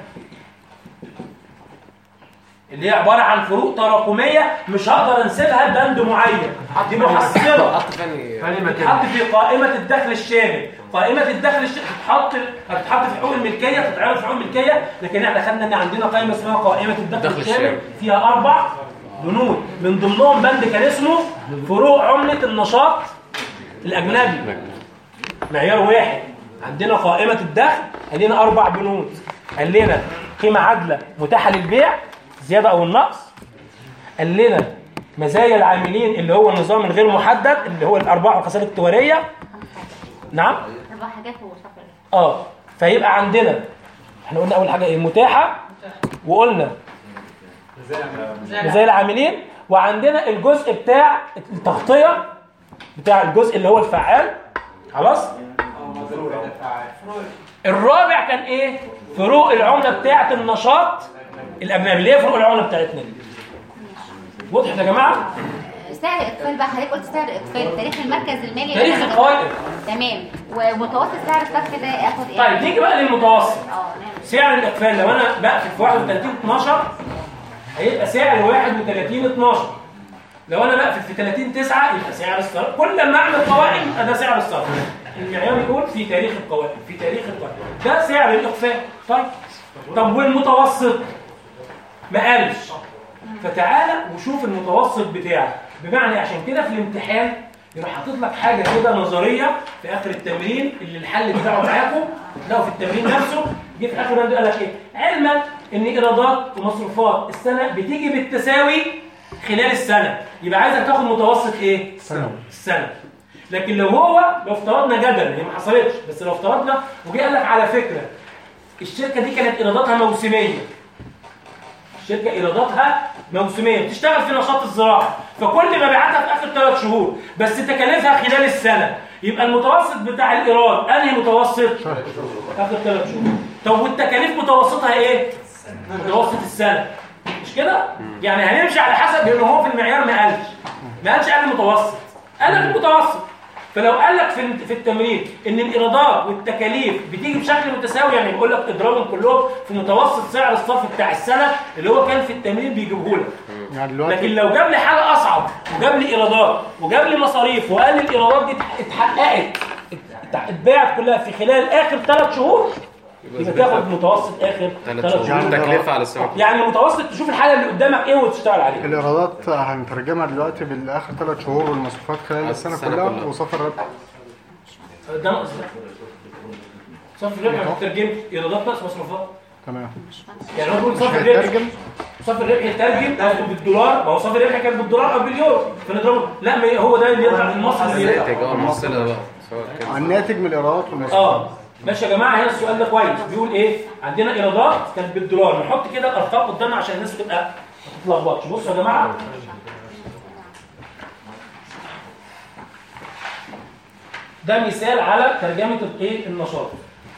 اللي هي عباره عن فروق تراكميه مش هقدر انسبها لبند معين دي محصله تتحط في قائمه الدخل الشامل قائمه الدخل الشامل هتتحط هتتحط في حقوق الملكيه تتعرض في حقوق الملكيه لكن احنا خدنا ان عندنا قائمه اسمها قائمه الدخل الدخل الشامل الشامل. فيها اربع بنود من ضمنهم بند كان اسمه فروق عمله النشاط الاجنبي معيار واحد عندنا قائمه الدخل قال لنا اربع بنود قال لنا قيمه عادله متاحه للبيع زياده او النقص قال لنا مزايا العاملين اللي هو النظام الغير محدد اللي هو الارباح والخسائر التجاريه نعم اربع حاجات وصفر اه فيبقى عندنا احنا قلنا اول حاجه ايه متاحه وقلنا مزايا العاملين وعندنا الجزء بتاع التغطيه بتاع الجزء اللي هو الفعال خلاص الرابع كان ايه فروق العمله بتاعه النشاط الاجنبي اللي هي فروق العمله بتاعتنا دي وضحت يا جماعه سعر اقفال بقى حضرتك قلت سعر اقفال تاريخ المركز المالي تاريخ اللي أنا القوائم. تمام ومتوسط سعر الصرف ده اخد ايه طيب نيجي بقى للمتوسط اه نعم سعر الاقفال لو انا بقفل في 31 12 هيبقى سعر 31 12 لو انا بقفل في 30 9 يبقى سعر الصرف كل ما اعمل قوائم يبقى ده سعر الصرف المعيار يقول في تاريخ القوائم في تاريخ القوائم ده سعر الاقفال طيب طب والمتوسط ما قالش فتعالى وشوف المتوسط بتاعك بمعنى عشان كده في الامتحان يروح حاطط لك حاجه كده نظريه في اخر التمرين اللي الحل بتاعه معاكم تلاقوا في التمرين نفسه جه في اخر بند قال لك ايه علما ان ايرادات ومصروفات السنه بتيجي بالتساوي خلال السنه يبقى عايزك تاخد متوسط ايه سنة. السنه لكن لو هو لو افترضنا جدلا هي ما حصلتش بس لو افترضنا وجه قال لك على فكره الشركه دي كانت ايراداتها موسميه الشركه ايراداتها موسميه بتشتغل في نشاط الزراعه فكل مبيعاتها في اخر ثلاث شهور بس تكاليفها خلال السنه يبقى المتوسط بتاع الايراد انهي متوسط اخر ثلاث شهور طب والتكاليف متوسطها ايه متوسط السنه مش كده يعني هنمشي على حسب لان هو في المعيار ما قالش ما قالش قال المتوسط قال لك المتوسط فلو قال لك في في التمرين ان الايرادات والتكاليف بتيجي بشكل متساوي يعني بيقول لك اضربهم كلهم في متوسط سعر الصرف بتاع السنه اللي هو كان في التمرين بيجيبه لك يعني دلوقتي لكن لو جاب لي حاجه اصعب وجاب لي ايرادات وجاب لي مصاريف وقال لي الايرادات دي اتحققت ات- اتباعت كلها في خلال اخر ثلاث شهور يبقى تاخد متوسط اخر ثلاث ثلاث شهور شهور تكلفة على السنة يعني متوسط تشوف الحاجه اللي قدامك ايه وتشتغل عليها الايرادات هنترجمها دلوقتي بالاخر ثلاث شهور والمصروفات خلال السنه السنة كلها كلها. وصافي الربح ده ناقص ده صافي الربح ما بتترجمش ايرادات ناقص مصروفات تمام يعني هو بيقول مش صافي الربح هيترجم صافي الربح يترجم ناخده بالدولار ما هو صافي الربح كان بالدولار او باليورو فنضربه لا ما هو ده اللي يطلع من مصر اللي يطلع. الناتج اه المحصلة ده بقى سواء كده الناتج من الايرادات والمصروفات اه ماشي يا جماعه هنا السؤال ده كويس بيقول ايه عندنا ايرادات كانت بالدولار نحط كده الارقام قدامنا عشان الناس تبقى ما تتلخبطش بصوا يا جماعه ده مثال على ترجمه الايه النشاط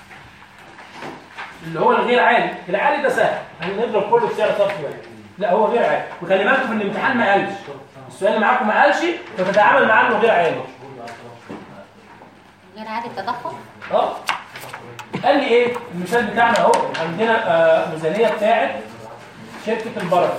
اللي هو الغير عالي العالي ده سهل هنضرب كله في سعر صرف واحد لا هو غير عالي وخلي بالكم في الامتحان ما قالش السؤال اللي معاكم ما قالش فتتعامل معاه انه غير عالي غير عادي التضخم اه قال لي ايه المثال بتاعنا اهو عندنا آه ميزانيه بتاعت شركه البركه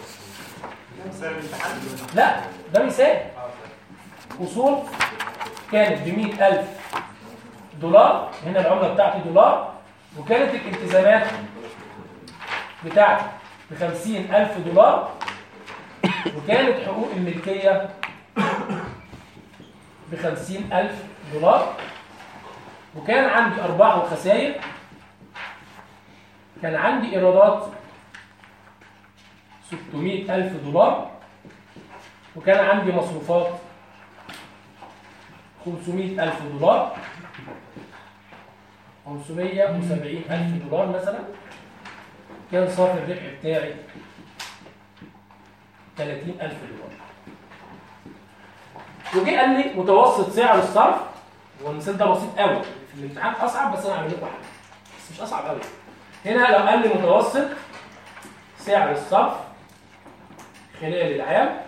لا ده مثال اصول كانت ب 100000 دولار هنا العمله بتاعتي دولار وكانت الالتزامات بتاعتي ب 50000 دولار وكانت حقوق الملكيه ب 50000 دولار وكان عندي ارباح وخسائر كان عندي ايرادات 600000 دولار وكان عندي مصروفات 500000 دولار 570000 دولار مثلا كان صافي الربح بتاعي 30000 دولار وجي قال لي متوسط سعر الصرف والمثال ده بسيط قوي في الامتحان اصعب بس انا هعمل لكم حاجه بس مش اصعب قوي هنا لو قال لي متوسط سعر الصرف خلال العام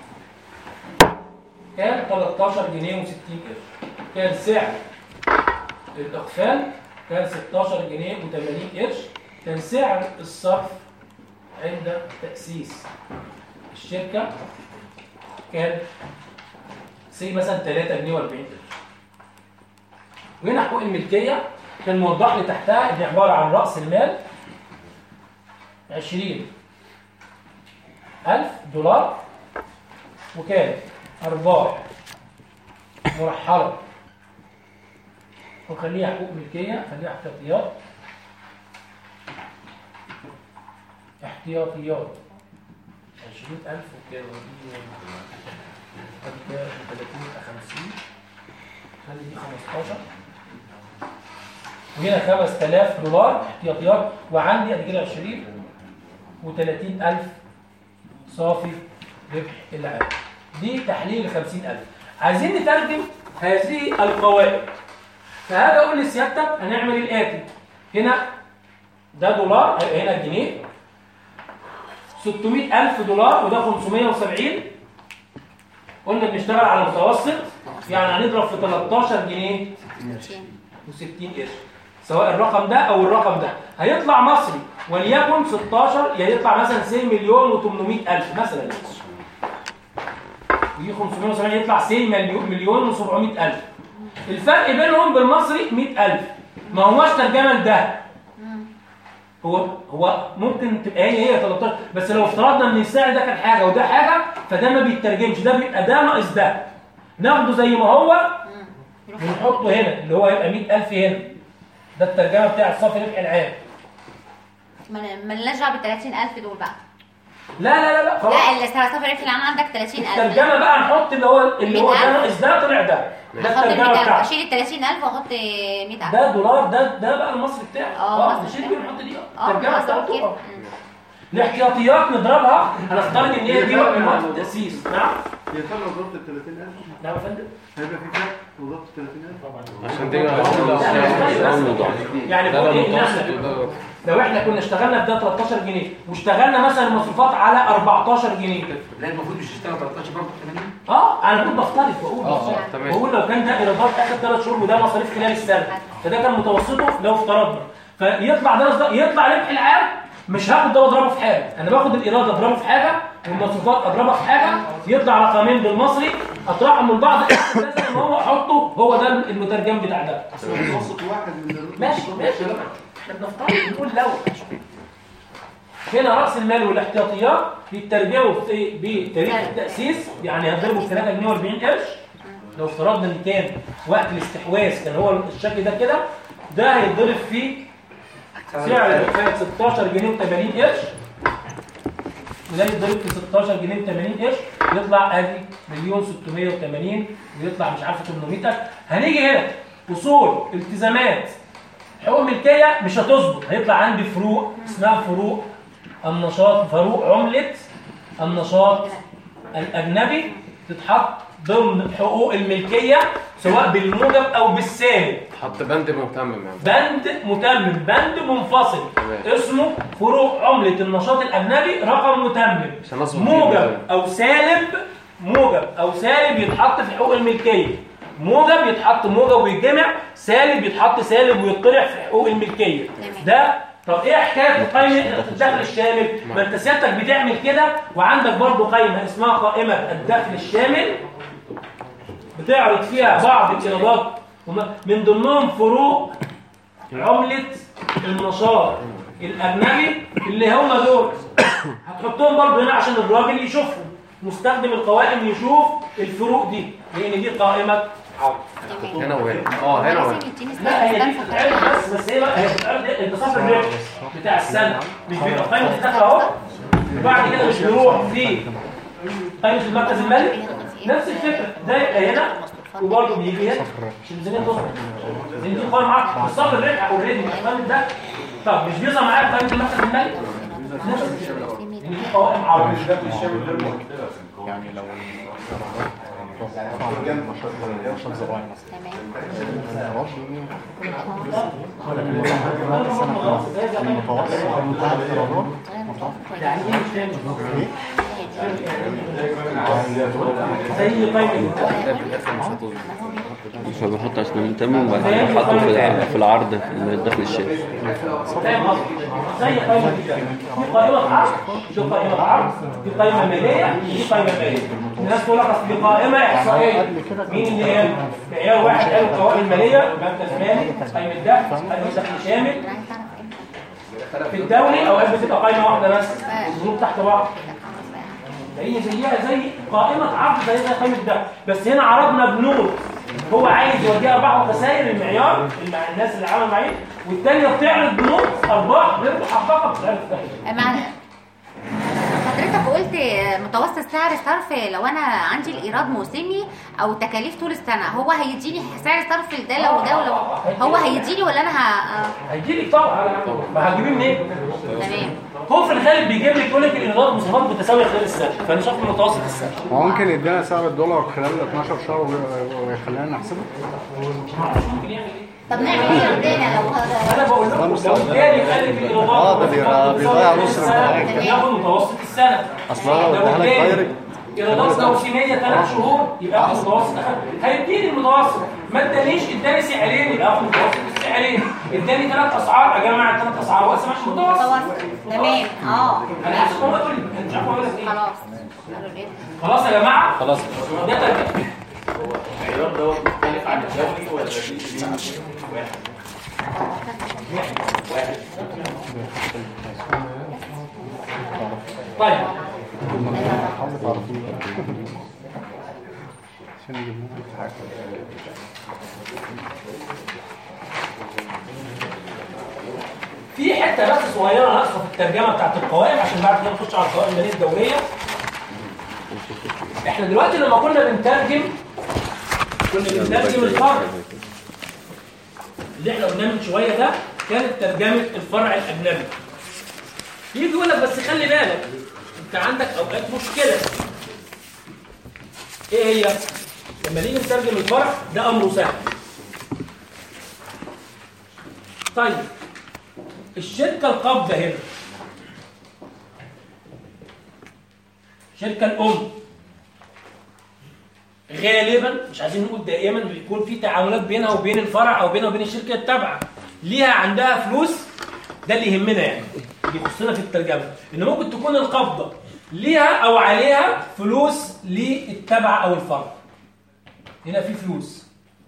كان 13 جنيه و60 قرش كان سعر الاقفال كان 16 جنيه و80 قرش كان سعر الصرف عند تأسيس الشركة كان سي مثلا 3 جنيه و40 قرش وهنا حقوق الملكية كان موضح لي تحتها ان عبارة عن رأس المال 20 ألف دولار وكانت أرباح مرحلة ونخليها حقوق ملكية خليها احتياطيات احتياطيات 20000 وكام ادي كده 30 50 خلي دي 15 وهنا 5000 دولار احتياطيات وعندي ادي كده 20 و30000 صافي ربح العام دي تحليل ل 50000 عايزين نترجم هذه القوائم فهاجي اقول لسيادتك هنعمل الاتي هنا ده دولار هيبقى هنا الجنيه 600000 دولار وده 570 قلنا بنشتغل على متوسط يعني هنضرب في 13 جنيه و60 قرش سواء الرقم ده او الرقم ده هيطلع مصري وليكن 16 يعني يطلع مثلا سي مليون و800 الف مثلا ودي 570 يطلع سي مليون مليون و700 الف الفرق بينهم بالمصري 100000 ما هوش ترجمه لده هو هو ممكن تبقى هي هي 13 بس لو افترضنا ان السعر ده كان حاجه وده حاجه فده ما بيترجمش ده بيبقى ده ناقص ده ناخده زي ما هو ونحطه هنا اللي هو يبقى 100000 هنا ده الترجمه بتاع الصافي ربح العام ما- مالناش دعوه بال 30000 دول بقى لا لا لا لا خلاص لا الصافي ربح العام عندك 30000 الترجمه بقى نحط اللي هو اللي هو ده 100,000. ناقص ده طلع ده ده احط ال الترجمه 100000 بتاعته اشيل ال 30000 واحط 100000 ده دولار ده ده بقى المصري بتاعه اه اه مصري نشيل دي بتاعه. ونحط دي اه الترجمه قصدك بتاعته كده آه. الاحتياطيات نضربها هنفترض ان هي دي من وقت التاسيس نعم هي كام لو ضربت ال 30000 نعم يا فندم هيبقى في كام لو ضربت ال 30000 عشان دي يعني ده بقول ده إيه؟ إن متوسط إحنا- وده لو احنا كنا اشتغلنا بده 13 جنيه واشتغلنا مثلا المصروفات على 14 جنيه لا المفروض مش تشتغل 13 برضه 80 اه انا كنت بفترض بقول آه، آه، تمام. بقول لو كان ده ايرادات اخر ثلاث شهور وده مصاريف خلال السنه فده كان متوسطه لو افترضنا فيطلع ده ده- يطلع ربح العام مش هاخد ده واضربه في حاجه انا باخد الايراد اضربه في حاجه والمصروفات اضربها في حاجه يطلع رقمين بالمصري اطرحهم من بعض احسب ده زي ما هو احطه هو ده المترجم بتاع ده اصل هو متوسط واحد من ال- ماشي ماشي احنا بنفترض بنقول لو هنا راس المال والاحتياطيات بيترجموا في- بتاريخ التاسيس يعني هيضربوا في 3 جنيه و40 قرش لو افترضنا ان كان وقت الاستحواذ كان هو الشكل ده كده ده هيتضرب فيه سعر الوفاه 16 جنيه و80 قرش وده يتضرب في 16 جنيه و80 قرش يطلع ادي مليون 680 ويطلع مش عارف 800 هنيجي هنا اصول التزامات حقوق ملكيه مش هتظبط هيطلع عندي فروق اسمها فروق النشاط فروق عمله النشاط الاجنبي تتحط ضمن حقوق الملكيه سواء بالموجب او بالسالب حط بند مهتم يعني بند متمم بند منفصل اسمه فروق عملة النشاط الأجنبي رقم متمم عشان أظبط موجب فيه. أو سالب موجب أو سالب يتحط في حقوق الملكية موجب يتحط موجب ويتجمع سالب يتحط سالب ويطرح في حقوق الملكية ده طب ايه حكايه قائمه الدخل الشامل ما انت سيادتك بتعمل كده وعندك برضو قائمه اسمها قائمه الدخل الشامل بتعرض فيها بعض الايرادات وم- من ضمنهم فروق عمله النشاط الاجنبي اللي هم دول هتحطهم برضو هنا عشان الراجل يشوفهم مستخدم القوائم يشوف الفروق دي لان دي قائمه عرض هنا وهنا اه هنا وهنا لا هي دي بتتعرض بس بس هي بقى هي بتتعرض إيه؟ انتصاف الربح بتاع السنه مش بيبقى قائمه الدخل اهو وبعد كده مش بيروح في قائمه المركز المالي نفس الفكره ده يبقى هنا وبرضه بيجي هنا مش الميزانيه تظهر لان دي قائمه عقد بالصبر الربح اوريدي مش قائمه الدخل طب مش بيظهر معايا قائمه المركز المالي نفس الفكره لان دي قوائم عرض يعني لو نشاط زراعي مثلا المتوسط منتهى الايرادات يعني ايه مش فاهم زي قائمه فبحط عشان نتمم وبعد كده بحطه في الع- في العرض في الدخل الشامل فاهم قصدي؟ زي قائمه كده في قائمه عرض دي قائمه عرض دي قائمه ماليه دي قائمه ماليه الناس تقول لك اصل دي قائمه احصائيه مين اللي قال؟ معيار واحد قال القوائم الماليه مركز مالي قائمه دخل قائمه دخل شامل في الدولي اوقات بتبقى قائمه واحده بس البنوك تحت بعض هي زيها زي قائمه عرض زي زي قائمه دخل بس هنا عرضنا بنود هو عايز يوديها بعض خسائر المعيار مع الناس اللي عملوا معين والتانية بتعرض بنود ارباح غير محققه بتعرض مع حضرتك قلت متوسط سعر الصرف لو انا عندي الايراد موسمي او تكاليف طول السنه هو هيديني سعر صرف ده لو ده ولو هو هيديني ولا انا ه... هيجيلك طبعا ما هتجيبيه منين؟ تمام هو في الغالب بيجيب لك يقول لك الايرادات والمصروفات متساويه خلال السنه فنشوف متوسط السنه هو ممكن يدينا سعر الدولار خلال 12 شهر وي- ويخلينا نحسبه طب نعمل ايه عندنا لو انا بقول لكم لو اداني قال لك الايرادات اه ده بيبقى بيضيع نص الامتحان ياخد متوسط السنه اصل انا لو اديها لك دايركت ايرادات موسميه ثلاث شهور يبقى اخد متوسط هيديني المتوسط ما ادانيش اداني سعرين يبقى اخد متوسط السعرين اداني ثلاث اسعار اجمع الثلاث اسعار واقسم على المتوسط تمام اه انا عارف هو يقول لي انا مش عارف اقول لك ايه خلاص خلاص يا جماعه خلاص ده ترتيب المعيار دوت مختلف عن الدولي ولا في واحد؟ واحد طيب حاول تعرفيه عشان يجيب لنا حاجه في حته بس صغيره ناقصه في الترجمه بتاعت القوائم عشان بعد كده نخش على القوائم الماليه الدوليه احنا دلوقتي لما كنا بنترجم كنا بنترجم الفرع اللي احنا قلناه من شويه ده كانت ترجمه الفرع الاجنبي يجي يقول لك بس خلي بالك انت عندك اوقات مشكله ايه هي لما نيجي نترجم الفرع ده امره سهل طيب الشركة القابضة هنا الشركة الأم غالبا مش عايزين نقول دائما بيكون في تعاملات بينها وبين الفرع او بينها وبين الشركة التابعة ليها عندها فلوس ده اللي يهمنا يعني يخصنا في الترجمة ان ممكن تكون القبضة ليها او عليها فلوس للتابعة او الفرع هنا في فلوس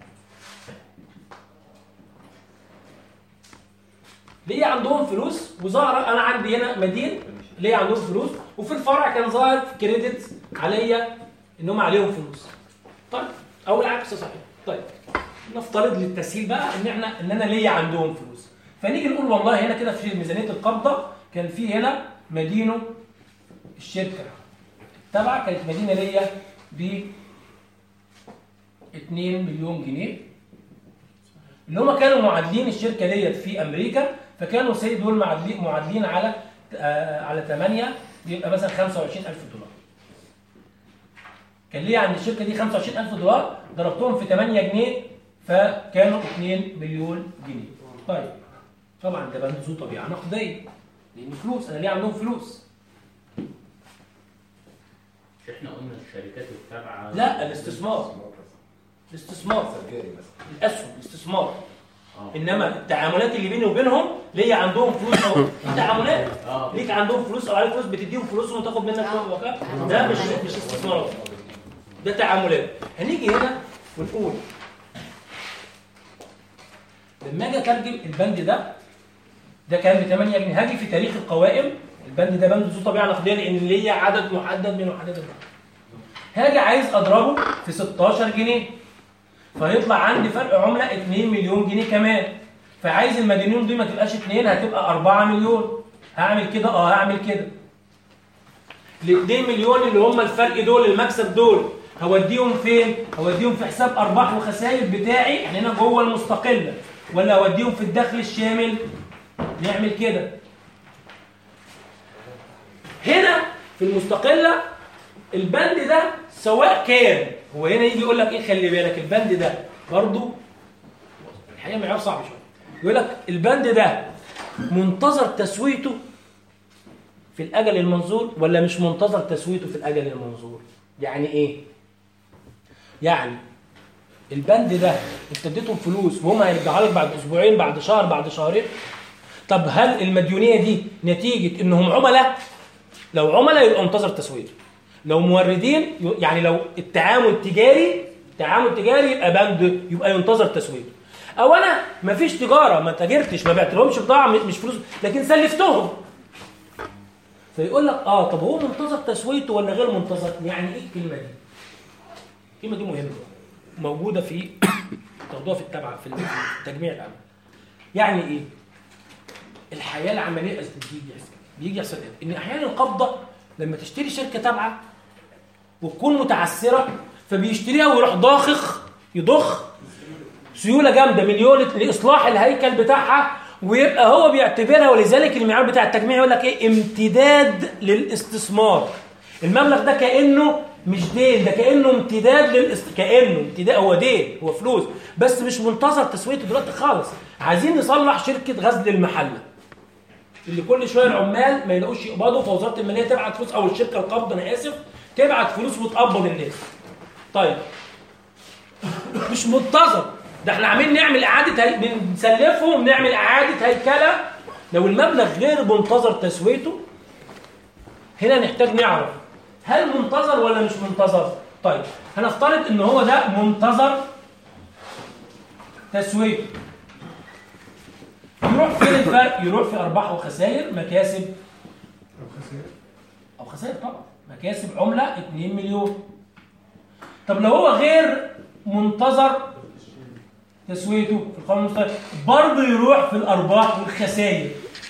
ليه عندهم فلوس وظهر انا عندي هنا مدين ليه عندهم فلوس وفي الفرع كان ظاهر كريدت عليا ان هم عليهم فلوس طيب او العكس صحيح طيب نفترض للتسهيل بقى ان احنا ان انا ليا عندهم فلوس فنيجي نقول والله هنا كده في ميزانيه القبضه كان في هنا مدينه الشركه تبع كانت مدينه ليا ب 2 مليون جنيه اللي هم كانوا معادلين الشركه ديت في امريكا فكانوا سي دول معادلين معادلين على آه على 8 بيبقى مثلا 25000 دولار كان ليا عند الشركه دي 25000 دولار ضربتهم في 8 جنيه فكانوا 2 مليون جنيه طيب طبعا ده بند ذو طبيعه نقديه لان فلوس انا ليه عندهم فلوس مش احنا قلنا الشركات التابعه لا الاستثمار الاستثمار الاسهم الاستثمار انما التعاملات اللي بيني وبينهم ليا عندهم فلوس او دي تعاملات ليك عندهم فلوس او عليك فلوس بتديهم فلوسهم وتاخد منك وكاله ده مش مش استثمارات ده تعاملات هنيجي هنا ونقول لما اجي اترجم البند ده ده كان ب 8 جنيه هاجي في تاريخ القوائم البند ده بند ذو طبيعه نقديه لان ليا عدد محدد من وحدات البند هاجي عايز اضربه في 16 جنيه فيطلع عندي فرق عمله 2 مليون جنيه كمان فعايز المدينون دي ما تبقاش 2 هتبقى 4 مليون هعمل كده اه هعمل كده ال 2 مليون اللي هم الفرق دول المكسب دول هوديهم فين؟ هوديهم في حساب ارباح وخسائر بتاعي احنا هنا جوه المستقله ولا هوديهم في الدخل الشامل؟ نعمل كده هنا في المستقله البند ده سواء كان هو هنا يجي يقول لك ايه خلي بالك البند ده برضو الحقيقه معيار صعب شويه يقول لك البند ده منتظر تسويته في الاجل المنظور ولا مش منتظر تسويته في الاجل المنظور يعني ايه يعني البند ده انت اديتهم فلوس وهم هيرجعوا لك بعد اسبوعين بعد شهر بعد شهرين طب هل المديونيه دي نتيجه انهم عملاء لو عملاء يبقى منتظر تسويته لو موردين يعني لو التعامل تجاري تعامل تجاري يبقى بند يبقى ينتظر تسويته او انا ما فيش تجاره ما تاجرتش ما بعتلهمش بضاعه مش فلوس لكن سلفتهم فيقول لك اه طب هو منتظر تسويته ولا غير منتظر يعني ايه الكلمه دي الكلمه دي مهمه موجوده في تاخدوها في التبع في التجميع العام يعني ايه الحياه العمليه بيجي يحصل بيجي يحصل ايه ان احيانا القبضه لما تشتري شركه تابعه وتكون متعثره فبيشتريها ويروح ضاخخ يضخ سيوله جامده مليون لاصلاح الهيكل بتاعها ويبقى هو بيعتبرها ولذلك المعيار بتاع التجميع يقول لك ايه امتداد للاستثمار المبلغ ده كانه مش دين ده كانه امتداد للاست كانه امتداد هو دين هو فلوس بس مش منتظر تسويته دلوقتي خالص عايزين نصلح شركه غزل المحله اللي كل شويه العمال ما يلاقوش يقبضوا فوزاره الماليه تبعت فلوس او الشركه القابضه انا اسف تبعت فلوس وتقبض الناس. طيب مش منتظر ده احنا عاملين نعمل اعاده هي... بنسلفهم نعمل اعاده هيكله لو المبلغ غير منتظر تسويته هنا نحتاج نعرف هل منتظر ولا مش منتظر؟ طيب هنفترض ان هو ده منتظر تسويته يروح فين الفرق؟ يروح في ارباح وخسائر مكاسب او خسائر او خسائر طبعا مكاسب عمله 2 مليون طب لو هو غير منتظر تسويته في القانون المستقل برضه يروح في الارباح والخسائر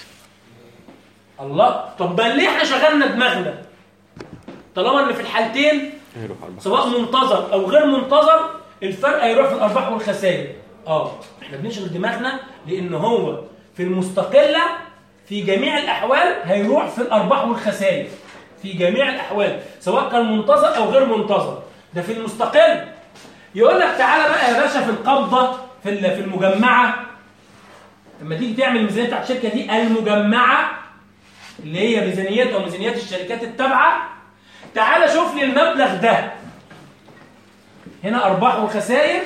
الله طب بل ليه احنا شغلنا دماغنا طالما ان في الحالتين سواء منتظر او غير منتظر الفرق هيروح في الارباح والخسائر اه احنا بنشغل دماغنا لان هو في المستقله في جميع الاحوال هيروح في الارباح والخسائر في جميع الاحوال سواء كان منتظر او غير منتظر ده في المستقل يقول لك تعالى بقى يا باشا في القبضه في في المجمعه لما تيجي تعمل الميزانيه بتاعت الشركه دي المجمعه اللي هي ميزانيات او ميزانيات الشركات التابعه تعالى شوف لي المبلغ ده هنا ارباح وخسائر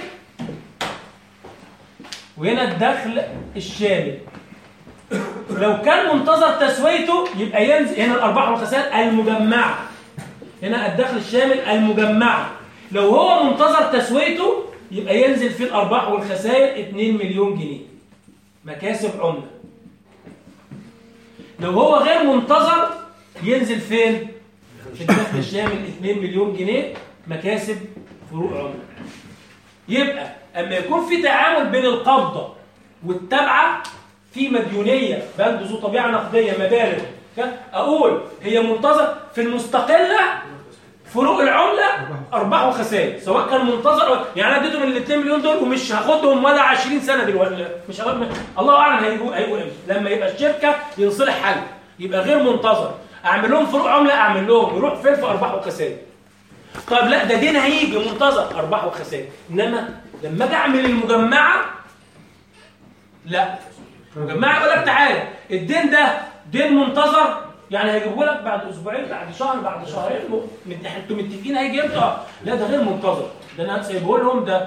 وهنا الدخل الشامل لو كان منتظر تسويته يبقى ينزل هنا الارباح والخسائر المجمعه هنا الدخل الشامل المجمعه لو هو منتظر تسويته يبقى ينزل في الارباح والخسائر 2 مليون جنيه مكاسب عمله لو هو غير منتظر ينزل فين في الدخل الشامل 2 مليون جنيه مكاسب فروق عمله يبقى اما يكون في تعامل بين القبضه والتبعه في مديونيه بند ذو طبيعه نقديه مبالغ اقول هي منتظر في المستقله فروق العمله ارباح وخسائر سواء كان منتظر أو يعني انا اديتهم ال 2 مليون دول ومش هاخدهم ولا 20 سنه دلوقتي مش هاخد الله اعلم هيجوا هيجوا امتى لما يبقى الشركه ينصلح حل يبقى غير منتظر اعمل لهم فروق عمله اعمل لهم يروح فين في ارباح وخسائر طيب لا ده دين هيجي منتظر ارباح وخسائر انما لما اجي اعمل المجمعه لا المجمعه يقول لك تعالى الدين ده دين منتظر يعني هيجيبه لك بعد اسبوعين بعد شهر بعد شهرين انتوا متفقين هيجي امتى لا ده غير منتظر ده انا سايبه لهم ده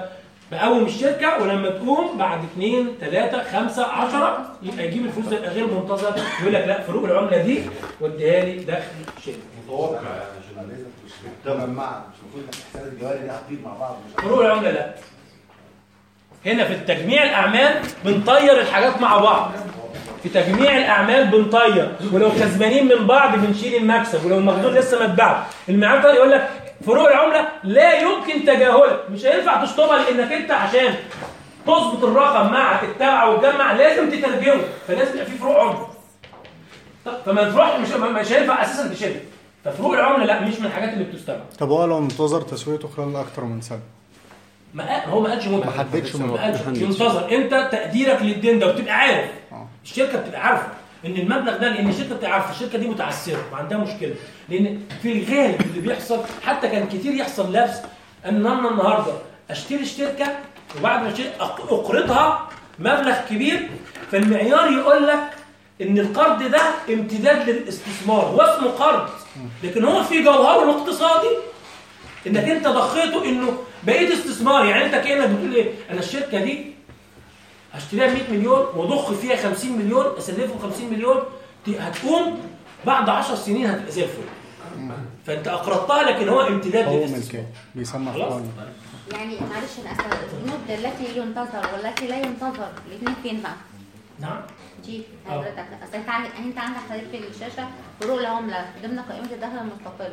بقوم الشركه ولما تقوم بعد 2 3 5 10 يبقى يجيب الفلوس ده يبقى غير منتظر يقول لك لا فروق العمله دي واديها لي داخل الشركه متوقع يعني مش مجمعة مش المفروض انك تحسب الجواري دي هتطير مع بعض مش فروق العمله لا هنا في تجميع الاعمال بنطير الحاجات مع بعض في تجميع الاعمال بنطير ولو كسبانين من بعض بنشيل المكسب ولو المخزون لسه ما اتباع المعاد يقول لك فروق العمله لا يمكن تجاهلها مش هينفع تشطبها لانك انت عشان تظبط الرقم مع التبع والجمع لازم تترجمه فلازم يبقى في فروق عمله طب فما تروح مش مش هينفع اساسا تشيلها ففروق العمله لا مش من الحاجات اللي بتستبعد طب هو لو انتظر تسويته خلال اكتر من سنه ما قال- هو ما قالش مدة ما حددش ما مدة. قالش ما حددش. ينتظر انت تقديرك للدين ده وتبقى عارف الشركه بتبقى عارفه ان المبلغ ده لان الشركه بتبقى عارفه الشركه دي متعثره وعندها مشكله لان في الغالب اللي بيحصل حتى كان كتير يحصل لبس ان انا النهارده اشتري الشركه وبعد ما اشتري أق- اقرضها مبلغ كبير فالمعيار يقول لك ان القرض ده امتداد للاستثمار هو اسمه قرض لكن هو في جوهره الاقتصادي انك انت ضخيته انه بقيت استثمار يعني انت كانك بتقول ايه انا الشركه دي هشتريها ب 100 مليون واضخ فيها 50 مليون اسلفهم 50 مليون ت- هتقوم بعد 10 سنين هتبقى زي الفل فانت اقرضتها لكن هو امتداد هو للاستثمار ملكيه بيسمى خلاص؟ حقوق يعني معلش انا اسفه البنود التي ينتظر والتي لا ينتظر الاثنين فين بقى؟ نعم دي حضرتك اصل انت عندك انت عندك حضرتك في الشاشه فروق العمله ضمن قائمه الدخل المستقل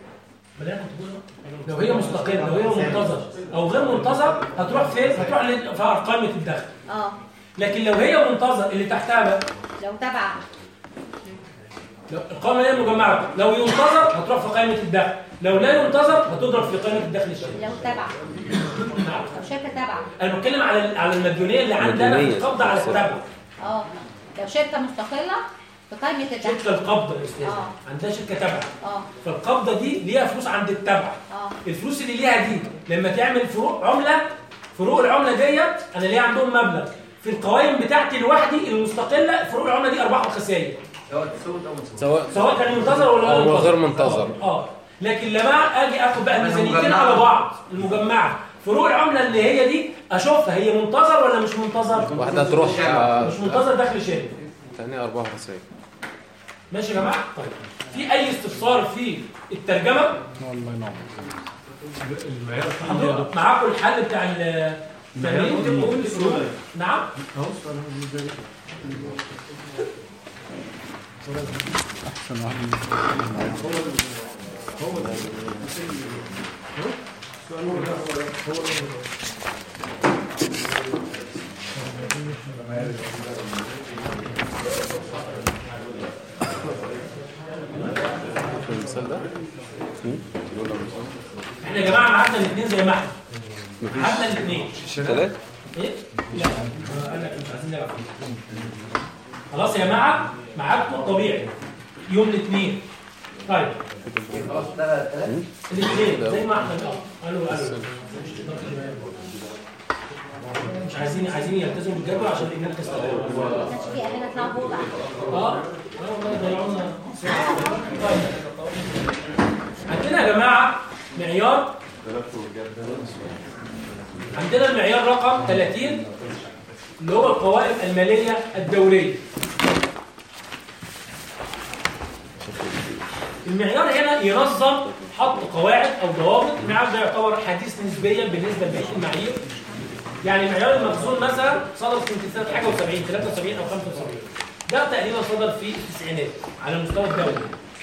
لو هي مستقله لو هي منتظر او غير منتظر هتروح فين؟ هتروح ل- في قائمه الدخل اه لكن لو هي منتظر اللي تحتها بقى لو تبع لو القائمه هي المجمعه لو ينتظر هتروح في قائمه الدخل لو لا ينتظر هتضرب في قائمه الدخل الشهري لو تبع لو شركه تبع انا بتكلم على على المديونيه اللي عندنا في مديونية. القبض على التبع اه لو شركه مستقله في قائمه الدخل شركه القبضه يا استاذ اه عندها شركه تبع اه فالقبضه دي ليها فلوس عند التبع اه الفلوس اللي ليها دي لما تعمل فروق عمله فروق العمله ديت انا ليا عندهم مبلغ في القوائم بتاعتي لوحدي المستقله فروق العمله دي ارباح وخسائر سواء تسود او منصوب سواء سواء كان منتظر ولا أو لا غير منتظر. اه آه. لكن لما اجي اخد بقى الميزانيتين المجمعة. على بعض المجمعه فروق العمله اللي هي دي اشوفها هي منتظر ولا مش منتظر واحدة تروح آه، مش منتظر دخل شهري تانية أربعة وخسائر ماشي يا جماعه طيب في اي استفسار في الترجمه والله ينور حضرتك معاكم الحل بتاع التمرين تبقوا تقولوا نعم احسن واحد في المثال ده احنا يا جماعه معادنا الاثنين زي ما احنا مفيش معادنا الاثنين تلات ايه؟ لا قال لك مش عايزين نلعب خلاص يا جماعه ميعادكم طبيعي يوم الاثنين طيب خلاص ثلاث ثلاث الاثنين زي ما احنا قالوا قالوا مش عايزين عايزين يلتزموا بالجدول عشان الامام ما تستقر كانش في اهلنا يطلعوا فوق بقى اه اه والله ضيعونا طيب عندنا يا جماعه معيار عندنا المعيار رقم 30 اللي هو القوائم الماليه الدوريه المعيار هنا ينظم حط قواعد او ضوابط المعيار ده يعتبر حديث نسبيا بالنسبه لبقيه المعايير يعني معيار المخزون مثلا صدر في سنه حاجه و70 73 او 75 ده تقريبا صدر في التسعينات على المستوى الدولي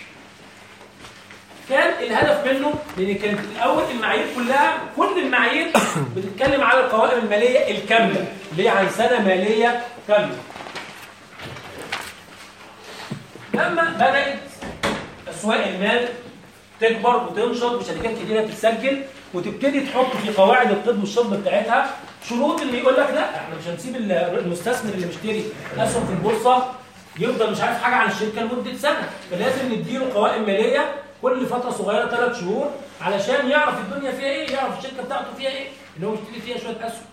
كان الهدف منه لان كانت الاول المعايير كلها كل المعايير بتتكلم على القوائم الماليه الكامله اللي هي عن سنه ماليه كامله لما بدات اسواق المال تكبر وتنشط وشركات كتيره تتسجل وتبتدي تحط في قواعد القيد والشرط بتاعتها شروط اللي يقول لك لا احنا مش هنسيب ال- المستثمر اللي مشتري اسهم في البورصه يفضل مش عارف حاجه عن الشركه لمده سنه فلازم نديله قوائم ماليه كل فتره صغيره ثلاث شهور علشان يعرف الدنيا فيها ايه يعرف الشركه بتاعته فيها ايه ان هو يشتري فيها شويه اسهم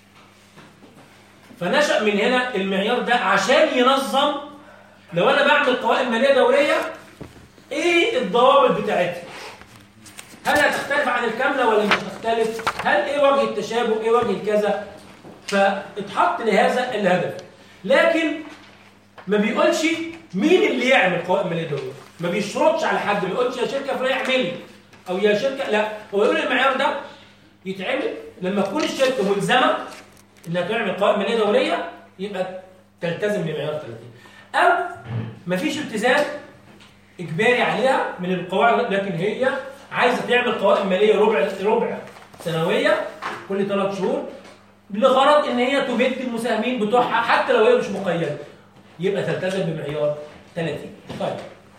فنشأ من هنا المعيار ده عشان ينظم لو انا بعمل قوائم ماليه دوريه ايه الضوابط بتاعتها هل هتختلف عن الكامله ولا مش هتختلف هل ايه وجه التشابه ايه وجه الكذا فاتحط لهذا الهدف لكن ما بيقولش مين اللي يعمل قوائم ماليه دوليه ما بيشرطش على حد ما يقولش يا شركه فلان اعملي او يا شركه لا هو يقول المعيار ده يتعمل لما تكون الشركه ملزمه انها تعمل قوائم ماليه دوريه يبقى تلتزم بمعيار 30 او مفيش التزام اجباري عليها من القواعد لكن هي عايزه تعمل قوائم ماليه ربع ربع سنويه كل ثلاث شهور لغرض ان هي تمد المساهمين بتوعها حتى لو هي مش مقيده يبقى تلتزم بمعيار 30 طيب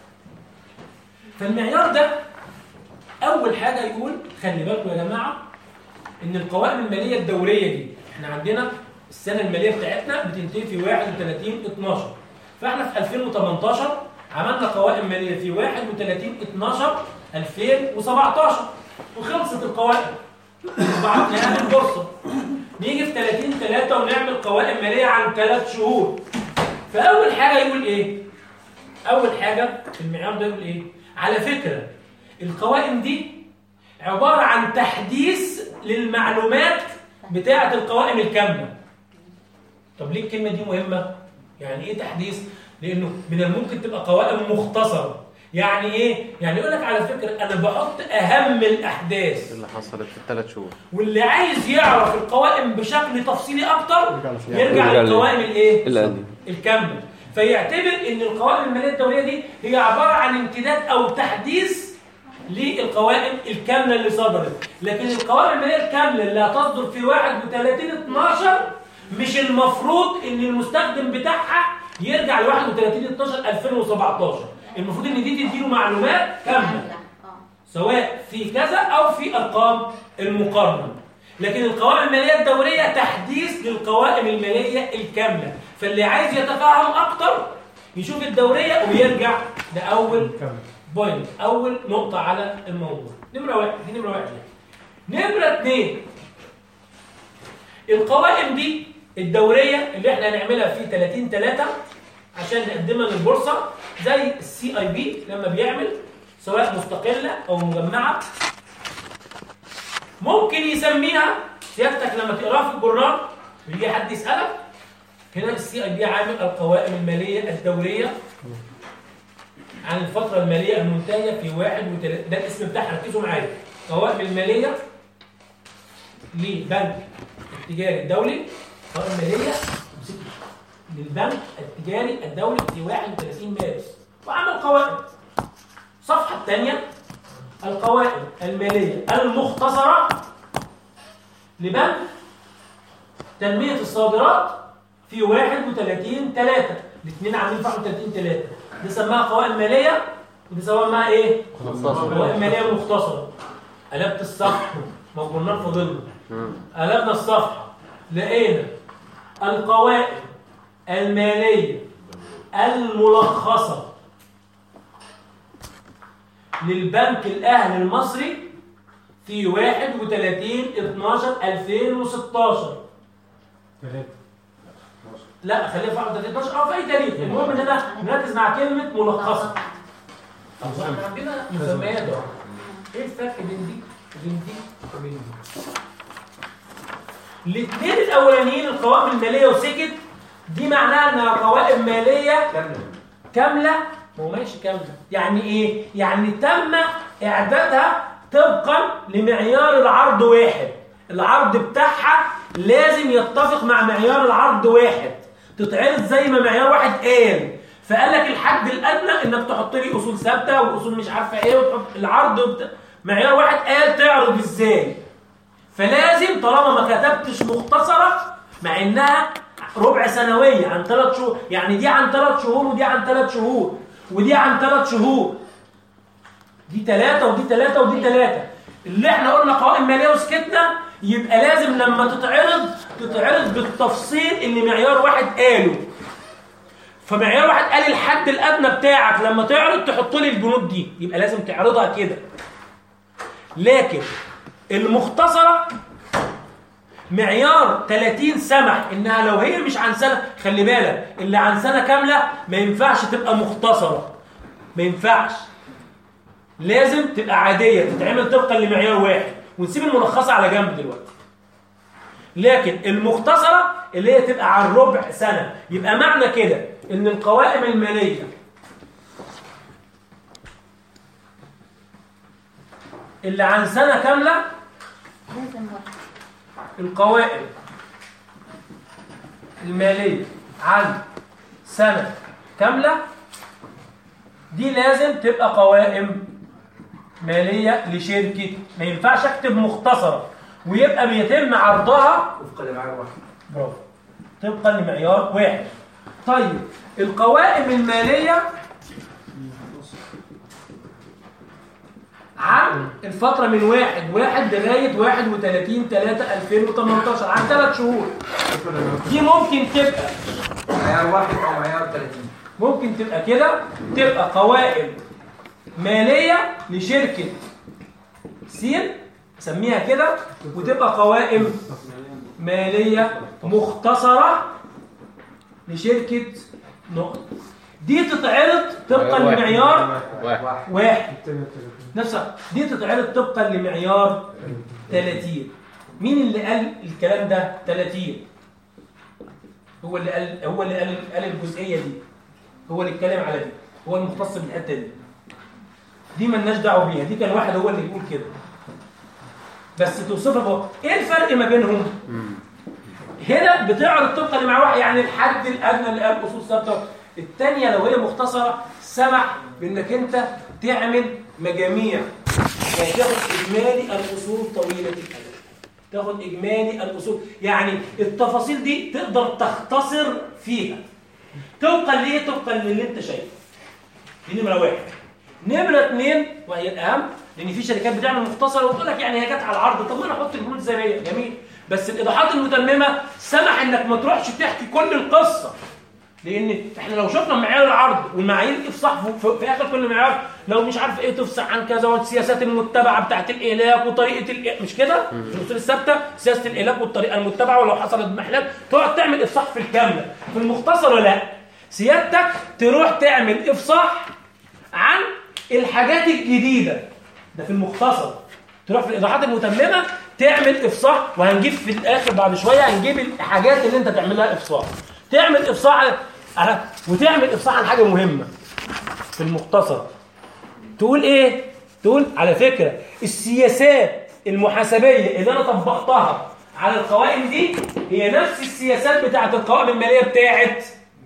فالمعيار ده اول حاجه يقول خلي بالكم يا جماعه ان القوائم الماليه الدوريه دي احنا عندنا السنه الماليه بتاعتنا بتنتهي في 31 12 فاحنا في 2018 عملنا قوائم ماليه في 31 12 2017 وخلصت القوائم وبعتناها للبورصه نيجي في 30 3 ونعمل قوائم ماليه عن ثلاث شهور فاول حاجه يقول ايه اول حاجه في المعيار ده يقول ايه على فكره القوائم دي عباره عن تحديث للمعلومات بتاعه القوائم الكامله طب ليه الكلمه دي مهمه يعني ايه تحديث لانه من الممكن تبقى قوائم مختصره يعني ايه يعني يقول لك على فكره انا بحط اهم الاحداث اللي حصلت في الثلاث شهور واللي عايز يعرف القوائم بشكل تفصيلي اكتر يرجع يرجع للقوائم الايه القديم الكامله فيعتبر ان القوائم الماليه الدوليه دي هي عباره عن امتداد او تحديث للقوائم الكامله اللي صدرت لكن القوائم الماليه الكامله اللي هتصدر في 31 12 مش المفروض ان المستخدم بتاعها يرجع ل 31 12 2017 المفروض ان دي تديله معلومات كامله سواء في كذا او في ارقام المقارنه لكن القوائم الماليه الدوريه تحديث للقوائم الماليه الكامله فاللي عايز يتفاهم اكتر يشوف الدوريه ويرجع لاول بوينت اول نقطه على الموضوع نمره واحد دي نمره واحد نمره اثنين القوائم دي الدوريه اللي احنا هنعملها في 30 3 عشان نقدمها للبورصه زي السي اي بي لما بيعمل سواء مستقله او مجمعه ممكن يسميها سيادتك لما تقراها في الجورنال ويجي حد يسالك هنا السي اي بي عامل القوائم الماليه الدوريه عن الفتره الماليه المنتهيه في واحد وتل... ده الاسم بتاعها ركزوا معايا القوائم الماليه لبنك التجاري الدولي قوائم ماليه للبنك التجاري الدولي في 31 مارس وعمل قوائم الصفحه الثانيه القوائم الماليه المختصره لبنك تنميه الصادرات في 31 3 الاثنين عاملين في 31 3 دي سماها قوائم ماليه ودي سماها ايه؟ مختصرة. قوائم ماليه مختصره قلبت الصفحه ما كنا فضلنا قلبنا الصفحه لقينا القوائم الماليه الملخصه للبنك الاهلي المصري في 31 12 2016 لا خليها في 31 12 او في اي تاريخ المهم ان انا نركز مع كلمه ملخصه طب احنا عندنا مسميات اهو ايه الفرق بين دي وبين دي وبين دي الاثنين الاولانيين القوائم الماليه وسكت دي معناها انها قوائم ماليه كامله كامله ما هو ماشي كامله يعني ايه يعني تم اعدادها طبقا لمعيار العرض واحد العرض بتاعها لازم يتفق مع معيار العرض واحد تتعرض زي ما معيار واحد قال فقال لك الحد الادنى انك تحط لي اصول ثابته واصول مش عارفه ايه وتحط العرض وبت... معيار واحد قال تعرض ازاي فلازم طالما ما كتبتش مختصره مع انها ربع سنويه عن ثلاث شهور يعني دي عن ثلاث شهور ودي عن ثلاث شهور ودي عن ثلاث شهور دي ثلاثة ودي ثلاثة ودي ثلاثة اللي احنا قلنا قوائم مالية وسكتنا يبقى لازم لما تتعرض تتعرض بالتفصيل اللي معيار واحد قاله فمعيار واحد قال الحد الأدنى بتاعك لما تعرض تحط لي البنود دي يبقى لازم تعرضها كده لكن المختصرة معيار 30 سمح انها لو هي مش عن سنة خلي بالك اللي عن سنة كاملة ما ينفعش تبقى مختصرة ما ينفعش لازم تبقى عادية تتعمل طبقا لمعيار واحد ونسيب الملخصه على جنب دلوقتي لكن المختصره اللي هي تبقى على الربع سنه يبقى معنى كده ان القوائم الماليه اللي عن سنه كامله لازم واحد القوائم المالية عن سنة كاملة دي لازم تبقى قوائم مالية لشركة ما ينفعش اكتب مختصرة ويبقى بيتم عرضها وفقا لمعيار واحد برافو طبقا لمعيار واحد طيب القوائم المالية عن الفترة من واحد واحد لغاية واحد وتلاتين تلاتة ألفين وتمنتاشر عن ثلاث شهور دي ممكن تبقى معيار واحد او معيار 30 ممكن تبقى كده تبقى قوائم مالية لشركة سين سميها كده وتبقى قوائم مالية مختصرة لشركة نقط دي تتعرض طبقا لمعيار واحد نفسها دي تتعرض طبقا لمعيار 30 مين اللي قال الكلام ده 30 هو اللي قال هو اللي قال قال الجزئيه دي هو اللي اتكلم على دي هو المختص بالحته دي دي مالناش دعوه بيها دي كان واحد هو اللي يقول كده بس توصفها بقى ايه الفرق ما بينهم هنا بتعرض طبقا لمعيار واحد يعني الحد الادنى اللي قال اصول ثابته الثانيه لو هي مختصره سمح بانك انت تعمل مجاميع يعني تاخد اجمالي الاصول طويله الاجل تاخد اجمالي الاصول يعني التفاصيل دي تقدر تختصر فيها طبقا ليه طبقا للي انت شايفه دي نمره واحد نمره اثنين وهي الاهم لان في شركات بتعمل مختصره وتقول لك يعني هي جت على العرض طب ما انا احط البنود زي ما هي جميل بس الايضاحات المتممه سمح انك ما تروحش تحكي كل القصه لان احنا لو شفنا معيار العرض والمعايير الافصاح في, في اخر كل معيار لو مش عارف ايه تفصح عن كذا والسياسات المتبعه بتاعت الاهلاك وطريقه الإيه مش كده في الاصول الثابته سياسه الاهلاك والطريقه المتبعه ولو حصلت محلات تقعد تعمل افصاح في الكامله في المختصر لا سيادتك تروح تعمل افصاح عن الحاجات الجديده ده في المختصر تروح في الايضاحات المتممه تعمل افصاح وهنجيب في الاخر بعد شويه هنجيب الحاجات اللي انت تعملها افصاح تعمل افصاح على على وتعمل افصاح عن حاجه مهمه في المختصر تقول ايه تقول على فكره السياسات المحاسبيه اللي انا طبقتها على القوائم دي هي نفس السياسات بتاعه القوائم الماليه بتاعه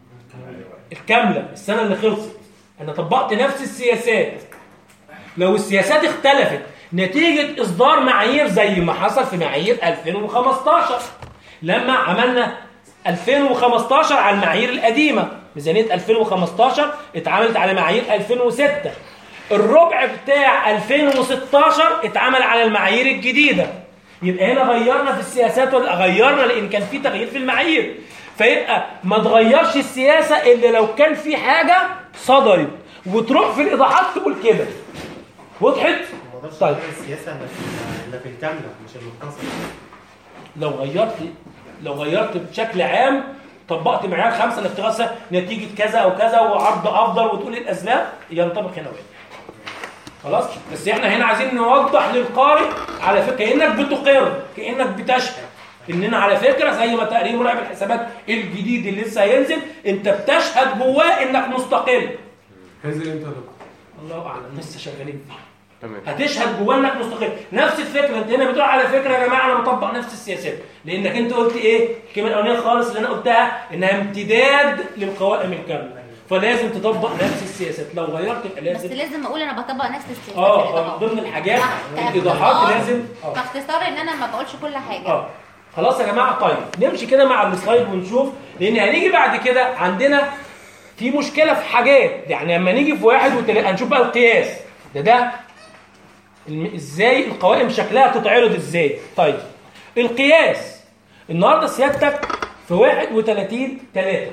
الكامله السنه اللي خلصت انا طبقت نفس السياسات لو السياسات اختلفت نتيجه اصدار معايير زي ما حصل في معايير 2015 لما عملنا 2015 على المعايير القديمة ميزانية 2015 اتعملت على معايير 2006 الربع بتاع 2016 اتعمل على المعايير الجديدة يبقى هنا غيرنا في السياسات ولا غيرنا لان كان في تغيير في المعايير فيبقى ما تغيرش السياسة الا لو كان في حاجة صدرت وتروح في الايضاحات تقول كده وضحت؟ طيب السياسة اللي في الكاملة مش المختصرة لو غيرت لو غيرت بشكل عام طبقت معيار خمسه الافتراس نتيجه كذا او كذا وعرض افضل وتقول الاسباب ينطبق هنا وهنا خلاص بس احنا هنا عايزين نوضح للقارئ على فكره كانك بتقر كانك بتشهد اننا على فكره زي ما تقرير مراقب الحسابات الجديد اللي لسه هينزل انت بتشهد جواه انك مستقل هينزل امتى يا دكتور؟ الله اعلم لسه شغالين فيه تمام هتشهد جواه انك مستقل نفس الفكره انت هنا بتقول على فكره يا جماعه انا مطبق نفس السياسات لانك انت قلت ايه الكلمه الاولانيه خالص اللي انا قلتها انها امتداد للقوائم الكامله فلازم تطبق نفس السياسات لو غيرت يبقى بس لازم لازم اقول انا بطبق نفس السياسات اه الإضافات. آه، ضمن الحاجات باختصار- الايضاحات لازم اه باختصار ان انا ما بقولش كل حاجه اه خلاص يا جماعه طيب نمشي كده مع السلايد ونشوف لان هنيجي بعد كده عندنا في مشكله في حاجات يعني لما نيجي في واحد وتلاقي هنشوف بقى القياس ده ده الم- ازاي القوائم شكلها تتعرض ازاي طيب القياس النهارده سيادتك في 31 3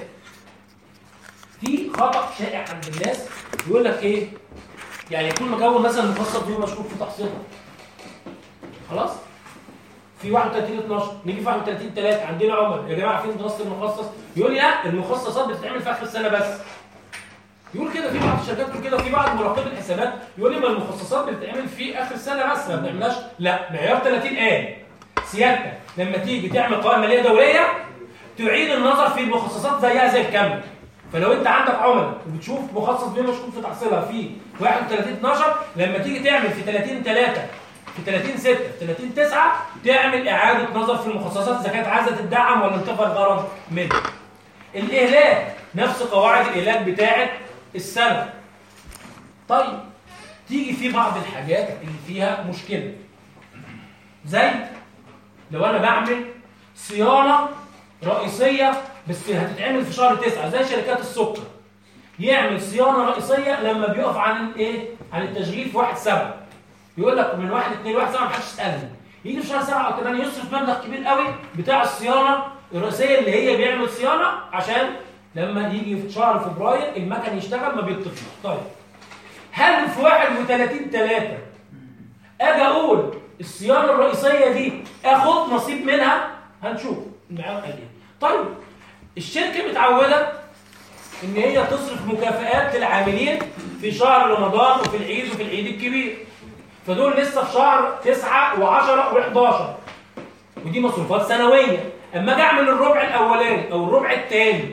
في خطا شائع عند الناس يقول لك ايه يعني يكون مكون مثلا مفصل فيه مشكوك في تحصيلها خلاص في 31 12 نيجي في 31 3 عندنا عمر يا جماعه فين دراسه المخصص يقول لي لا المخصصات بتتعمل في اخر السنه بس يقول كده في بعض الشركات يقول كده في بعض مراقبين الحسابات يقول لي ما المخصصات بتتعمل في اخر السنه بس ما بنعملهاش لا معيار 30 قال سيادتك لما تيجي تعمل قوائم ماليه دوريه تعيد النظر في المخصصات زيها زي الكامل فلو انت عندك عملاء وبتشوف مخصص بيه مشكوك في تحصيلها في 31 12 لما تيجي تعمل في 30 3 في 30 6 في 30 9 تعمل اعاده نظر في المخصصات اذا كانت عايزه تدعم ولا انتفى الغرض منها الاهلاك نفس قواعد الاهلاك بتاعه السنه طيب تيجي في بعض الحاجات اللي فيها مشكله زي لو انا بعمل صيانه رئيسيه بس هتتعمل في شهر تسعة زي شركات السكر يعمل صيانه رئيسيه لما بيقف عن ايه عن التشغيل في واحد سبعة يقول لك من واحد اثنين واحد سبعة محدش يسالني يجي في شهر سبعة او كمان يصرف مبلغ كبير قوي بتاع الصيانه الرئيسيه اللي هي بيعمل صيانه عشان لما يجي في شهر فبراير المكن يشتغل ما بيطفيش طيب هل في 31 3 اجي اقول الصيانه الرئيسيه دي اخد نصيب منها هنشوف المعيار قال ايه طيب الشركه متعوده ان هي تصرف مكافآت للعاملين في شهر رمضان وفي العيد وفي العيد الكبير فدول لسه في شهر 9 و10 و11 ودي مصروفات سنويه اما اجي اعمل الربع الاولاني او الربع الثاني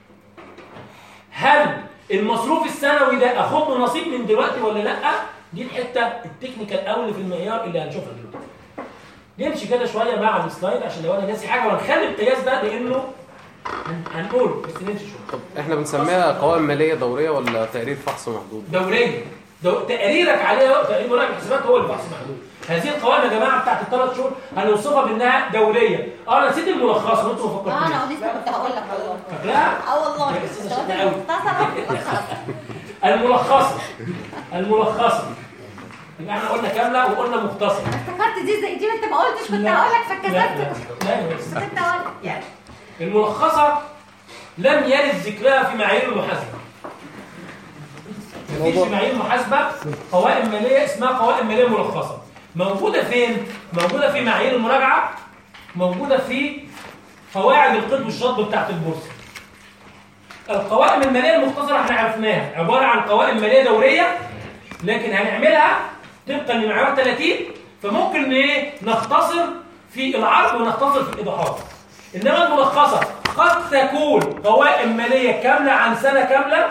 هل المصروف السنوي ده اخد له نصيب من دلوقتي ولا لا دي الحته التكنيكال قوي في المعيار اللي هنشوفها دلوقتي نمشي كده شويه مع السلايد عشان لو انا ناسي حاجه وهنخلي القياس ده لانه هن- هنقوله بس نمشي شويه طب احنا بنسميها قوائم ماليه دوريه ولا تقرير فحص محدود دوريه دو... تقريرك عليها تقرير مراقب الحسابات هو الفحص محدود هذه القوائم يا جماعه بتاعت الثلاث شهور هنوصفها بانها دوريه اه انا نسيت الملخص وانتوا ما اه فكرتوش انا لسه كنت هقول لك والله فاكراها؟ اه والله لا، بس كنت شكلها هقول قوي. مختصرة الملخصه الملخصه يبقى احنا قلنا كامله وقلنا مختصره افتكرت دي زي دي ما انت ما قلتش كنت لا. هقول لك لا فكسبت لا لا بس. كنت انت هقول يعني الملخصه لم يرد ذكرها في معايير المحاسبه مفيش في معايير المحاسبه قوائم ماليه اسمها قوائم ماليه ملخصه موجوده فين موجوده في معايير المراجعه موجوده في قواعد القيد والشطب بتاعت البورصه القوائم الماليه المختصره احنا عرفناها عباره عن قوائم ماليه دوريه لكن هنعملها طبقا لمعيار 30 فممكن ايه نختصر في العرض ونختصر في الايضاحات انما الملخصه قد تكون قوائم ماليه كامله عن سنه كامله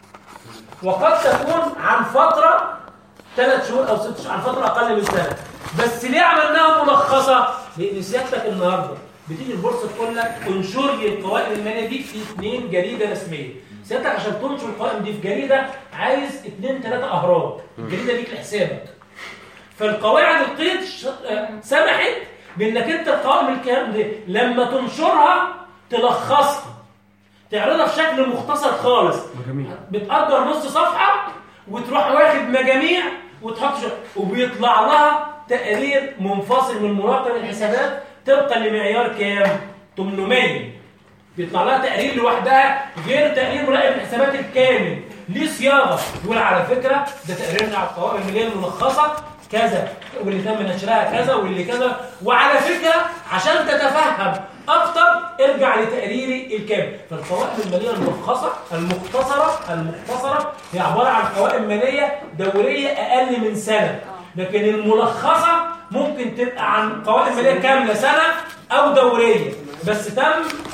وقد تكون عن فتره ثلاث شهور او ست شهور عن فتره اقل من سنه بس ليه عملناها ملخصه؟ لان سيادتك النهارده بتيجي البورصه تقول لك انشر لي القوائم الماليه دي في اثنين جريده رسميه سيادتك عشان تنشر القوائم دي في جريده عايز اثنين ثلاثه اهرام الجريده دي لحسابك فالقواعد القيد ش- آه، سمحت بانك انت القوائم الكلام دي لما تنشرها تلخصها تعرضها بشكل مختصر خالص بتأجر نص صفحة وتروح واخد مجاميع وتحط شغل وبيطلع لها تقرير منفصل من مراقب الحسابات طبقا لمعيار كام؟ 800 بيطلع لها تقرير لوحدها غير تقرير مراقب الحسابات الكامل ليه صياغه يقول على فكره ده تقريرنا على القوائم الماليه الملخصه كذا واللي تم نشرها كذا واللي كذا وعلى فكره عشان تتفهم اكتر ارجع لتقريري الكامل فالقوائم الماليه الملخصه المختصره المختصره هي عباره عن قوائم ماليه دوريه اقل من سنه لكن الملخصه ممكن تبقى عن قوائم ماليه كامله سنه او دوريه بس تم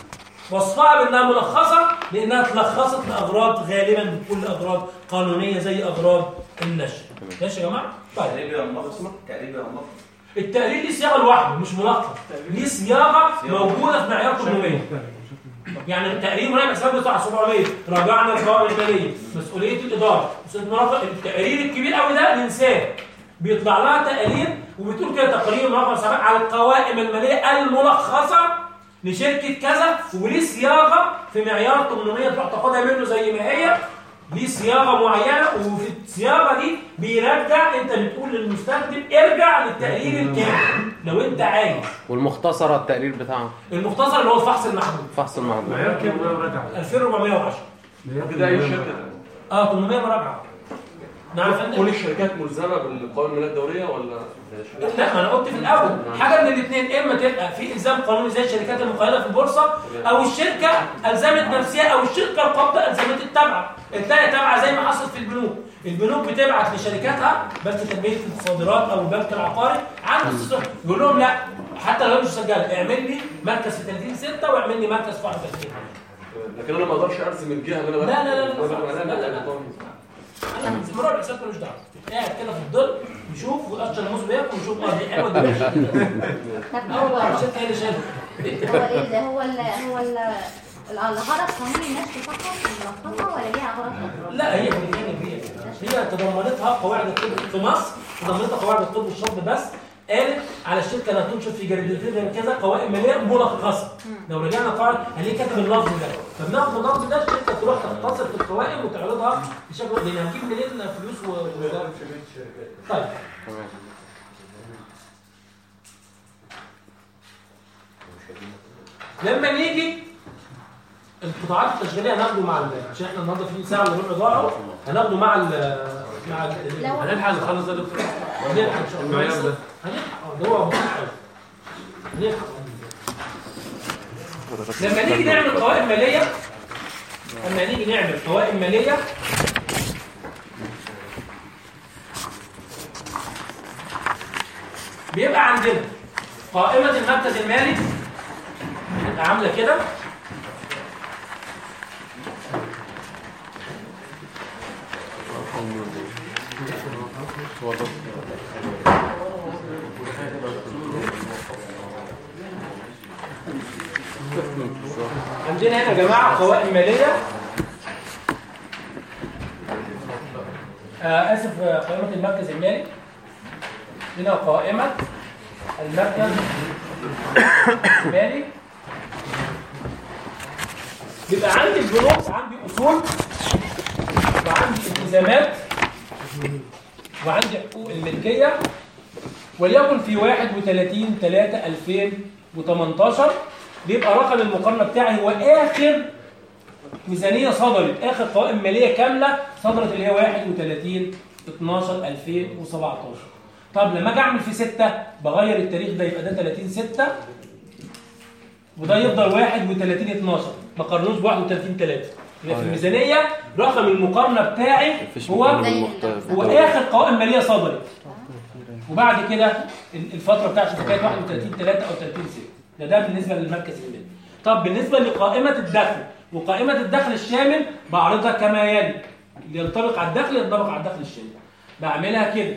وصفها بانها ملخصه لانها اتلخصت لاغراض غالبا بكل اغراض قانونيه زي اغراض النشر ماشي يا جماعه طيب تقريبا ملخص تقريبا ملخص التقرير ليه صياغه لوحده مش ملخص ليه صياغه موجوده في معيار 800 يعني التقرير مراجع حساب بتاع 700 راجعنا القوائم الماليه مسؤوليه الاداره مسؤوليه المراقبه التقرير الكبير قوي ده ننساه بيطلع لها تقارير وبتقول كده تقرير مراقبه الحسابات على القوائم الماليه الملخصه لشركه كذا وليه صياغه في معيار 800 تروح تاخدها منه زي ما هي ليه صياغه معينه وفي الصياغه دي بيرجع انت بتقول للمستخدم ارجع للتقرير الكامل لو انت عايز والمختصره التقرير بتاعها المختصر اللي هو الفحص المحدود فحص المعلومات معيار كام ده راجع 2410 كده اي شركه اه 800 مراجعه نعم يا فندم. كل الشركات ملزمه بالقوائم الماليه الدوريه ولا لا ما انا قلت في الاول حاجه من الاثنين اما تبقى في الزام قانوني زي الشركات المقيده في البورصه او الشركه الزمت نفسها او الشركه القابضه الزمت التابعه الثانيه تابعه زي ما حصل في البنوك البنوك بتبعت لشركاتها بس تنميه الصادرات او البنك العقاري عن استثمار يقول لهم لا حتى لو مش مسجله اعمل لي مركز في 30 6 واعمل لي مركز في 31 لكن انا ما اقدرش الزم الجهه اللي انا لا لا لا لا أنا بقى- لا لا لا لا. انا استمرار الاحساس ملوش دعوه قاعد كده في الظل يشوف ويقشر الموز وياكل ويشوف اه دي حلوه دي وحشه طب اول هو ما مشيت هي اللي شايفه هو ايه هو ال هو ال الغرض قانوني الناس فقط ملخصها ولا ليها غرض أخرى؟ لا هي بالفعل هي هي تضمنتها قواعد الطب في مصر تضمنتها قواعد الطب الشرط بس قالت على الشركه انها تنشر في جريدتين كذا قوائم ماليه ملخصه لو رجعنا قاعد هل كاتب اللفظ ده فبناخد اللفظ ده الشركه تروح تختصر في القوائم وتعرضها بشكل لان هتجيب منين فلوس و و- طيب لما نيجي القطاعات التشغيليه هناخده مع ال- عشان احنا النهارده في ساعه الا ربع ضاعوا هناخده مع ال مع ال- لو- هنلحق نخلص ده يا دكتور هنلحق ان شاء الله المعيار ده. هنلحق اه ده هو بسيط قوي هنلحق لما نيجي نعمل قوائم ماليه لما نيجي نعمل قوائم ماليه بيبقى عندنا قائمة المركز المالي بتبقى عاملة كده عندنا هنا يا جماعة قوائم مالية آه آسف آه، قائمة المركز المالي هنا قائمة المركز المالي بيبقى عندي البنوك عندي أصول وعندي التزامات وعندي حقوق الملكية وليكن في 31 3 2018 بيبقى رقم المقارنة بتاعي هو آخر ميزانية صدرت آخر قوائم مالية كاملة صدرت اللي هي 31 12 2017 طب لما اجي اعمل في 6 بغير التاريخ ده يبقى ده 30 6 وده يفضل 31 12 ما قارنوش ب 31 3 يبقى في الميزانية رقم المقارنة بتاعي هو هو آخر قوائم مالية صدرت وبعد كده ال- الفترة بتاعت إذا كانت 31 3 أو 30 6 ده ده بالنسبة للمركز المالي طب بالنسبة لقائمة الدخل وقائمة الدخل الشامل بعرضها كما يلي اللي ينطبق على الدخل ينطبق على الدخل الشامل بعملها كده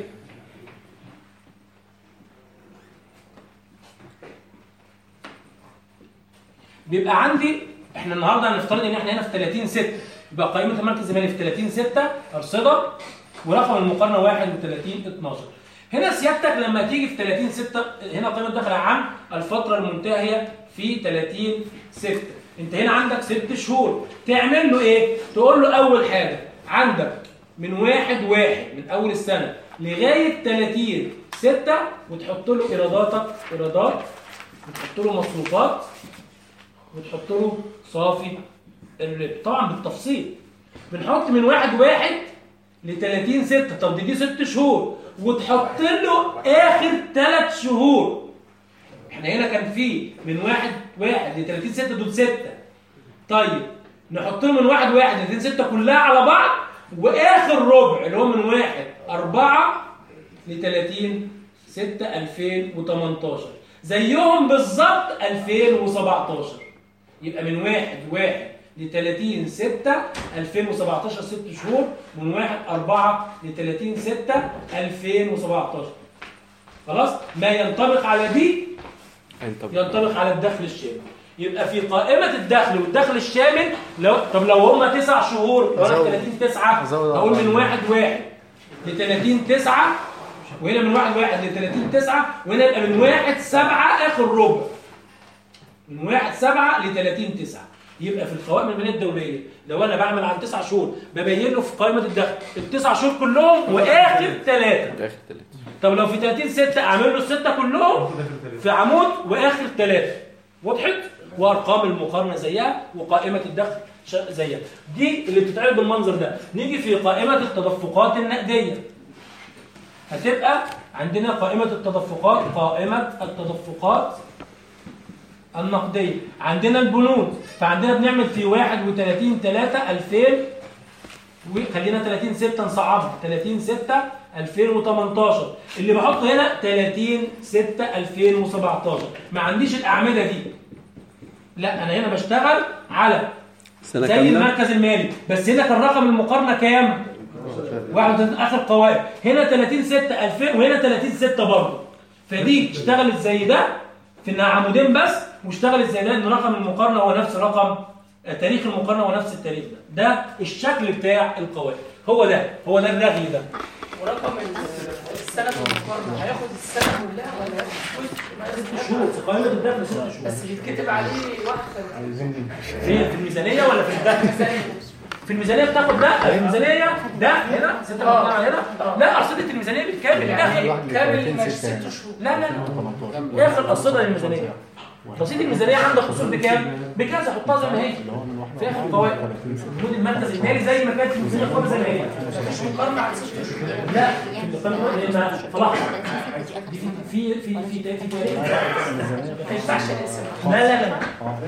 بيبقى عندي احنا النهارده هنفترض ان احنا هنا في 30 6 يبقى قائمه المركز المالي في 30 6 ارصده ورقم المقارنه 31 12 هنا سيادتك لما تيجي في 30 6 هنا قائمه الدخل العام الفتره المنتهيه في 30 6 انت هنا عندك 6 شهور تعمل له ايه تقول له اول حاجه عندك من واحد واحد من اول السنه لغايه 30 6 وتحط له ايراداتك ايرادات وتحط له مصروفات وتحط له صافي الربح طبعا بالتفصيل بنحط من واحد واحد ل 30 6 طب دي دي ست شهور وتحط له اخر ثلاث شهور احنا هنا كان في من واحد واحد ل 30 6 دول 6 طيب نحط له من واحد واحد ل 30 6 كلها على بعض واخر ربع اللي هو من واحد 4 ل 30 6 2018 زيهم بالظبط 2017 يبقى من واحد واحد ل 30 6 2017 ست شهور من واحد 4 ل 30 6 2017 خلاص ما ينطبق على دي ينطبق على الدخل الشامل يبقى في قائمة الدخل والدخل الشامل لو طب لو هم تسع شهور لو انا زود- 30 9 زود هقول من أربعة. واحد واحد ل 30 9 وهنا من واحد واحد ل 30 9 وهنا يبقى من واحد 7 اخر ربع من واحد 7 ل 30 9 يبقى في القوائم الماليه الدوليه لو انا بعمل عن تسع شهور ببين له في قائمه الدخل التسع شهور كلهم واخر ثلاثه اخر ثلاثة طب لو في 30 6 اعمل له السته كلهم في عمود واخر ثلاثه وضحت وارقام المقارنه زيها وقائمه الدخل ش- زيها دي اللي بتتعرض بالمنظر ده نيجي في قائمه التدفقات النقديه هتبقى عندنا قائمه التدفقات قائمه التدفقات النقديه عندنا البنود فعندنا بنعمل في 31 3 2000 وخلينا 30 6 نصعبها 30 6 2018 اللي بحطه هنا 30 6 2017 ما عنديش الاعمده دي لا انا هنا بشتغل على سنة زي كاملة المركز المالي بس هنا كان رقم المقارنه كام؟ واحد اخر قوائم هنا 30 6 2000 وهنا 30 6 برضه فدي اشتغلت زي ده في انها عمودين بس واشتغلت زي ده ان رقم المقارنه هو نفس رقم آه، تاريخ المقارنه هو نفس التاريخ ده ده الشكل بتاع القوائم هو ده هو ده الرغي ده ورقم ال- السنة المقارنة هياخد السنة كلها ولا هياخد جزء؟ ما ياخد شهور في قائمه الدخل ست شهور بس بيتكتب عليه واحدة فين في الميزانيه ولا في الدخل في الميزانيه بتاخد ده في الميزانيه ده هنا ستة مقارنة هنا لا ارصده الميزانيه بالكامل اخر كامل مش ست شهور لا لا لا اخر ارصده للميزانيه رصيد الميزانيه عندك اصول بكام؟ بكذا حطها زي ما هي في اخر القوائم وجود المركز المالي زي ما كانت الميزانيه قبل زي ما هي مفيش مقارنة على ست شهور لا في المقارنة لان في لحظه في في في في في تاريخ ما ينفعش الاسم لا لا لا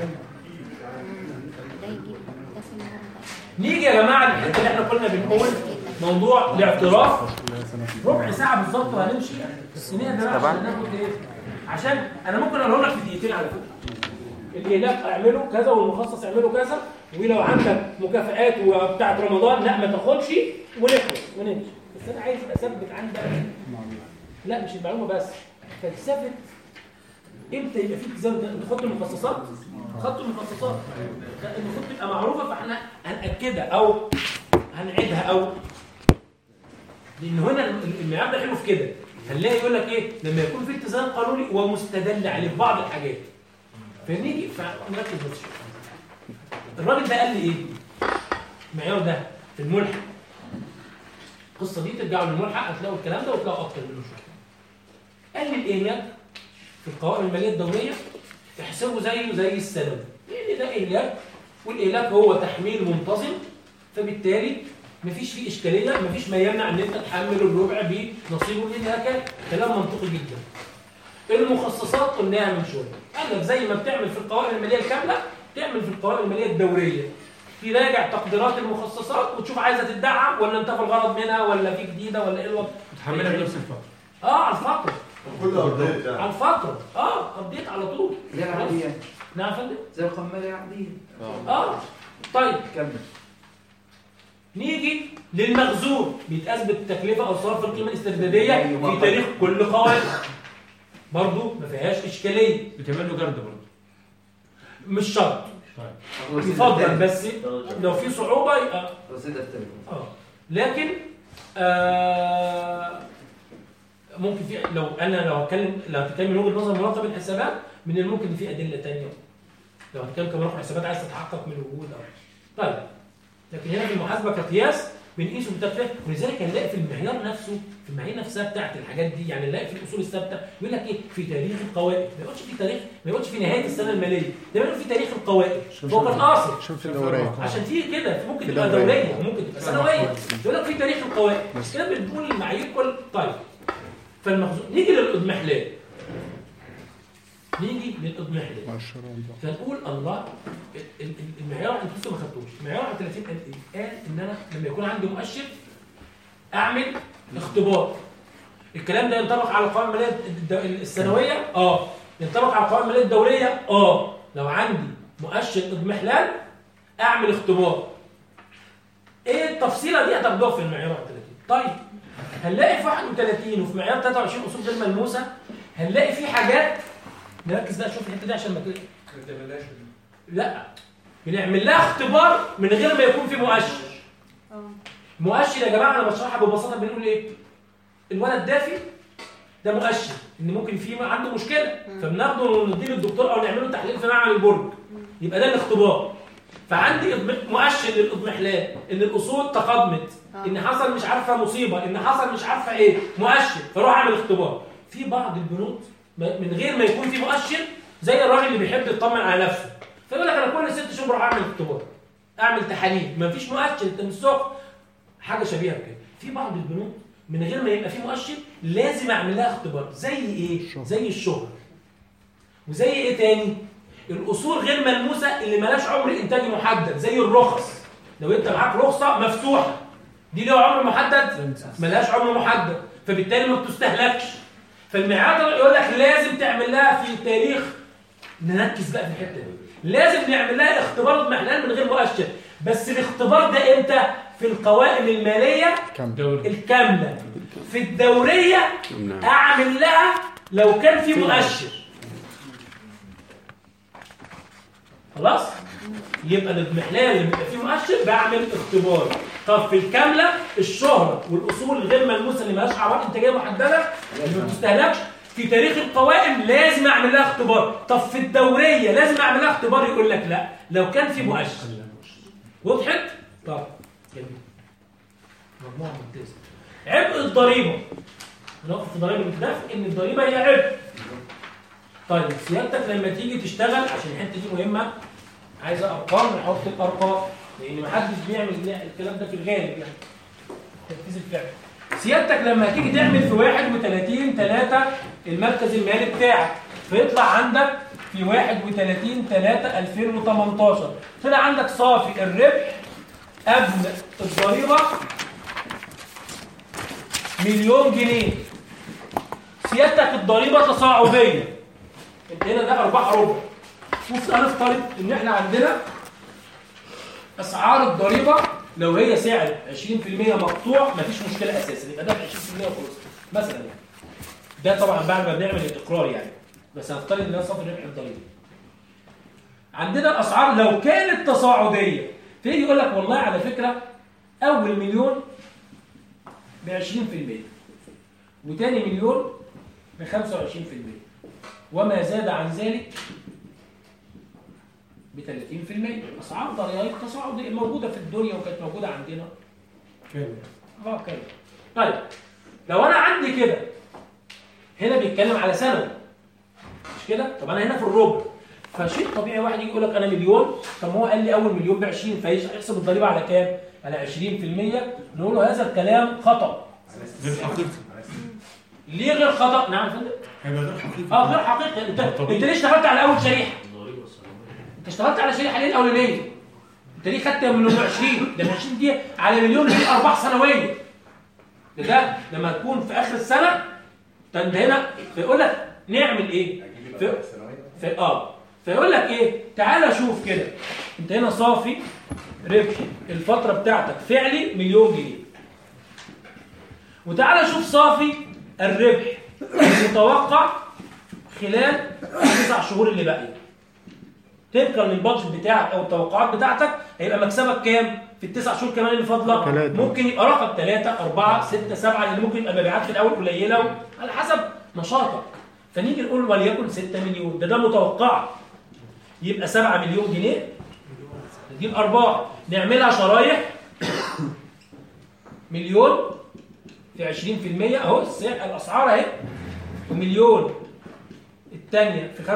نيجي يا جماعه للحته اللي احنا كنا بنقول موضوع الاعتراف ربع ساعه بالظبط وهنمشي السنين يا جماعه عشان ناخد ايه عشان انا ممكن اقول لك في دقيقتين على فكره الاهلاك اعمله كذا والمخصص اعمله كذا ولو عندك مكافآت وبتاعت رمضان لا ما تاخدش ونخلص ونمشي بس انا عايز اثبت عندك لا مش المعلومه بس فلسفه امتى يبقى في التزام ده انت خدت المخصصات خدت المخصصات لا، المفروض تبقى معروفه فاحنا هناكدها او هنعيدها او لان هنا المعيار ده حلو في كده هنلاقي يقول لك ايه لما يكون في التزام قانوني ومستدل عليه في بعض الحاجات فنيجي فنركز بس شوية. الراجل ده قال لي ايه المعيار ده في الملحق القصه دي ترجعوا للملحق هتلاقوا الكلام ده وتلاقوا اكتر منه شويه قال لي الاهلاك في القوائم الماليه الدوريه احسبه زيه زي السنوي لان ده اهلاك والاهلاك هو تحميل منتظم فبالتالي مفيش فيه اشكاليه مفيش ما يمنع ان انت تحمل الربع بنصيبه من الهلاكات كلام منطقي جدا المخصصات قلناها من شويه قال لك زي ما بتعمل في القوائم الماليه الكامله تعمل في القوائم الماليه الدوريه تراجع تقديرات المخصصات وتشوف عايزه تدعم ولا انتهى الغرض منها ولا في جديده ولا ايه الوضع تحملها بنفس الفتره اه على الفتره كل ابديت يعني على الفتره اه ابديت على طول زي العادية نعم يا فندم زي القمالة العادية اه طيب كمل نيجي للمخزون بيتأثبت التكلفة أو صرف القيمة الاستردادية في تاريخ كل قوائم برضو ما فيهاش إشكالية بتعمل له جرد برضه مش شرط طيب يفضل بس لو في صعوبة يبقى رصيد التليفون اه لكن آه ممكن في لو انا لو هتكلم لو هتكلم من وجهه نظر مراقب الحسابات من الممكن في ادله ثانيه لو هتكلم كمراقب حسابات عايز تتحقق من الوجود او طيب لكن هنا في المحاسبه كقياس بنقيسه بالتكلفه ولذلك هنلاقي في المعيار نفسه في المعايير نفسها بتاعت الحاجات دي يعني نلاقي في الاصول الثابته يقول لك ايه في تاريخ القوائم ما يقولش في تاريخ ما يقولش في نهايه السنه الماليه ده يقول في تاريخ القوائم هو كان قاصد شوف الدورية عشان تيجي كده ممكن في تبقى دورية. دوريه وممكن تبقى سنويه يقول لك في تاريخ القوائم بس كده بنقول المعايير كل طيب فالمخزون نيجي للاضمحلال نيجي للاضمحلال فنقول الله ال- ال- المعيار انتوا لسه ما خدتوش المعيار على 30 قال ايه؟ قال ان انا لما يكون عندي مؤشر اعمل اختبار الكلام ده ينطبق على القوائم الماليه الد- السنويه اه ينطبق على القوائم الماليه الدوريه اه لو عندي مؤشر اضمحلال اعمل اختبار ايه التفصيله دي هتاخدوها في المعيار على 30 طيب هنلاقي في 31 وفي معيار 23 اصول غير ملموسه هنلاقي في حاجات نركز بقى شوف الحته دي عشان ما تل- لا بنعمل لها اختبار من غير ما يكون في مؤشر مؤشر يا جماعه انا بشرحها ببساطه بنقول ايه الولد دافي ده مؤشر ان ممكن في عنده مشكله فبناخده ونديه للدكتور او نعمله تحليل في معمل البرج يبقى ده الاختبار فعندي إضم- مؤشر للاضمحلال ان الاصول تقدمت ان حصل مش عارفه مصيبه ان حصل مش عارفه ايه مؤشر فاروح اعمل اختبار في بعض البنود ما- من غير ما يكون في مؤشر زي الراجل اللي بيحب يطمن على نفسه فيقول لك انا كل ست شهور بروح اعمل اختبار اعمل تحاليل ما فيش مؤشر انت مش سخن حاجه شبيهه بكده في بعض البنوك من غير ما يبقى في مؤشر لازم اعمل لها اختبار زي ايه زي الشهره وزي ايه تاني الاصول غير ملموسه اللي ملاش عمر انتاجي محدد زي الرخص لو انت معاك رخصه مفتوحه دي ليها عمر محدد ملهاش عمر محدد فبالتالي ما بتستهلكش فالمعيار يقول لك لازم تعمل لها في تاريخ نركز بقى في الحته دي لازم نعمل لها اختبار اضمحلال من غير مؤشر بس الاختبار ده امتى في القوائم الماليه الكامله في الدوريه نعم. اعمل لها لو كان في مؤشر خلاص يبقى الاضمحلال اللي بيبقى فيه مؤشر بعمل اختبار طب في الكامله الشهره والاصول الغير ملموسه اللي مالهاش اعمار انتاجيه محدده اللي ما بتستهلكش في تاريخ القوائم لازم اعمل لها اختبار طب في الدوريه لازم اعمل لها اختبار يقول لك لا لو كان في مؤشر وضحت طب جميل مجموعه ممتازه عبء الضريبه نقف في ضريبه الدفع ان الضريبه هي عبء طيب سيادتك لما تيجي تشتغل عشان الحته دي مهمه عايزه ارقام نحط الارقام لان محدش بيعمل الكلام ده في الغالب يعني تنفيذ الفعل سيادتك لما هتيجي تعمل في 31 3 المركز المالي بتاعك فيطلع عندك في 31 3 2018 طلع عندك صافي الربح قبل الضريبه مليون جنيه سيادتك الضريبه تصاعديه انت هنا ده ارباح ربع بص انا افترض ان احنا عندنا اسعار الضريبه لو هي سعر 20% مقطوع مفيش مشكله اساسا يبقى ده 20% وخلاص مثلا يعني ده طبعا بعد ما بنعمل الاقرار يعني بس هنفترض ان ده صافي ربح الضريبه عندنا الاسعار لو كانت تصاعديه فيجي يقول لك والله على فكره اول مليون ب 20% وتاني مليون ب 25% وما زاد عن ذلك ب 30% اسعار ضرائب تصاعديه موجوده في الدنيا وكانت موجوده عندنا كامل اه كده طيب لو انا عندي كده هنا بيتكلم على سنوي مش كده طب انا هنا في الربع فشيء طبيعي واحد يجي يقول لك انا مليون طب ما هو قال لي اول مليون ب 20 فيحسب الضريبه على كام على 20% نقول له هذا الكلام خطا غير حقيقي ليه غير خطا نعم يا فندم هيبقى غير حقيقي اه غير حقيقي انت انت ليه اشتغلت على اول شريحه انت اشتغلت على شريحه ليه الاولانيه انت ليه خدت من 20 ده من 20 دي على مليون جنيه ارباح سنويه ده, ده لما تكون في اخر السنه ده انت هنا فيقول لك نعمل ايه في, في اه فيقول لك ايه تعالى شوف كده انت هنا صافي ربح الفتره بتاعتك فعلي مليون جنيه وتعالى شوف صافي الربح المتوقع خلال التسع شهور اللي باقيه طبقا للبادجت بتاعك او التوقعات بتاعتك هيبقى مكسبك كام في التسع شهور كمان اللي فاضله تلاتة. ممكن يبقى رقم 3 4 6 7 لان ممكن يبقى مبيعات في الاول قليله على حسب نشاطك فنيجي نقول وليكن 6 مليون ده ده متوقع يبقى 7 مليون جنيه دي الارباح نعملها شرايح مليون في 20% اهو السعر الاسعار اهي ومليون الثانيه في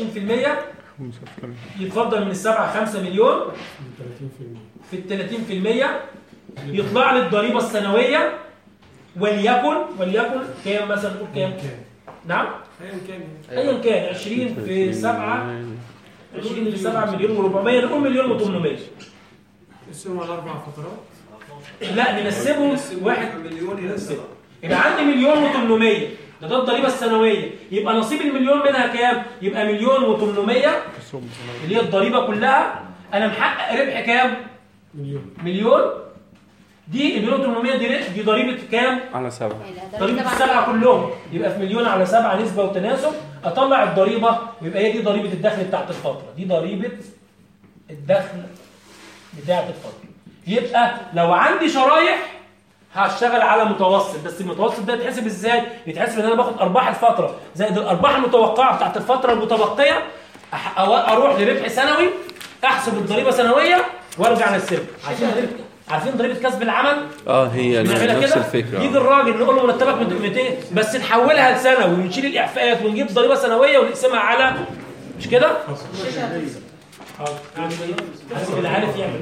25% يتفضل من السبعه 5 مليون 30% في ال 30% يطلع لي الضريبه السنويه وليكن وليكن كام مثلا نقول كام؟ نعم؟ ايا كان ايا كان 20 في 7 20 في 7 مليون و400 نقول مليون و800 السنة على اربع فترات لا ننسبهم واحد مليون الى سبعه يبقى عندي مليون و800 ده ده الضريبه السنويه يبقى نصيب المليون منها كام؟ يبقى مليون و800 اللي هي الضريبه كلها انا محقق ربح كام؟ مليون مليون دي المليون 800 دي دي ضريبه كام؟ على سبعة ضريبه السبعه كلهم يبقى في مليون على سبعه نسبه وتناسب اطلع الضريبه يبقى هي دي ضريبه الدخل بتاعت الفتره دي ضريبه الدخل بتاعت الفتره يبقى لو عندي شرايح هشتغل على متوسط بس المتوسط ده يتحسب ازاي يتحسب ان انا باخد ارباح الفتره زائد الارباح المتوقعه بتاعت الفتره المتبقيه أح- أو- اروح لربح سنوي احسب الضريبه سنويه وارجع للسلك عارفين ضريبه عارفين ضريبه كسب العمل اه هي نعملها نفس كده الفكرة يجي الراجل نقول له مرتبك 200 بس نحولها لسنوي ونشيل الاعفاءات ونجيب ضريبه سنويه ونقسمها على مش كده حاضر اعمل ايه؟ لازم اللي عارف يعمل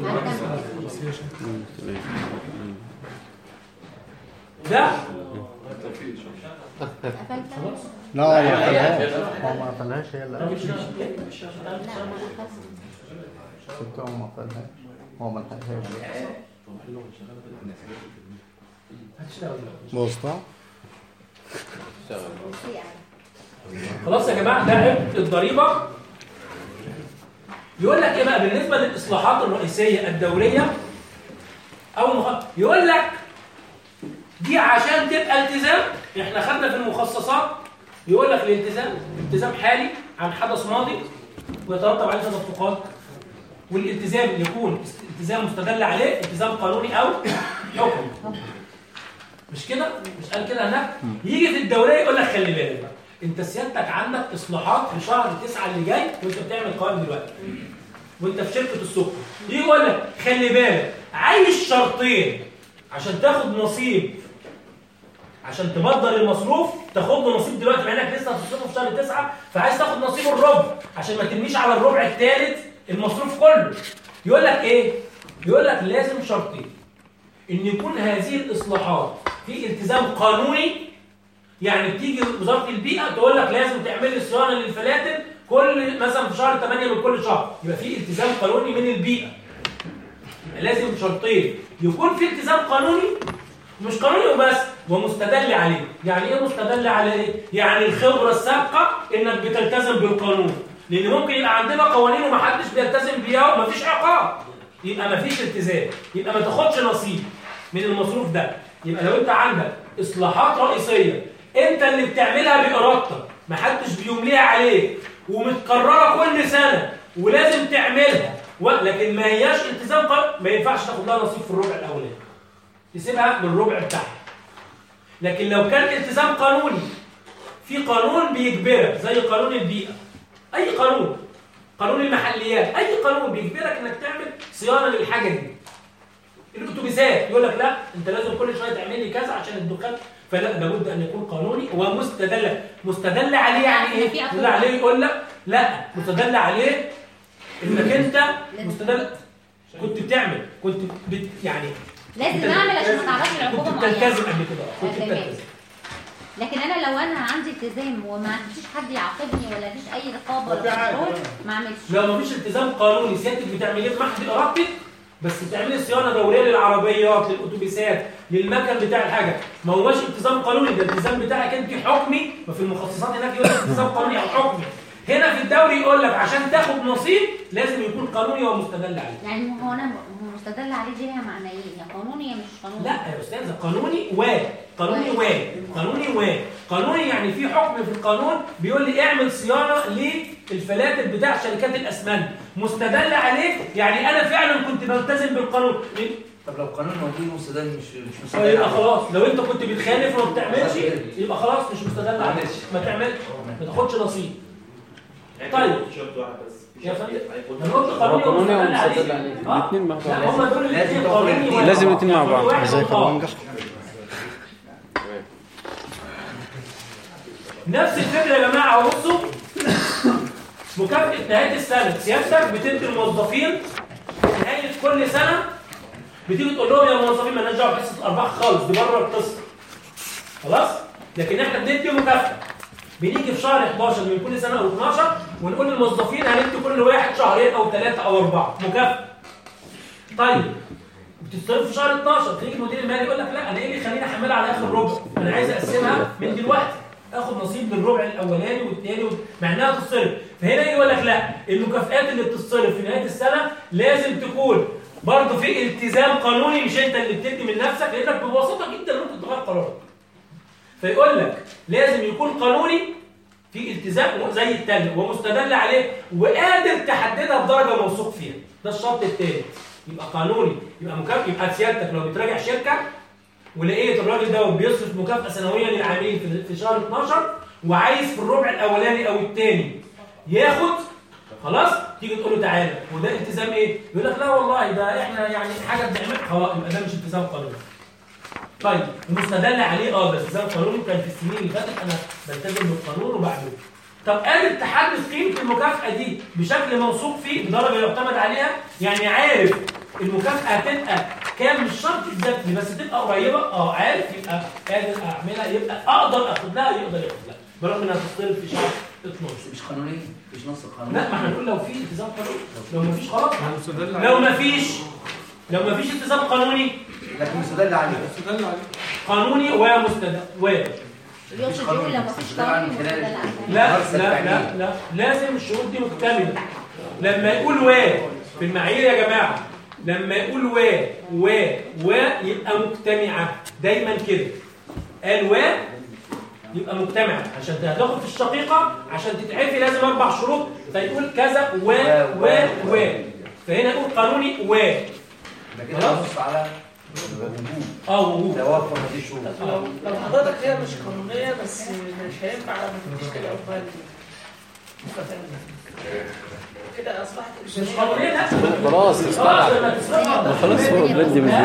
ده خلاص لا ما قفلهاش هو ما قفلهاش هي اللي قفلت. صدق هو ما قفلهاش هو ما لحقهاش بوظتها خلاص يا جماعه ده عبء الضريبه يقول لك ايه بقى بالنسبه للاصلاحات الرئيسيه الدوريه او المخ... يقول لك دي عشان تبقى التزام احنا خدنا في المخصصات يقول لك الالتزام التزام حالي عن حدث ماضي ويترتب عليه تدفقات والالتزام اللي يكون التزام مستدل عليه التزام قانوني او حكم مش كده مش قال كده هناك يجي في الدوريه يقول لك خلي بالك بقى انت سيادتك عندك اصلاحات في شهر 9 اللي جاي وانت بتعمل قوائم دلوقتي وانت في شركه السكر يجي يقول لك خلي بالك عايز شرطين عشان تاخد نصيب عشان تبدر المصروف تاخد له نصيب دلوقتي مع انك لسه هتصرفه في شهر 9 فعايز تاخد نصيب الربع عشان ما ترميش على الربع الثالث المصروف كله يقول لك ايه يقول لك لازم شرطين ان يكون هذه الاصلاحات في التزام قانوني يعني بتيجي وزاره البيئه تقول لك لازم تعمل لي صيانه للفلاتر كل مثلا في شهر 8 من كل شهر يبقى في التزام قانوني من البيئه يبقى لازم شرطين يكون في التزام قانوني مش قانوني وبس ومستدل عليه يعني ايه مستدل عليه يعني الخبره السابقه انك بتلتزم بالقانون لان ممكن يبقى عندنا قوانين ومحدش بيلتزم بيها ومفيش عقاب يبقى مفيش التزام يبقى ما تاخدش نصيب من المصروف ده يبقى لو انت عندك اصلاحات رئيسيه انت اللي بتعملها بارادتك محدش بيمليها عليك ومتكرره كل سنه ولازم تعملها و... لكن ما هياش التزام قانوني ما ينفعش تاخد لها نصيب في الربع الاولاني تسيبها للربع بتاعها لكن لو كان التزام قانوني في قانون بيجبرك زي قانون البيئه اي قانون قانون المحليات اي قانون بيجبرك انك تعمل صيانه للحاجه دي الاتوبيسات يقول لك لا انت لازم كل شويه تعمل لي كذا عشان الدخان فلا لابد ان يكون قانوني ومستدل مستدل عليه يعني ايه في عقوبة. مستدل عليه يقول لك لا مستدل عليه انك انت مستدل كنت بتعمل كنت بت يعني لازم كنت- نعمل عشان ما تعرفش العقوبة كنت معينة. بتلتزم قبل كده كنت تمام. بتلتزم لكن انا لو انا عندي التزام وما فيش حد يعاقبني ولا فيش اي رقابه ولا طب عادي. كنترول ما اعملش لو ما فيش التزام قانوني سيادتك بتعمل ايه بمحض ارادتك بس بتعملي صيانه دوريه للعربيات للاتوبيسات للمكن بتاع الحاجه ما هوش التزام قانوني ده الالتزام بتاعك انت حكمي وفي المخصصات هناك يقول لك التزام قانوني او حكمي هنا في الدوري يقول لك عشان تاخد نصيب لازم يكون قانوني ومستدل عليه يعني هو انا هو مستدل عليه دي ليها معنيين يا قانوني يا مش قانوني لا يا استاذه قانوني و قانوني و قانوني و قانوني يعني في حكم في القانون بيقول لي اعمل صيانه للفلاتر بتاع شركات الاسمنت مستدل عليه يعني انا فعلا كنت بلتزم بالقانون طب لو قانون موجود مستدل مش مش مستدل يبقى عليه. خلاص لو انت كنت بتخالف وما بتعملش يبقى خلاص مش مستدل عليه معلش. ما تعملش ما تاخدش نصيب طيب شرط واحد بس يا فندم انا قلت قانوني قانوني ومستدل ومستدل عليه عليه. آه. الاتنين مع بعض. لا هم دول لازم الاثنين تاخد قانوني الاتنين. واحد. لازم الاتنين مع بعض. واحد زي وآه. كمانجا نفس الفكره يا جماعه بصوا مكافاه نهايه السنه سيادتك بتدي الموظفين نهايه كل سنه بتيجي تقول لهم يا موظفين مالناش دعوه بحصه الارباح خالص دي بره القصه خلاص لكن احنا بندي مكافاه بنيجي في شهر 11 من كل سنه او 12 ونقول للموظفين هندي كل واحد شهرين او ثلاثه او اربعه مكافاه طيب بتتصرف في شهر 12 تيجي المدير المالي يقول لك لا انا ايه اللي يخليني احملها على اخر ربع انا عايز اقسمها من دلوقتي اخد نصيب من الربع الاولاني والثاني مع انها تتصرف فهنا يجي يقول لك لا المكافئات اللي بتتصرف في نهايه السنه لازم تكون برضه في التزام قانوني مش انت اللي بتدي من نفسك لانك ببساطه جدا ممكن تغير قرارك فيقول لك لازم يكون قانوني في التزام زي التاني ومستدل عليه وقادر تحددها بدرجه موثوق فيها ده الشرط الثالث يبقى قانوني يبقى مكافئ يبقى سيادتك لو بتراجع شركه ولقيت الراجل ده بيصرف مكافاه سنويه للعاملين في- في شهر 12 وعايز في الربع الاولاني او الثاني ياخد خلاص تيجي تقول له تعالى وده التزام ايه؟ يقول لك لا والله ده احنا يعني حاجه بنعملها خلاص يبقى ده مش التزام قانوني طيب المستدل عليه اه ده التزام قانوني كان في السنين اللي فاتت انا بلتزم بالقانون وبعمله طب قادر تحدد قيمه المكافاه دي بشكل موثوق فيه بدرجه يعتمد عليها يعني عارف المكافاه هتبقى كام مش شرط exactly بس تبقى قريبه اه عارف يبقى قادر اعملها يبقى اقدر اخد لها يقدر ياخد لها برغم انها تتصرف في شهر 12 مش قانوني مش نص قانوني لا ما احنا بنقول لو في التزام قانوني لو ما فيش خلاص لو ما فيش لو ما فيش التزام قانوني لكن مستدل عليه مستدل عليه قانوني ومستدل و يقصد يقول لو مفيش قانون مستدل عليه. لا لا لا لا لازم الشروط دي مكتمله لما يقول و في المعايير يا جماعه لما يقول و و و يبقى مجتمعه دايما كده قال و يبقى مجتمعه عشان هتاخد في الشقيقه عشان تتعرفي لازم اربع شروط فيقول كذا و و و فهنا يقول قانوني و ده كده نص على اه وجود توفر هذه الشروط لو لو حضرتك هي مش قانونية بس مش هينفع لما تشتري أوفال كده أصبحت مش قانونية لا خلاص استبعد ما خلاص هو بلدي من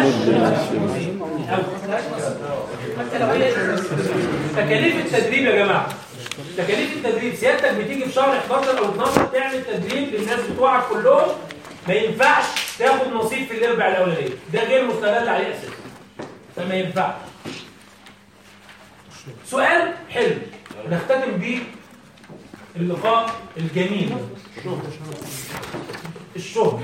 حتى لو هي تكاليف التدريب يا جماعه تكاليف التدريب سيادتك بتيجي في شهر 11 او 12 تعمل تدريب للناس بتوعك كلهم ما ينفعش تاخد نصيب في الاربع الاولانيه ده غير مستدل عليه اساسا فما ينفعش سؤال حلو نختتم بيه اللقاء الجميل الشهر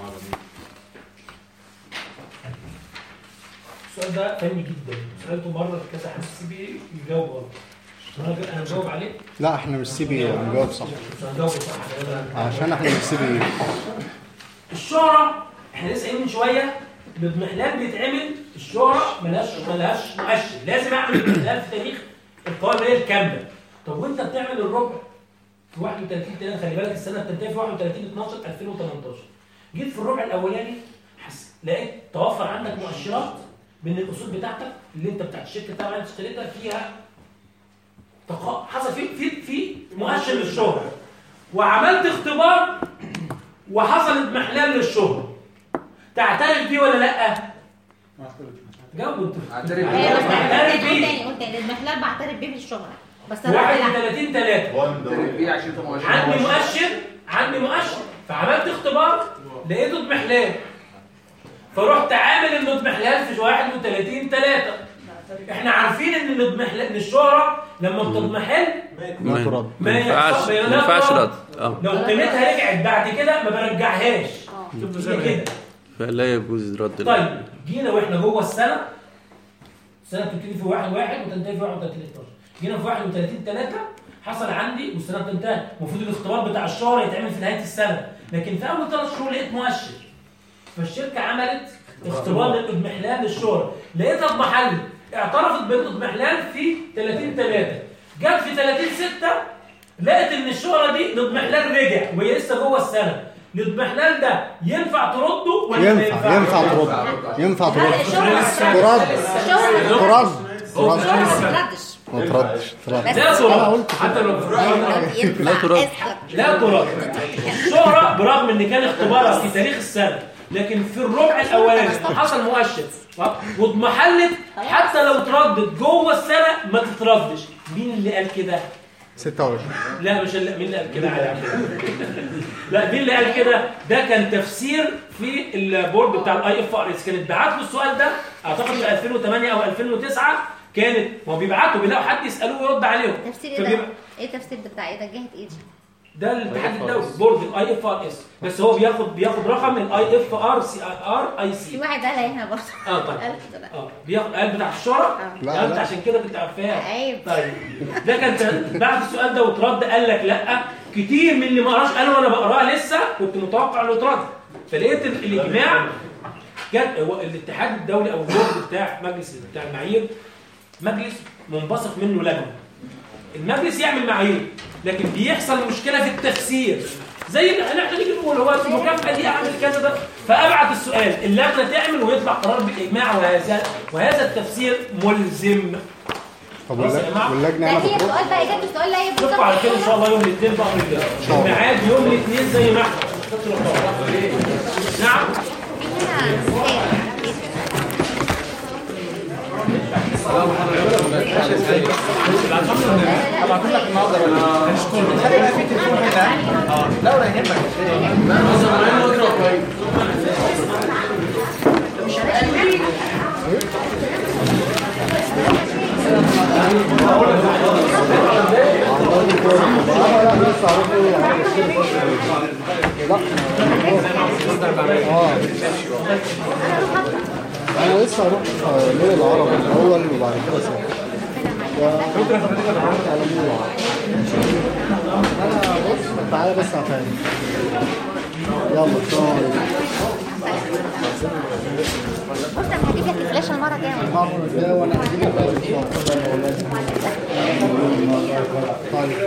السؤال ده فني جدا سألته مرة في كذا حد سي بي يجاوب غلط انا انا مجاوب عليه لا احنا مش سي بي هنجاوب صح بس هجاوب صح عشان احنا مش سي بي الشهرة احنا لسه قايلين من شوية الاضمحلال بيتعمل الشهرة ملهاش ملهاش مؤشر لازم اعمل اضمحلال في تاريخ القوائم الكاملة طب وانت بتعمل الربع في 31 3 خلي بالك السنة بتنتهي في 31 12 2018 جيت في الربع الاولاني حس... لقيت توفر عندك مؤشرات من الاصول بتاعتك اللي انت بتاعت الشركه بتاعتك اللي انت اشتريتها فيها تق... حصل في في في مؤشر للشهرة وعملت اختبار وحصل اضمحلال للشهرة تعترف بيه ولا لا؟ جاوبوا انتوا ايوه بس تعترف قول بيه تاني قول تاني المحلال بعترف بيه بالشهرة بس الربع لا 31 3 عندي مؤشر عندي مؤشر فعملت اختبار لقيته اضمحلال فرحت عامل انه اضمحلال في 31 3 احنا عارفين ان الاضمحلال ان الشهرة لما بتضمحل ما ترد ما ينفعش ما ينفعش رد اه لو قيمتها رجعت بعد كده ما برجعهاش هي كده فلا يجوز رد طيب جينا واحنا جوه السنه السنه بتبتدي في 1 1 وتنتهي في 31 12 جينا في 31 3 حصل عندي والسنه بتنتهي المفروض الاختبار بتاع الشهر يتعمل في نهايه السنه لكن في اول ثلاث شهور لقيت مؤشر فالشركه عملت اختبار للاضمحلال للشهر لقيتها اضمحلت اعترفت بالاضمحلال في 30 3 جت في 30 6 لقيت ان الشهره دي الاضمحلال رجع وهي لسه جوه السنه الاضمحلال ده ينفع ترده ولا ما ينفع ينفع ترد ينفع ترد الشهرة ترد الشهرة ترد الشهرة ترد ما ما تردش تردش ترد لا انا ترد قلت حتى لو لا ترد لا ترد الشهرة برغم ان كان اختبارها في تاريخ السنة لكن في الربع الاولاني حصل مؤشر واضمحلت حتى لو اتردت جوه السنة ما تتردش مين اللي قال كده 26 لا مش اللي مين اللي قال كده على لا مين اللي قال كده ده كان تفسير في البورد بتاع الاي اف ار اس كانت بعت له السؤال ده اعتقد في 2008 او 2009 كانت ما هو بيبعتوا بيلاقوا حد يسالوه ويرد عليهم تفسير ايه ده؟ فبيبقى- ايه التفسير ده بتاع ايه ده جهة ايه دي؟ ده الاتحاد الدولي بورد الاي اف ار اس بس هو بياخد بياخد رقم الاي اف ار سي ار اي في سي واحد قالها هنا برضه اه طيب قال كده لا. اه بياخد قال بتاع الشهرة لا، لا انت لا. عشان كده كنت عارفاها عيب طيب ده كان بعد السؤال ده واترد قال لك لا كتير من اللي ما قراش قالوا انا بقراها لسه كنت متوقع انه يترد فلقيت ال- الاجماع جت هو الاتحاد الدولي او البورد بتاع مجلس بتاع المعايير مجلس منبثق منه لجنه المجلس يعمل معايير لكن بيحصل مشكله في التفسير زي ما احنا نيجي نقول هو المكافاه دي اعمل كذا ده فابعت السؤال اللجنه تعمل ويطلع قرار بالاجماع وهذا وهذا التفسير ملزم طب خلاص يا والل- جماعة؟ واللجنه لا هنا هي بترد السؤال بقى اجابه السؤال لا هي بالظبط نشوفكم على كده ان شاء الله يوم الاثنين بقى الرجاله الميعاد يوم الاثنين زي ما احنا نعم في هنا السلام عليكم هبعتهم لك النهارده ولا خلي بقى في تليفون كده اه لا ولا يهمك انا لسه هروح ليل العرب الاول وبعد كده اسافر انا بص تعالى بس عفاني يلا السلام عليكم بص انا هجيب لك الفلاش المره الجايه المره الجايه وانا هجيب لك بقى ان شاء الله طيب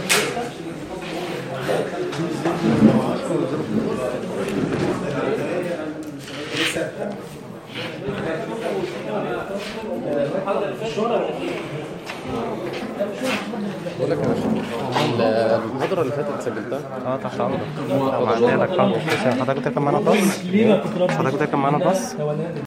بقول لك يا باشا المحاضرة اللي فاتت سجلتها؟ اه تحت امرك طب عندي لك حاضر حضرتك كان معانا باص حضرتك كان معانا باص